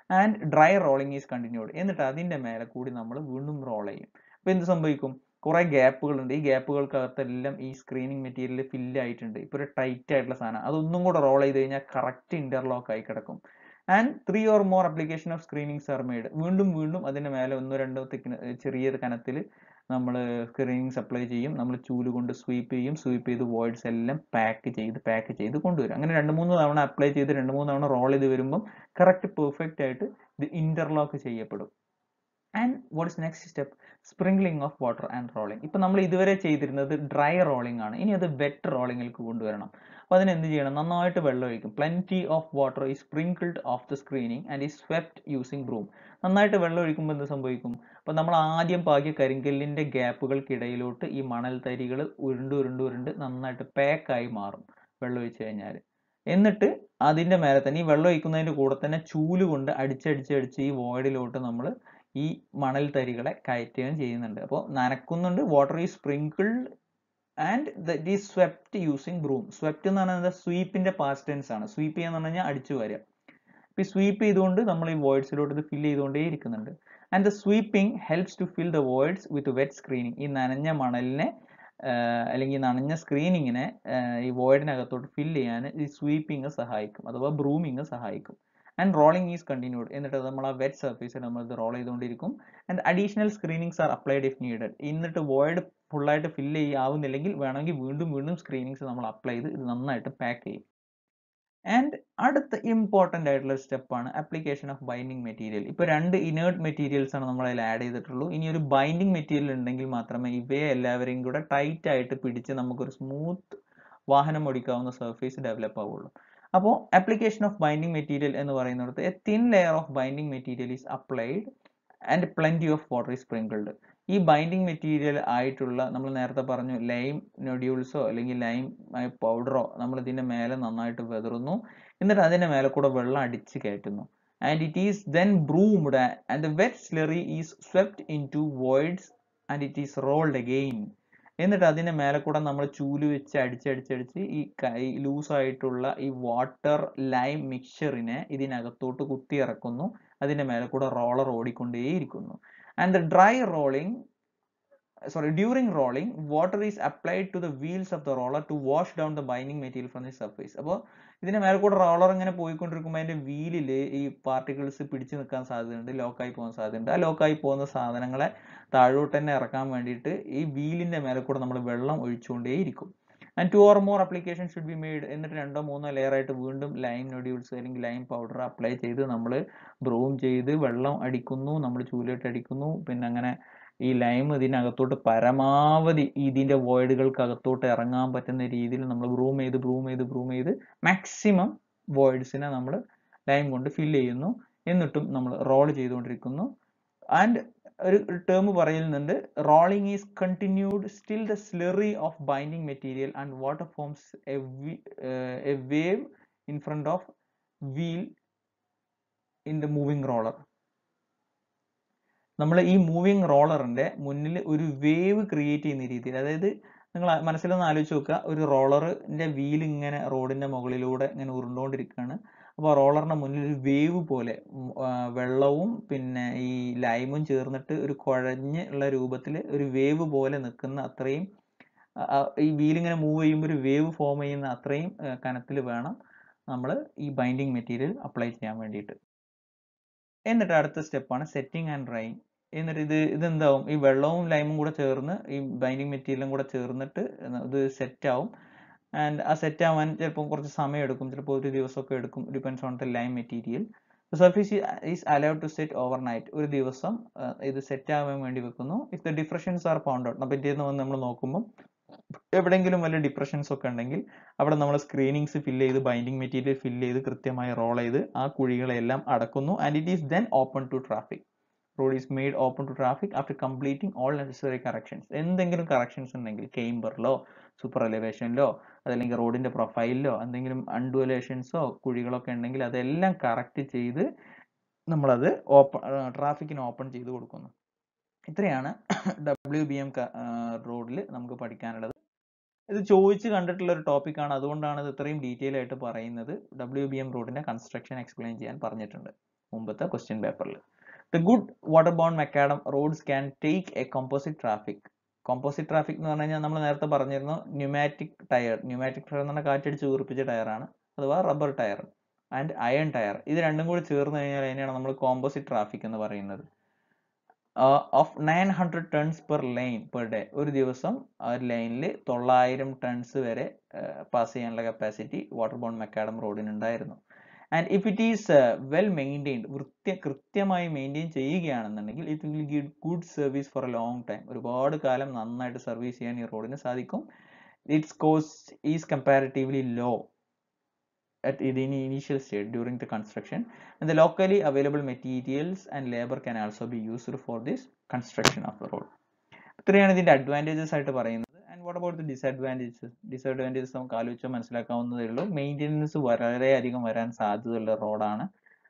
Speaker 1: and dry rolling is continued എന്നിട്ട് അതിന്റെ മേലെ കൂടി നമ്മൾ വീണ്ടും റോൾ ചെയ്യും അപ്പോൾ എന്ത് സംഭവിക്കും കുറെ ഗ്യാപ്പുകളുണ്ട് ഈ ഗ്യാപ്പുകൾക്കകത്തെല്ലാം ഈ സ്ക്രീനിങ് മെറ്റീരിയൽ ഫില്ല് ആയിട്ടുണ്ട് ഇപ്പോൾ ഒരു ടൈറ്റ് ആയിട്ടുള്ള സാധനം അതൊന്നും കൂടെ റോൾ ചെയ്ത് കഴിഞ്ഞാൽ കറക്റ്റ് ഇന്റർലോക്ക് ആയി കിടക്കും and three or more application of screenings are made വീണ്ടും വീണ്ടും അതിന്റെ മേലെ ഒന്നോ രണ്ടോ തിക്കിന് ചെറിയ കനത്തിൽ നമ്മൾ സ്ക്രീനിങ്സ് അപ്ലൈ ചെയ്യും നമ്മൾ ചൂല് കൊണ്ട് സ്വീപ്പ് ചെയ്യും സ്വീപ്പ് ചെയ്ത് വോയിഡ്സ് എല്ലാം പാക്ക് ചെയ്ത് പാക്ക് ചെയ്ത് കൊണ്ടുവരും അങ്ങനെ രണ്ട് മൂന്ന് തവണ അപ്ലൈ ചെയ്ത് രണ്ട് മൂന്ന് തവണ റോൾ ചെയ്ത് വരുമ്പം കറക്റ്റ് പെർഫെക്റ്റ് ആയിട്ട് ഇത് ഇന്റർലോക്ക് ചെയ്യപ്പെടും and what is next step sprinkling of water and rolling ഇപ്പൊ നമ്മൾ ഇതുവരെ ചെയ്തിരുന്നത് ഡ്രൈ റോളിംഗ് ആണ് ഇനി അത് വെറ്റ് റോളിംഗിലേക്ക് കൊണ്ടുവരണം അപ്പൊ അതിന് എന്ത് ചെയ്യണം നന്നായിട്ട് വെള്ളം ഒഴിക്കും പ്ലെന്റി ഓഫ് വാട്ടർ ഈ sprinkled of the screening and is swept using broom നന്നായിട്ട് വെള്ളം ഒഴിക്കുമ്പോൾ എന്ത് സംഭവിക്കും അപ്പൊ നമ്മൾ ആദ്യം പാകിയ കരിങ്കല്ലിന്റെ ഗ്യാപ്പുകൾക്കിടയിലോട്ട് ഈ മണൽ തരികൾ ഉരുണ്ട് ഉരുണ്ട് ഉരുണ്ട് നന്നായിട്ട് പാക്കായി മാറും വെള്ളം ഒഴിച്ചു കഴിഞ്ഞാൽ എന്നിട്ട് അതിന്റെ മേലെ തന്നെ ഈ വെള്ളം ഒഴിക്കുന്നതിന്റെ കൂടെ തന്നെ ചൂല് കൊണ്ട് അടിച്ചടിച്ച് അടിച്ച് ഈ വോയിഡിലോട്ട് നമ്മൾ ഈ മണൽ തരികളെ കയറ്റുകയും ചെയ്യുന്നുണ്ട് അപ്പോൾ നനക്കുന്നുണ്ട് വാട്ടർ ഈ sprinkled and that is swept using broom swept എന്ന് പറയുന്നത് സ്വീപ്പിന്റെ പാസ്റ്റ് ടെൻസ് ആണ് സ്വീപ്പ് ചെയ്യാന്ന് പറഞ്ഞു കഴിഞ്ഞാൽ അടിച്ചു വരിക അപ്പൊ ഈ സ്വീപ്പ് ചെയ്തുകൊണ്ട് നമ്മൾ ഈ വോയിഡ്സിലോട്ട് ഇത് ഫില്ല് ചെയ്തുകൊണ്ടേ ഇരിക്കുന്നുണ്ട് and the sweeping helps to fill the voids with wet screening ഈ നനഞ്ഞ മണലിനെ അല്ലെങ്കിൽ നനഞ്ഞ സ്ക്രീനിങ്ങിനെ ഈ വോയിഡിനകത്തോട്ട് ഫില്ല് ചെയ്യാൻ ഈ സ്വീപ്പിംഗ് സഹായിക്കും അഥവാ ബ്രൂമിങ് സഹായിക്കും ആൻഡ് റോളിംഗ് ഈസ് കണ്ടിന്യൂഡ് എന്നിട്ട് നമ്മൾ ആ വെറ്റ് സർഫേസിൽ നമ്മൾ ഇത് റോൾ ചെയ്തുകൊണ്ടിരിക്കും and additional screenings are applied if needed എന്നിട്ട് വോയിഡ് ഫുള്ളായിട്ട് ഫില്ല് ചെയ്യാവുന്നില്ലെങ്കിൽ വേണമെങ്കിൽ വീണ്ടും വീണ്ടും സ്ക്രീനിങ്സ് നമ്മൾ അപ്ലൈ ചെയ്ത് ഇത് നന്നായിട്ട് പാക്ക് ചെയ്യും ആൻഡ് അടുത്ത ഇമ്പോർട്ടൻ്റ് ആയിട്ടുള്ള സ്റ്റെപ്പാണ് ആപ്ലിക്കേഷൻ ഓഫ് ബൈൻഡിങ് മെറ്റീരിയൽ ഇപ്പോൾ രണ്ട് ഇനേർട്ട് മെറ്റീരിയൽസ് ആണ് നമ്മൾ അതിൽ ആഡ് ചെയ്തിട്ടുള്ളൂ ഇനി ഒരു ബൈൻഡിങ് മെറ്റീരിയൽ ഉണ്ടെങ്കിൽ മാത്രമേ ഇവയെ എല്ലാവരെയും കൂടെ ടൈറ്റ് ആയിട്ട് പിടിച്ച് നമുക്കൊരു സ്മൂത്ത് വാഹനം ഓടിക്കാവുന്ന സർഫേസ് ഡെവലപ്പ് ആവുള്ളൂ അപ്പോൾ ആപ്ലിക്കേഷൻ ഓഫ് ബൈൻഡിങ് മെറ്റീരിയൽ എന്ന് പറയുന്നിടത്ത് a thin layer of binding material is applied and plenty of water is sprinkled ഈ ബൈൻഡിങ് മെറ്റീരിയൽ ആയിട്ടുള്ള നമ്മൾ നേരത്തെ പറഞ്ഞു ലൈം നൊഡ്യൂൾസോ അല്ലെങ്കിൽ ലൈം പൗഡറോ നമ്മൾ ഇതിന്റെ മേലെ നന്നായിട്ട് വെതറുന്നു എന്നിട്ട് അതിന്റെ മേലെ കൂടെ വെള്ളം അടിച്ച് കയറ്റുന്നു and it is then broomed and the wet slurry is swept into voids and it is rolled again എന്നിട്ട് അതിന്റെ മേലെ കൂടെ നമ്മൾ ചൂല് വെച്ച് അടിച്ചടിച്ചടിച്ച് ഈ കൈ ലൂസ് ആയിട്ടുള്ള ഈ വാട്ടർ ലൈം മിക്സറിനെ ഇതിനകത്തോട്ട് കുത്തി ഇറക്കുന്നു അതിന്റെ മേലെ കൂടെ റോളർ ഓടിക്കൊണ്ടേയിരിക്കുന്നു and the dry rolling sorry during rolling water is applied to the wheels of the roller to wash down the binding material from the surface അപ്പോൾ ഇതിന്റെ മേലെ കൂടെ റോളർ ഇങ്ങനെ പോയിക്കൊണ്ടിരിക്കുമ്പോൾ അതിന്റെ വീലിൽ ഈ പാർട്ടിക്കിൾസ് പിടിച്ചു നിൽക്കാൻ സാധ്യതയുണ്ട് ലോക്കായി പോകാൻ സാധ്യതയുണ്ട് ആ ലോക്കായി പോകുന്ന സാധനങ്ങളെ താഴോട്ട് തന്നെ ഇറക്കാൻ വേണ്ടിയിട്ട് ഈ വീലിന്റെ മേലെ കൂടെ നമ്മൾ വെള്ളം ഒഴിച്ചുകൊണ്ടേയിരിക്കും and two or more application should be made എന്നിട്ട് രണ്ടോ മൂന്നോ ലെയർ ആയിട്ട് വീണ്ടും ലൈം നൊഡ്യൂൾസ് അല്ലെങ്കിൽ ലൈം പൗഡർ അപ്ലൈ ചെയ്ത് നമ്മൾ ബ്രൂം ചെയ്ത് വെള്ളം അടിക്കുന്നു നമ്മൾ ചൂലിട്ട് അടിക്കുന്നു പിന്നെ അങ്ങനെ ഈ ലൈം ഇതിനകത്തോട്ട് പരമാവധി ഇതിന്റെ വോയിഡുകൾക്ക് അകത്തോട്ട് ഇറങ്ങാൻ പറ്റുന്ന രീതിയിൽ നമ്മൾ ബ്രൂം ചെയ്ത് ബ്രൂം ചെയ്ത് ബ്രൂം ചെയ്ത് മാക്സിമം വോയിഡ്സിനെ നമ്മൾ ലൈം കൊണ്ട് ഫില്ല് ചെയ്യുന്നു എന്നിട്ടും നമ്മൾ റോൾ ചെയ്തുകൊണ്ടിരിക്കുന്നു ആൻഡ് ഒരു ടേം പറയുന്നുണ്ട് rolling is continued still the slurry of binding material and water forms a wave in front of wheel in the moving roller നമ്മൾ ഈ മൂവിങ് റോളറിന്റെ മുന്നിൽ ഒരു വേവ് ക്രിയേറ്റ് ചെയ്യുന്ന രീതിയിൽ അതായത് നിങ്ങൾ മനസ്സിലൊന്ന് ആലോചിച്ച് നോക്കുക ഒരു റോളറിന്റെ വീൽ ഇങ്ങനെ റോഡിന്റെ മുകളിലൂടെ ഇങ്ങനെ ഉരുണ്ടുകൊണ്ടിരിക്കുകയാണ് അപ്പോൾ റോളറിന്റെ മുന്നിൽ ഒരു വേവ് പോലെ വെള്ളവും പിന്നെ ഈ ലൈമും ചേർന്നിട്ട് ഒരു കുഴഞ്ഞ് ഉള്ള രൂപത്തിൽ ഒരു വേവ് പോലെ നിൽക്കുന്ന അത്രയും ഈ വീൽ ഇങ്ങനെ മൂവ് ചെയ്യുമ്പോൾ ഒരു വേവ് ഫോം ചെയ്യുന്ന അത്രയും കനത്തിൽ വേണം നമ്മൾ ഈ ബൈൻഡിങ് മെറ്റീരിയൽ അപ്ലൈ ചെയ്യാൻ വേണ്ടിയിട്ട് എന്നിട്ട് അടുത്ത സ്റ്റെപ്പാണ് സെറ്റിംഗ് ആൻഡ് ഡ്രൈയിങ് എന്നിട്ട് ഇത് ഇതെന്താവും ഈ വെള്ളവും ലൈമും കൂടെ ചേർന്ന് ഈ ബൈൻഡിങ് മെറ്റീരിയലും കൂടെ ചേർന്നിട്ട് ഇത് സെറ്റ് ആവും ആൻഡ് ആ സെറ്റ് ആവാൻ ചിലപ്പോൾ കുറച്ച് സമയം എടുക്കും ചിലപ്പോൾ ഒരു ദിവസമൊക്കെ എടുക്കും depends on the lime material surface is allowed to set overnight ഒരു ദിവസം ഇത് സെറ്റ് ആവാൻ വേണ്ടി വെക്കുന്നു if the difference are found out അപ്പം പിറ്റേന്ന് വന്ന് നമ്മൾ നോക്കുമ്പോൾ എവിടെയെങ്കിലും വല്ല ഡിപ്രഷൻസ് ഒക്കെ ഉണ്ടെങ്കിൽ അവിടെ നമ്മൾ സ്ക്രീനിങ്സ് ഫില്ല് ചെയ്ത് ബൈൻഡിങ് മെറ്റീരിയൽ ഫില്ല് ചെയ്ത് കൃത്യമായി റോൾ ചെയ്ത് ആ കുഴികളെല്ലാം അടക്കുന്നു and it is then open to traffic road is made open to traffic after completing all necessary corrections എന്തെങ്കിലും കറക്ഷൻസ് ഉണ്ടെങ്കിൽ കേംബറിലോ സൂപ്പർ എലിവേഷനിലോ അതല്ലെങ്കിൽ റോഡിന്റെ പ്രൊഫൈലിലോ എന്തെങ്കിലും അൺഡുവലേഷൻസോ കുഴികളൊക്കെ ഉണ്ടെങ്കിൽ അതെല്ലാം കറക്റ്റ് ചെയ്ത് നമ്മളത് ഓപ്പൺ ട്രാഫിക്കിന് ഓപ്പൺ ചെയ്ത് കൊടുക്കുന്നു ഇത്രയാണ് ഡബ്ല്യു ബി എം റോഡിൽ നമുക്ക് പഠിക്കാനുള്ളത് ഇത് ചോദിച്ച് കണ്ടിട്ടുള്ള ഒരു ടോപ്പിക്കാണ് അതുകൊണ്ടാണ് ഇത് ഇത്രയും ഡീറ്റെയിൽ ആയിട്ട് പറയുന്നത് ഡബ്ല്യു ബി എം റോഡിന്റെ കൺസ്ട്രക്ഷൻ എക്സ്പ്ലെയിൻ ചെയ്യാൻ പറഞ്ഞിട്ടുണ്ട് മുമ്പത്തെ ക്വസ്റ്റ്യൻ പേപ്പറിൽ the good water bound macadam roads can take a composite traffic composite traffic എന്ന് പറഞ്ഞു കഴിഞ്ഞാൽ നമ്മൾ നേരത്തെ പറഞ്ഞിരുന്നു ന്യൂമാറ്റിക് ടയർ ന്യൂമാറ്റിക് ടയർ എന്ന് പറഞ്ഞാൽ കാറ്റടിച്ച് വീർപ്പിച്ച ടയറാണ് അഥവാ rubber tyre and iron tyre ഇത് രണ്ടും കൂടി ചേർന്ന് കഴിഞ്ഞാൽ അതിനെയാണ് നമ്മൾ കോമ്പോസിറ്റ് ട്രാഫിക് എന്ന് പറയുന്നത് of nine hundred tons per lane per day ഒരു ദിവസം ആ ഒരു ലൈനിൽ തൊള്ളായിരം ടൺസ് വരെ പാസ് ചെയ്യാനുള്ള കപ്പാസിറ്റി വാട്ടർ ബോൺ മെക്കാഡം റോഡിന് ഉണ്ടായിരുന്നു and if it is well maintained വൃത്യ കൃത്യമായി മെയിൻറ്റെയിൻ ചെയ്യുകയാണെന്നുണ്ടെങ്കിൽ it will give good service for a long time ഒരുപാട് കാലം നന്നായിട്ട് സർവീസ് ചെയ്യാൻ ഈ റോഡിന് സാധിക്കും its cost is comparatively low at the initial stage during the construction and the locally available materials and labor can also be used for this construction of the road ഇത്രയാണ് ഇതിന്റെ advantages ആയിട്ട് പറയുന്നത് and what about the disadvantages disadvantages നമുക്ക് ആലോചിച്ചാൽ മനസ്സിലാക്കാവുന്നതേ ഉള്ളൂ maintenance വളരെയധികം വരാൻ സാധ്യതയുള്ള റോഡാണ്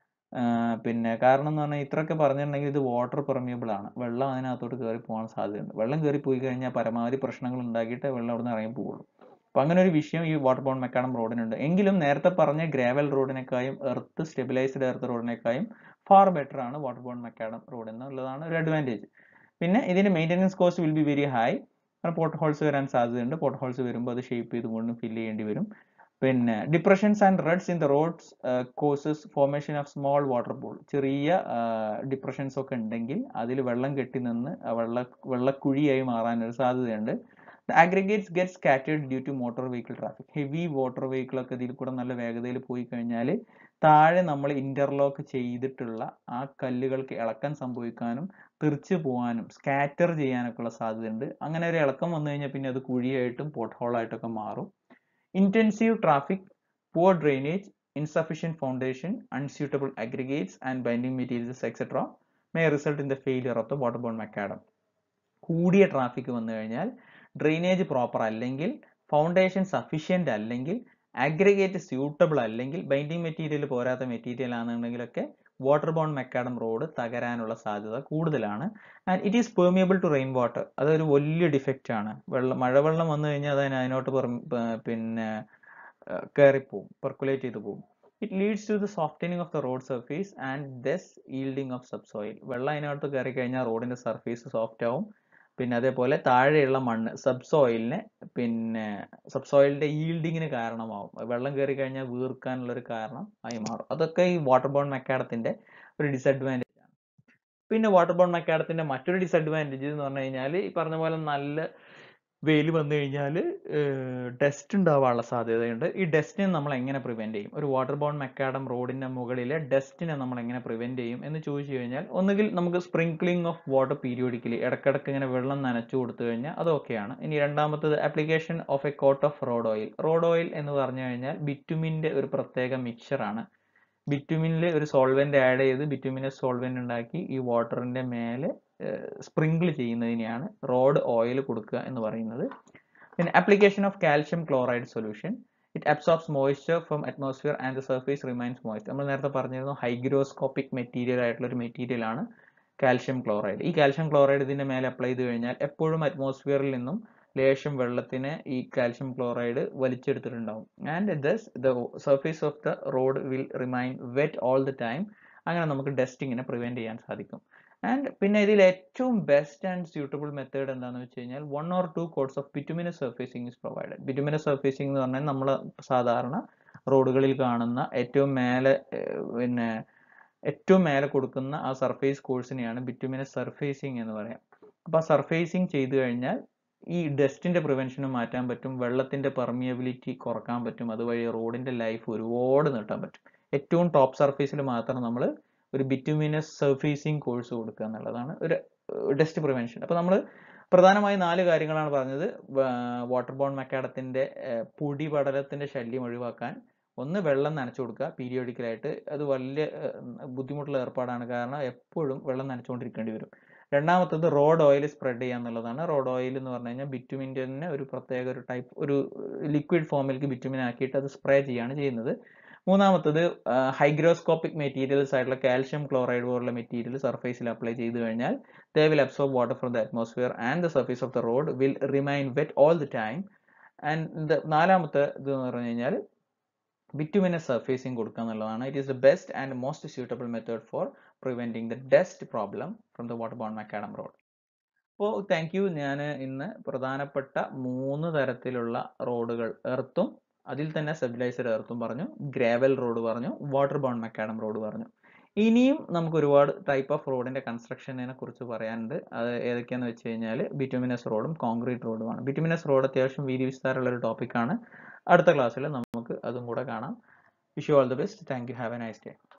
Speaker 1: പിന്നെ കാരണം എന്ന് പറഞ്ഞാൽ ഇത്രയൊക്കെ പറഞ്ഞിട്ടുണ്ടെങ്കിൽ ഇത് വാട്ടർ പെർമിയബിൾ ആണ് വെള്ളം അതിനകത്തോട്ട് കയറി പോകാൻ സാധ്യതയുണ്ട് വെള്ളം കയറി പോയി കഴിഞ്ഞാൽ പരമാവധി പ്രശ്നങ്ങൾ ഉണ്ടാക്കിയിട്ട് വെള്ളം അവിടെ നിന്ന് ഇറങ്ങി പോകുള്ളൂ അപ്പൊ അങ്ങനെ ഒരു വിഷയം ഈ വാട്ടർ ബോൺ മെക്കാഡം റോഡിനുണ്ട് എങ്കിലും നേരത്തെ പറഞ്ഞ ഗ്രാവൽ റോഡിനേക്കായും എർത്ത് സ്റ്റെബിലൈസ്ഡ് എർത്ത് റോഡിനേക്കായും ഫാർ ബെറ്റർ ആണ് വാട്ടർ ബോൺ മെക്കാഡം റോഡ് എന്നുള്ളതാണ് ഒരു അഡ്വാൻറ്റേജ് പിന്നെ ഇതിന്റെ maintenance cost will be very high pothole വരാൻ സാധ്യതയുണ്ട് പോട്ട് ഹോൾസ് വരുമ്പോൾ അത് ഷേപ്പ് ചെയ്തുകൊണ്ട് ഫില്ല് ചെയ്യേണ്ടി വരും പിന്നെ depressions and ruts in the roads causes formation of small water pool ചെറിയ ഡിപ്രഷൻസ് ഒക്കെ ഉണ്ടെങ്കിൽ അതിൽ വെള്ളം കെട്ടി നിന്ന് വെള്ള വെള്ളക്കുഴിയായി മാറാനൊരു സാധ്യതയുണ്ട് aggregates get scattered due to motor vehicle traffic heavy water vehicle ഒക്കെ ഇതിൽ കൂടെ നല്ല വേഗതയിൽ പോയി കഴിഞ്ഞാൽ താഴെ നമ്മൾ ഇന്റർലോക്ക് ചെയ്തിട്ടുള്ള ആ കല്ലുകൾക്ക് ഇളക്കം സംഭവിക്കാനും തെറിച്ചു പോകാനും സ്കാറ്റർ ചെയ്യാനൊക്കെ ഉള്ള സാധ്യതയുണ്ട് അങ്ങനെ ഒരു ഇളക്കം വന്നു കഴിഞ്ഞാൽ പിന്നെ അത് കുഴിയായിട്ടും പോട്ട് ഹോളായിട്ടൊക്കെ മാറും intensive traffic poor drainage insufficient foundation unsuitable aggregates and binding materials etcetera may result in the failure of the water bound macadam കൂടിയ ട്രാഫിക് വന്നു കഴിഞ്ഞാൽ ഡ്രെയിനേജ് പ്രോപ്പർ അല്ലെങ്കിൽ ഫൗണ്ടേഷൻ സഫീഷ്യൻ്റ് അല്ലെങ്കിൽ അഗ്രിഗേറ്റ് സ്യൂട്ടബിൾ അല്ലെങ്കിൽ ബൈൻഡിങ് മെറ്റീരിയൽ പോരാത്ത material ആണെന്നുണ്ടെങ്കിലൊക്കെ water bound macadam road തകരാനുള്ള സാധ്യത കൂടുതലാണ് and it is permeable to rain water അതൊരു വലിയ ഡിഫക്റ്റ് ആണ് വെള്ളം മഴവെള്ളം വന്നു കഴിഞ്ഞാൽ അതിന് അതിനോട്ട് പിന്നെ കയറിപ്പോവും പെർക്കുലേറ്റ് ചെയ്ത് പോകും it leads to the softening of the road surface and thus yielding of subsoil വെള്ളം അതിനകത്ത് കയറി കഴിഞ്ഞാൽ റോഡിന്റെ സർഫേസ് സോഫ്റ്റ് ആവും പിന്നെ അതേപോലെ താഴെയുള്ള മണ്ണ് സബ്സോയിലിനെ പിന്നെ സബ്സോയിലിന്റെ ഈൽഡിങ്ങിന് കാരണമാവും വെള്ളം കയറി കഴിഞ്ഞാൽ വീർക്കാനുള്ള ഒരു കാരണം ആയി മാറും അതൊക്കെ ഈ വാട്ടർ ബോൺ മെക്കാഡത്തിന്റെ ഒരു ഡിസഡ്വാൻറ്റേജ് ആണ് പിന്നെ വാട്ടർ ബോൺ മെക്കാഡത്തിന്റെ മറ്റൊരു ഡിസഡ്വാൻറ്റേജ് എന്ന് പറഞ്ഞു കഴിഞ്ഞാൽ ഈ പറഞ്ഞ പോലെ നല്ല വെയിൽ വന്നു കഴിഞ്ഞാൽ ഡസ്റ്റ് ഉണ്ടാവാനുള്ള സാധ്യതയുണ്ട് ഈ ഡസ്റ്റിനെ നമ്മൾ എങ്ങനെ പ്രിവെന്റ് ചെയ്യും ഒരു വാട്ടർ ബോൺ മെക്കാഡം റോഡിന്റെ മുകളിലെ ഡസ്റ്റിനെ നമ്മൾ എങ്ങനെ പ്രിവെന്റ് ചെയ്യും എന്ന് ചോദിച്ചു കഴിഞ്ഞാൽ ഒന്നുകിൽ നമുക്ക് സ്പ്രിങ്ക്ലിംഗ് ഓഫ് വാട്ടർ പീരിയോഡിക്കലി ഇടക്കിടക്ക് ഇങ്ങനെ വെള്ളം നനച്ചു കൊടുത്തു കഴിഞ്ഞാൽ അത് ഓക്കെയാണ് ഇനി രണ്ടാമത്തത് application of a coat of road oil road oil എന്ന് പറഞ്ഞു കഴിഞ്ഞാൽ ബിറ്റുമിന്റെ ഒരു പ്രത്യേക മിക്സർ ആണ് ബിറ്റുമിനിൽ ഒരു സോൾവെന്റ് ആഡ് ചെയ്ത് ബിറ്റുമിനസ് സോൾവെന്റ് ഉണ്ടാക്കി ഈ വാട്ടറിന്റെ മേലെ സ്പ്രിങ്കിൾ ചെയ്യുന്നതിനെയാണ് റോഡ് ഓയിൽ കൊടുക്കുക എന്ന് പറയുന്നത് പിന്നെ application of calcium chloride solution it absorbs moisture from atmosphere and the surface remains moist നമ്മൾ നേരത്തെ പറഞ്ഞിരുന്നു ഹൈഗ്രോസ്കോപ്പിക് മെറ്റീരിയൽ ആയിട്ടുള്ള ഒരു മെറ്റീരിയൽ ആണ് കാൽഷ്യം ക്ലോറൈഡ് ഈ കാൽഷ്യം ക്ലോറൈഡ് ഇതിന്റെ മേലെ അപ്ലൈ ചെയ്ത് കഴിഞ്ഞാൽ എപ്പോഴും അറ്റ്മോസ്ഫിയറിൽ നിന്നും ലേശം വെള്ളത്തിന് ഈ കാൽഷ്യം ക്ലോറൈഡ് വലിച്ചെടുത്തിട്ടുണ്ടാവും and thus the surface of the road will remain wet all the time അങ്ങനെ നമുക്ക് ഡസ്റ്റിങ്ങിനെ പ്രിവെന്റ് ചെയ്യാൻ സാധിക്കും ആൻഡ് പിന്നെ ഇതിൽ ഏറ്റവും ബെസ്റ്റ് ആൻഡ് സ്യൂട്ടബിൾ മെത്തേഡ് എന്താണെന്ന് വെച്ച് കഴിഞ്ഞാൽ one or two coats of bituminous surfacing is provided bituminous surfacing എന്ന് പറഞ്ഞാൽ നമ്മൾ സാധാരണ റോഡുകളിൽ കാണുന്ന ഏറ്റവും മേലെ പിന്നെ ഏറ്റവും മേലെ കൊടുക്കുന്ന ആ സർഫേസ് കോഴ്സിനെയാണ് ബിറ്റുമിനസ് സർഫേസിംഗ് എന്ന് പറയാം അപ്പോൾ ആ സർഫേസിംഗ് ചെയ്തു കഴിഞ്ഞാൽ ഈ ഡസ്റ്റിന്റെ പ്രിവെൻഷനും മാറ്റാൻ പറ്റും വെള്ളത്തിന്റെ പെർമിയബിലിറ്റി കുറക്കാൻ പറ്റും അതുവഴി റോഡിന്റെ ലൈഫ് ഒരുപാട് നീട്ടാൻ പറ്റും ഏറ്റവും ടോപ്പ് സർഫേസിൽ മാത്രം നമ്മൾ ഒരു ബിറ്റുമിനസ് സർഫേസിംഗ് കോഴ്സ് കൊടുക്കുക എന്നുള്ളതാണ് ഒരു ഡസ്റ്റ് പ്രിവെൻഷൻ അപ്പോൾ നമ്മൾ പ്രധാനമായി നാല് കാര്യങ്ങളാണ് പറഞ്ഞത് വാട്ടർ ബോൺ മെക്കാഡത്തിന്റെ പൊടി പടലത്തിന്റെ ശല്യം ഒഴിവാക്കാൻ ഒന്ന് വെള്ളം നനച്ചു കൊടുക്കുക പീരിയോഡിക്കലായിട്ട് അത് വലിയ ബുദ്ധിമുട്ടുള്ള ഏർപ്പാടാണ് കാരണം എപ്പോഴും വെള്ളം നനച്ചുകൊണ്ടിരിക്കേണ്ടി വരും രണ്ടാമത്തത് റോഡ് ഓയിൽ സ്പ്രെഡ് ചെയ്യുക എന്നുള്ളതാണ് റോഡ് ഓയിൽ എന്ന് പറഞ്ഞു കഴിഞ്ഞാൽ ബിറ്റുമിൻ്റെ തന്നെ ഒരു പ്രത്യേക ഒരു ടൈപ്പ് ഒരു ലിക്വിഡ് ഫോമിലേക്ക് ബിറ്റുമിൻ ആക്കിയിട്ട് അത് സ്പ്രേ ചെയ്യുകയാണ് ചെയ്യുന്നത് മൂന്നാമത്തത് ഹൈഗ്രോസ്കോപ്പിക് മെറ്റീരിയൽസ് ആയിട്ടുള്ള കാൽഷ്യം ക്ലോറൈഡ് പോലുള്ള മെറ്റീരിയൽ സർഫേസിൽ അപ്ലൈ ചെയ്തു കഴിഞ്ഞാൽ they will absorb water from the atmosphere and the surface of the road will remain wet all the time and നാലാമത്തെ ഇത് എന്ന് പറഞ്ഞു കഴിഞ്ഞാൽ ബിറ്റുമിനസ് സർഫേസിങ് കൊടുക്കുക എന്നുള്ളതാണ് it is the best and most suitable method for preventing the dust problem from the water bound macadam road അപ്പോൾ thank you ഞാൻ ഇന്ന് പ്രധാനപ്പെട്ട മൂന്ന് തരത്തിലുള്ള റോഡുകൾ എർത്തും അതിൽ തന്നെ സ്റ്റെബിലൈസഡ് എർത്തും പറഞ്ഞു ഗ്രാവൽ റോഡ് പറഞ്ഞു വാട്ടർ ബോൺ മക്കാഡം റോഡ് പറഞ്ഞു ഇനിയും നമുക്ക് ഒരുപാട് ടൈപ്പ് ഓഫ് റോഡിന്റെ കൺസ്ട്രക്ഷനെ കുറിച്ച് പറയാനുണ്ട് അത് ഏതൊക്കെയാന്ന് വെച്ച് കഴിഞ്ഞാൽ ബിറ്റുമിനസ് റോഡും കോൺക്രീറ്റ് റോഡുമാണ് ബിറ്റുമിനസ് റോഡ് അത്യാവശ്യം വീതി വിസ്താരമുള്ള ഒരു ടോപ്പിക്കാണ് അടുത്ത ക്ലാസ്സിൽ നമുക്ക് അതും കൂടെ കാണാം wish you all the best thank you have a nice day